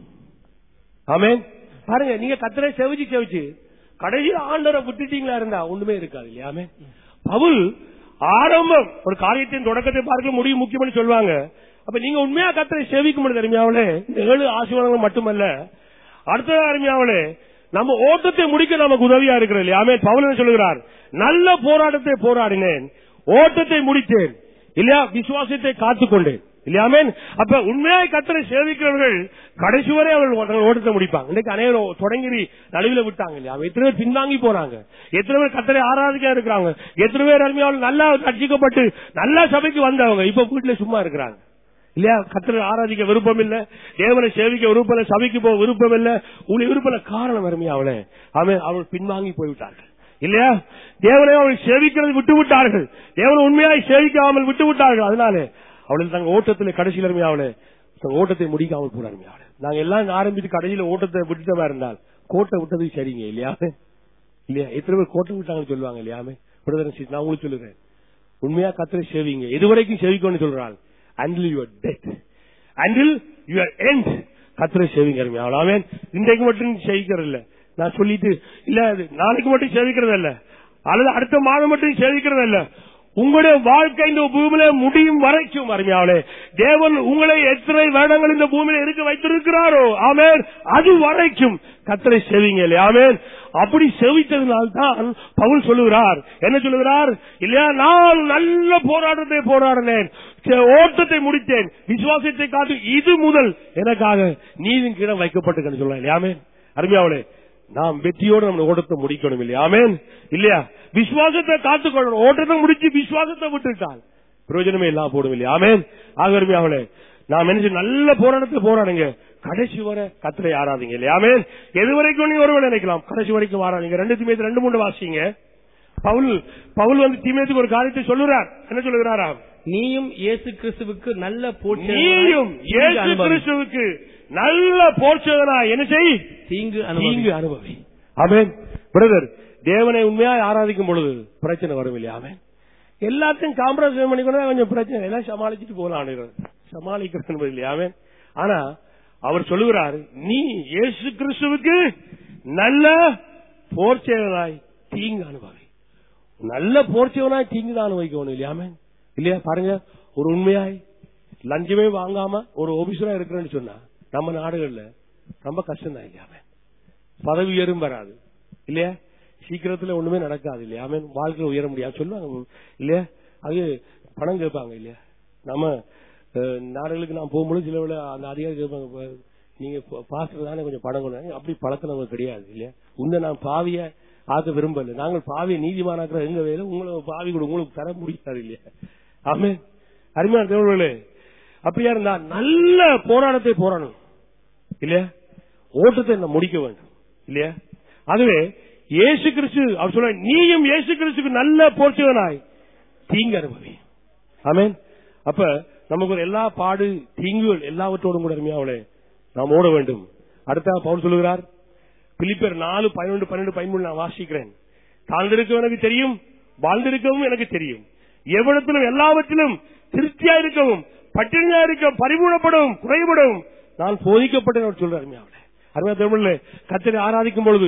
ஆமென் பாருங்க நீங்க கத்தரை சேவிச்சு சேவிச்சு கடைசியில் ஆண்டவரை விட்டுட்டீங்களா இருந்தா ஒண்ணுமே இருக்காது இல்லையா ஆமென் பவுல் ஆரம்பம் ஒரு காரியத்தின் தொடக்கத்தை பார்க்க முடியும் முக்கியம்னு சொல்லுவாங்க அப்ப நீங்க உண்மையா கத்தரை சேவிக்கும் பொழுது அருமையாவளே இந்த ஏழு ஆசீர்வாதங்கள் மட்டுமல்ல அடுத்த அருமையாவளே நம்ம ஓட்டத்தை முடிக்க நமக்கு உதவியா இருக்கிறது இல்லையா ஆமென் பவுல் என்ன சொல்லுகிறார் நல்ல போராட்டத்தை போராடினேன் ஓட்டத்தை முடித்தேன் இல்லையா விசுவாசத்தை காத்துக்கொண்டேன் இல்லையாமேன் அப்ப உண்மையாய் கத்தரை சேவிக்கிறவர்கள் கடைசி வரை அவர்கள் தங்கள் ஓட்டத்தை முடிப்பாங்க இன்னைக்கு அனைவரும் தொடங்கி நடுவில் விட்டாங்க இல்லையா எத்தனை பேர் பின்வாங்கி போறாங்க எத்தனை பேர் கத்தரை ஆராதிக்க இருக்கிறாங்க எத்தனை பேர் அருமையாவில் நல்லா ரட்சிக்கப்பட்டு நல்லா சபைக்கு வந்தவங்க இப்ப வீட்டுல சும்மா இருக்கிறாங்க இல்லையா கத்தரை ஆராதிக்க விருப்பம் இல்ல தேவனை சேவிக்க விருப்பம் இல்ல சபைக்கு போக விருப்பம் இல்ல உங்களுக்கு விருப்பம் இல்ல காரணம் அருமையாவளே அவன் அவள் பின்வாங்கி போய்விட்டார்கள் இல்லையா தேவனை அவள் சேவிக்கிறது விட்டு விட்டார்கள் தேவனை உண்மையாய் சேவிக்காமல் விட்டு விட்டார்கள் அதனால அவளுக்கு தங்க ஓட்டத்தில் கடைசியில் அருமையாவளே தங்க ஓட்டத்தை முடிக்காமல் போற அருமையாவளே நாங்க எல்லாம் ஆரம்பித்து கடைசியில ஓட்டத்தை விட்டுட்டவா இருந்தால் கோட்டை விட்டது சரிங்க இல்லையா இல்லையா எத்தனை பேர் கோட்டை விட்டாங்கன்னு சொல்லுவாங்க இல்லையாமே பிரதர் சீட் நான் உங்களுக்கு சொல்லுறேன் உண்மையா கத்திரை சேவிங்க இதுவரைக்கும் சேவிக்கணும்னு சொல்றாள் until your death until your end கத்திரை சேவிங்க அருமையா அவ்வளவு இன்றைக்கு மட்டும் சேவிக்கிறது இல்ல நான் சொல்லிட்டு இல்ல அது நாளைக்கு மட்டும் சேவிக்கிறது இல்ல அல்லது அடுத்த மாதம் மட்டும் சேவிக்கிறது இல்ல உங்களுடைய வாழ்க்கை இந்த பூமியில முடியும் வரைக்கும் அருமையாவளே தேவன் உங்களை எத்தனை வருடங்கள் இந்த பூமியில இருக்க வைத்திருக்கிறாரோ ஆமேன் அது வரைக்கும் கத்தரை செவிங்க இல்லையா ஆமேன் அப்படி செவித்ததுனால்தான் பவுல் சொல்லுகிறார் என்ன சொல்லுகிறார் இல்லையா நான் நல்ல போராட்டத்தை போராடினேன் சே- ஓட்டத்தை முடித்தேன் விசுவாசத்தை காத்து இது முதல் எனக்காக நீதின் கீழே வைக்கப்பட்டு சொல்ல இல்லையாமே அருமையாவளே நாம் வெற்றியோடு நம்ம ஓட்டத்தை முடிக்கணும் இல்லையா ஆமேன் இல்லையா விசுவாசத்தை காத்துக்கொள்ளணும் ஓட்டத்தை முடிச்சு விசுவாசத்தை விட்டுட்டால் பிரயோஜனமே இல்லாம போடும் இல்லையா ஆமேன் ஆக அருமையாவளே நாம் என்ன செய்யணும்? நல்ல போராட்டத்தை போராடுங்க கடைசி வரை கத்திரை ஆராதிங்க இல்லையா ஆமேன் எது வரைக்கும் நீங்க ஒருவன் நினைக்கலாம் கடைசி வரைக்கும் ஆராதிங்க ரெண்டு தீமையத்து ரெண்டு மூணு வாசிங்க பவுல் பவுல் வந்து தீமையத்துக்கு ஒரு காரியத்தை சொல்லுறார் என்ன சொல்லுகிறாரா நீயும் இயேசு கிறிஸ்துவுக்கு நல்ல போற்றி நீயும் இயேசு கிறிஸ்துவுக்கு நல்ல போர்ச்சதனா என்ன செய் தீங்கு நீங்க அனுபவி அனுபவி ஆமென் பிரதர் தேவனை உண்மையா ஆராதிக்கும் பொழுது பிரச்சனை வரும் இல்லையா ஆமென் எல்லாத்தையும் காம்ப்ரமைஸ் பண்ணிக்கணும் கொஞ்சம் பிரச்சனை எல்லாம் சமாளிச்சுட்டு போலாம் சமாளிக்கிறது என்பது இல்லையா ஆமென் ஆனா அவர் சொல்லுகிறார் நீ இயேசு கிறிஸ்துவுக்கு நல்ல போர்ச்சேவனாய் தீங்கு அனுபவி நல்ல போர்ச்சேவனாய் தீங்கு தான் அனுபவிக்கணும் இல்லையா ஆமென் இல்லையா பாருங்க ஒரு உண்மையாய் லஞ்சமே வாங்காம ஒரு ஆபீசரா இருக்கிறேன்னு சொன்னா நம்ம நாடுகள்ல ரொம்ப கஷ்டம் தான் இல்லையா ஆமென். பதவி உயரும் வராது இல்லையா சீக்கிரத்துல ஒண்ணுமே நடக்காது இல்லையா ஆமென் வாழ்க்கையில உயர முடியாது சொல்லுவாங்க இல்லையா அது பணம் கேட்பாங்க இல்லையா நம்ம அஹ், நாடுகளுக்கு நான் போகும்போது சில வேளை அந்த அதிகாரி கேட்பாங்க "ப- நீங்க பாஸ்டர் தானே கொஞ்சம் பணம் கொண்டு அப்படி பழக்கம் நமக்கு கிடையாது இல்லையா உன்னை நான் பாவிய ஆக்க விரும்பல நாங்கள் பாவிய நீதிமானாக்குற எங்க வேலை உங்களை பாவி கூட உங்களுக்கு தர முடியாது இல்லையா ஆமே அருமையான தேவர்களே அப்படியா இருந்தா நல்ல போராட்டத்தை போராடணும் இல்லையா ஓட்டத்தை நம்ம முடிக்க வேண்டும் இல்லையா அதுவே இயேசு கிறிஸ்து அவர் சொல்ல நீயும் இயேசு கிறிஸ்துக்கு நல்ல போர்ச்சுவனாய் தீங்கு அனுபவி ஆமென் அப்ப நமக்கு ஒரு எல்லா பாடு தீங்குகள் எல்லாவற்றோடும் கூட அருமையாவளே நாம் ஓட வேண்டும் அடுத்த பவுல் சொல்லுகிறார் பிலிப்பர் நாலு பதினொன்று பன்னெண்டு பதிமூணு நான் வாசிக்கிறேன் தாழ்ந்திருக்கவும் எனக்கு தெரியும் வாழ்ந்திருக்கவும் எனக்கு தெரியும் எவ்விடத்திலும் எல்லாவற்றிலும் திருப்தியா இருக்கவும் பட்டினியா இருக்க பரிபூணப்படவும் குறைபடவும் நான் போதிக்கப்பட்டேன் அவர் சொல்றார் அருமையாவளே அருமையா தமிழ்ல கத்தரை ஆராதிக்கும் பொழுது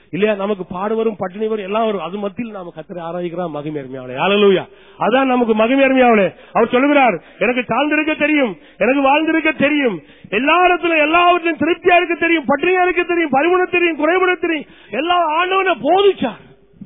இல்லையா நமக்கு பாடு வரும் பட்டினி வரும் எல்லாம் வரும் அது மத்தியில் நாம கத்தரை ஆராதிக்கிறோம் மகிமேர்மையாவளே அலலூயா அதான் நமக்கு மகிமேர்மையாவளே அவர் சொல்லுகிறார் எனக்கு தாழ்ந்திருக்க தெரியும் எனக்கு வாழ்ந்திருக்க தெரியும் எல்லா இடத்துல எல்லாவற்றிலும் திருப்தியா இருக்க தெரியும் பட்டினியா இருக்க தெரியும் பரிமுண தெரியும் குறைபட தெரியும் எல்லா ஆண்டவனை போதிச்சார்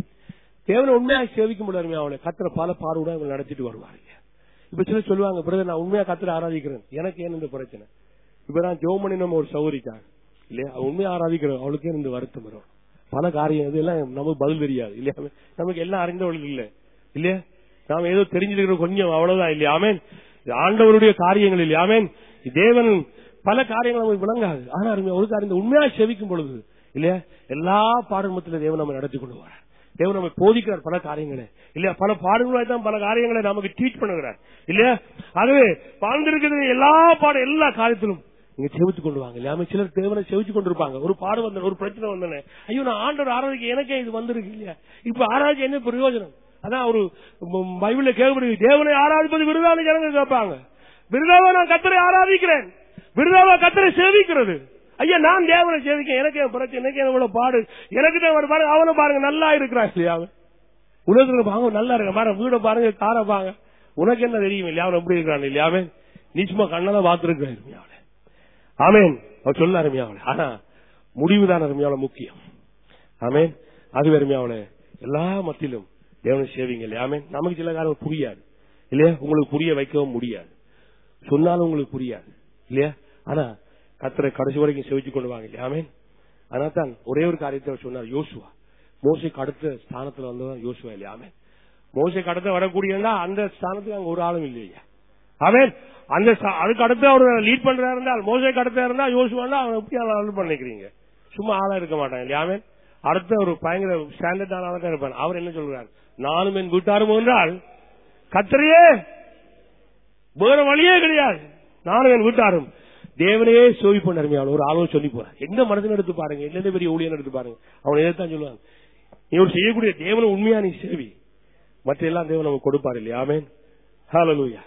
தேவனை உண்மையாக சேவிக்க முடியாது அவளை கத்திர பல பாடுடன் இவங்க நடத்திட்டு வருவாங்க இப்ப சில சொல்லுவாங்க பிரதர் நான் உண்மையா கத்திர ஆராதிக்கிறேன் எனக்கு ஏன் இந்த பிரச்சனை இப்ப நான் ஜோமணி நம்ம ஒரு சௌகரிக்காங்க இல்லையா அவ உண்மையா ஆராதிக்கிறோம் அவளுக்கு ஏன் இந்த வருத்தம் வரும் பல காரியம் இதெல்லாம் நமக்கு பதில் தெரியாது இல்லையா நமக்கு எல்லாம் அறிந்தவர்கள் இல்ல இல்லையா நாம ஏதோ தெரிஞ்சிருக்கிற கொஞ்சம் அவ்வளவுதான் இல்லையா ஆமேன் இது ஆண்டவருடைய காரியங்கள் இல்லையா ஆமேன் தேவன் பல காரியங்கள் நமக்கு விளங்காது ஆனா அருமையா ஒரு காரியம் இந்த உண்மையா செவிக்கும் பொழுது இல்லையா எல்லா பாடமத்தில தேவன் நம்ம நடத்தி கொண்டு வரார் தேவன் நம்ம போதிக்கிறார் பல காரியங்களை இல்லையா பல பாடங்களாய் தான் பல காரியங்களை நமக்கு டீச் பண்ணுகிறார் இல்லையா ஆகவே வாழ்ந்திருக்கிறது எல்லா பாடம் எல்லா காரியத்திலும் நீங்க செவிச்சு கொண்டு வாங்க இல்லையா சிலர் தேவனை செவிச்சு கொண்டிருப்பாங்க ஒரு பாடு வந்த ஒரு பிரச்சனை வந்தனே ஐயோ நான் ஆண்டவர் ஆராதிக்க எனக்கே இது வந்திருக்கு இல்லையா இப்ப ஆராய்ச்சி என்ன பிரயோஜனம் அதான் ஒரு ம், பைபிள்ல கேட்கப்படுது தேவனை ஆராதிப்பது விருதான ஜனங்க கேட்பாங்க விருதாவா நான் கத்தரை ஆராதிக்கிறேன் விருதாவா கத்தரை சேவிக்கிறது ஐயா நான் தேவனை சேவிக்க எனக்கு என் பிரச்சனை எனக்கு எவ்வளவு பாடு எனக்கு தான் ஒரு பாடு அவனை பாருங்க நல்லா இருக்கிறான் இல்லையா அவன் உலகத்துல பாருங்க நல்லா இருக்க பாருங்க வீட பாருங்க காரை பாருங்க உனக்கு என்ன தெரியும் இல்லையா அவன் எப்படி இருக்கிறான் இல்லையா அவன் நீ சும்மா கண்ணால பாத்துருக்கிறான் அவனை ஆமேன் அவர் சொல்ல அருமையாவளே ஆனா முடிவுதான் அருமையாவள முக்கியம் ஆமேன் அது அருமையாவளே எல்லா மத்தியிலும் தேவனை சேவிங்க இல்லையா ஆமேன் நமக்கு சில காலம் புரியாது இல்லையா உங்களுக்கு புரிய வைக்கவும் முடியாது சொன்னாலும் உங்களுக்கு புரியாது இல்லையா ஆனா கத்தரை கடைசி வரைக்கும் செவிச்சு கொண்டு வாங்க இல்லையா ஆமேன் ஆனா தான் ஒரே ஒரு காரியத்தை அவர் சொன்னார் யோசுவா மோசைக்கு அடுத்த ஸ்தானத்துல வந்ததான் யோசுவா இல்லையா ஆமேன் மோசைக்கு அடுத்த வரக்கூடியதா அந்த ஸ்தானத்துக்கு அங்க ஒரு ஆளும் இல்லையா அவன் அந்த ச- அதுக்கு அடுத்து அவர் லீட் பண்றா இருந்தால் மோசைக்கு அடுத்த இருந்தா யோசுவாண்டா அவன் எப்படி ஆள் பண்ணிக்கிறீங்க சும்மா ஆளா இருக்க மாட்டான் இல்லையா அவன் அடுத்த ஒரு பயங்கர ஸ்டாண்டர்டான ஆளா தான் இருப்பான் அவர் என்ன சொல்றார் நானும் என் வீட்டாரும் என்றால் கத்தரையே வேற வழியே கிடையாது நானும் என் வீட்டாரும் தேவனையே சோவி பண்ண ஒரு ஆளும் சொல்லி போறேன் எந்த மனதில் எடுத்து பாருங்க எந்த பெரிய ஊழியன் எடுத்து பாருங்க அவன் இதைத்தான் சொல்லுவாங்க நீ ஒரு செய்யக்கூடிய தேவனை உண்மையா நீ சேவி மற்ற எல்லாம் தேவன் நமக்கு கொடுப்பார் இல்லையா ஆமேன் ஹalleluya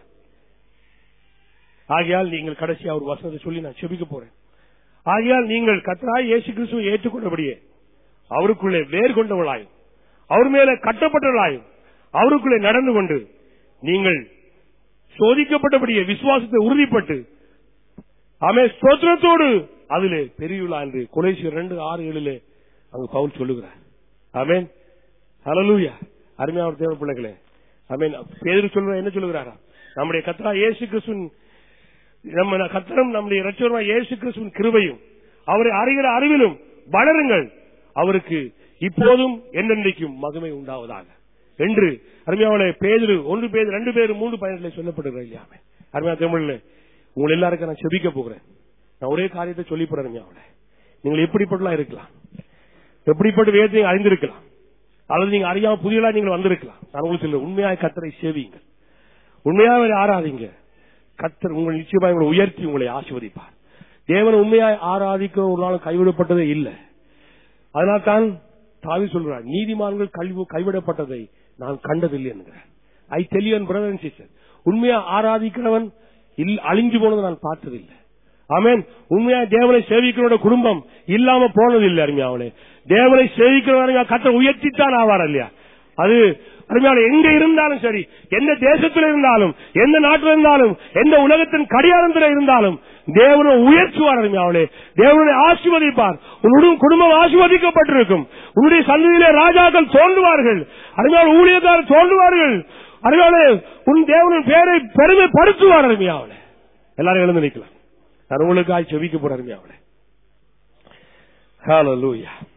ஆகையால் நீங்கள் கடைசியா ஒரு வசனத்தை சொல்லி நான் செபிக்க போறேன் ஆகையால் நீங்கள் கத்தராய் இயேசு கிறிஸ்துவை ஏற்றுக்கொண்டபடியே அவருக்குள்ளே வேர் கொண்டவளாயும் அவர் மேல கட்டப்பட்டவளாயும் அவருக்குள்ளே நடந்து கொண்டு நீங்கள் சோதிக்கப்பட்டபடியே விசுவாசத்தை உறுதிப்பட்டு ஆமே ஸ்தோத்திரத்தோடு அதிலே பெரியுள்ளா என்று கொலைசியர் ரெண்டு ஆறு ஏழிலே அங்கு பவுல் சொல்லுகிறார் ஆமேன் ஹalleluya அருமையான தேவ பிள்ளைகளே ஆமேன் பேதுரு சொல்ற என்ன சொல்லுகிறாரா நம்முடைய கத்தரா இயேசு கிறிஸ்துவின் நம்ம கத்தரும் நம்முடைய இரட்சகருமா இயேசு கிறிஸ்துவின் கிருபையும் அவரை அறிகிற அறிவிலும் வளருங்கள் அவருக்கு இப்போதும் என்னென்றைக்கும் மகிமை உண்டாவதாக என்று அருமையாவளே பேதுரு ஒன்று பேர் ரெண்டு பேர் மூன்று பயணத்திலே சொல்லப்படுகிற இல்லையா அருமையா தமிழ்ல உங்களை எல்லாருக்கும் நான் செபிக்க போகிறேன் நான் ஒரே காரியத்தை சொல்லி போறேன் அருமையாவளே நீங்கள் எப்படிப்பட்டலாம் இருக்கலாம் எப்படிப்பட்ட வேதத்தை நீங்க அறிந்திருக்கலாம் அல்லது நீங்க அறியாம புதியலா நீங்கள் வந்திருக்கலாம் நான் உங்களுக்கு சொல்ல உண்மையாய் கத்தரை சேவிங்க உண்மையாக ஆராதிங்க கத்தர் உங்கள் நிச்சயமாய் உங்களை உயர்த்தி உங்களை ஆசிர்வதிப்பார் தேவன் உண்மையாய் ஆராதிக்க ஒரு நாள் கைவிடப்பட்டதே இல்லை அதனால் தான் தாவி சொல்றார் நீதிமான்கள் கல்வி கைவிடப்பட்டதை நான் கண்டதில்லை என்கிறார் ஐ டெலியன் பிரதர் சிஸ்டர் உண்மையா ஆராதிக்கிறவன் இல்- அழிஞ்சு போனதை நான் பார்த்ததில்லை ஆமென் உண்மையா தேவனை சேவிக்கிறோட குடும்பம் இல்லாம போனதில்லை அருமையாவளே தேவனை சேவிக்கிறவங்க கத்த உயர்த்தித்தான் ஆவார் இல்லையா அது அருமையான எங்க இருந்தாலும் சரி எந்த தேசத்தில் இருந்தாலும் எந்த நாட்டில் இருந்தாலும் எந்த உலகத்தின் கடியாரத்தில் இருந்தாலும் தேவனை உயர்த்துவார் அருமையாவளே தேவனை ஆசிர்வதிப்பார் உன்னுடைய குடும்பம் ஆசிர்வதிக்கப்பட்டிருக்கும் உன்னுடைய சந்ததியிலே ராஜாக்கள் தோன்றுவார்கள் அருமையான ஊழியக்காரர் தோன்றுவார்கள் அருமையாவளே உன் தேவனின் பேரை பெருமைப்படுத்துவார் அருமையாவளே எல்லாரும் எழுந்து நிக்கலாம் நான் உங்களுக்காய் செவிக்க போற அருமையாவளே ஹalleluya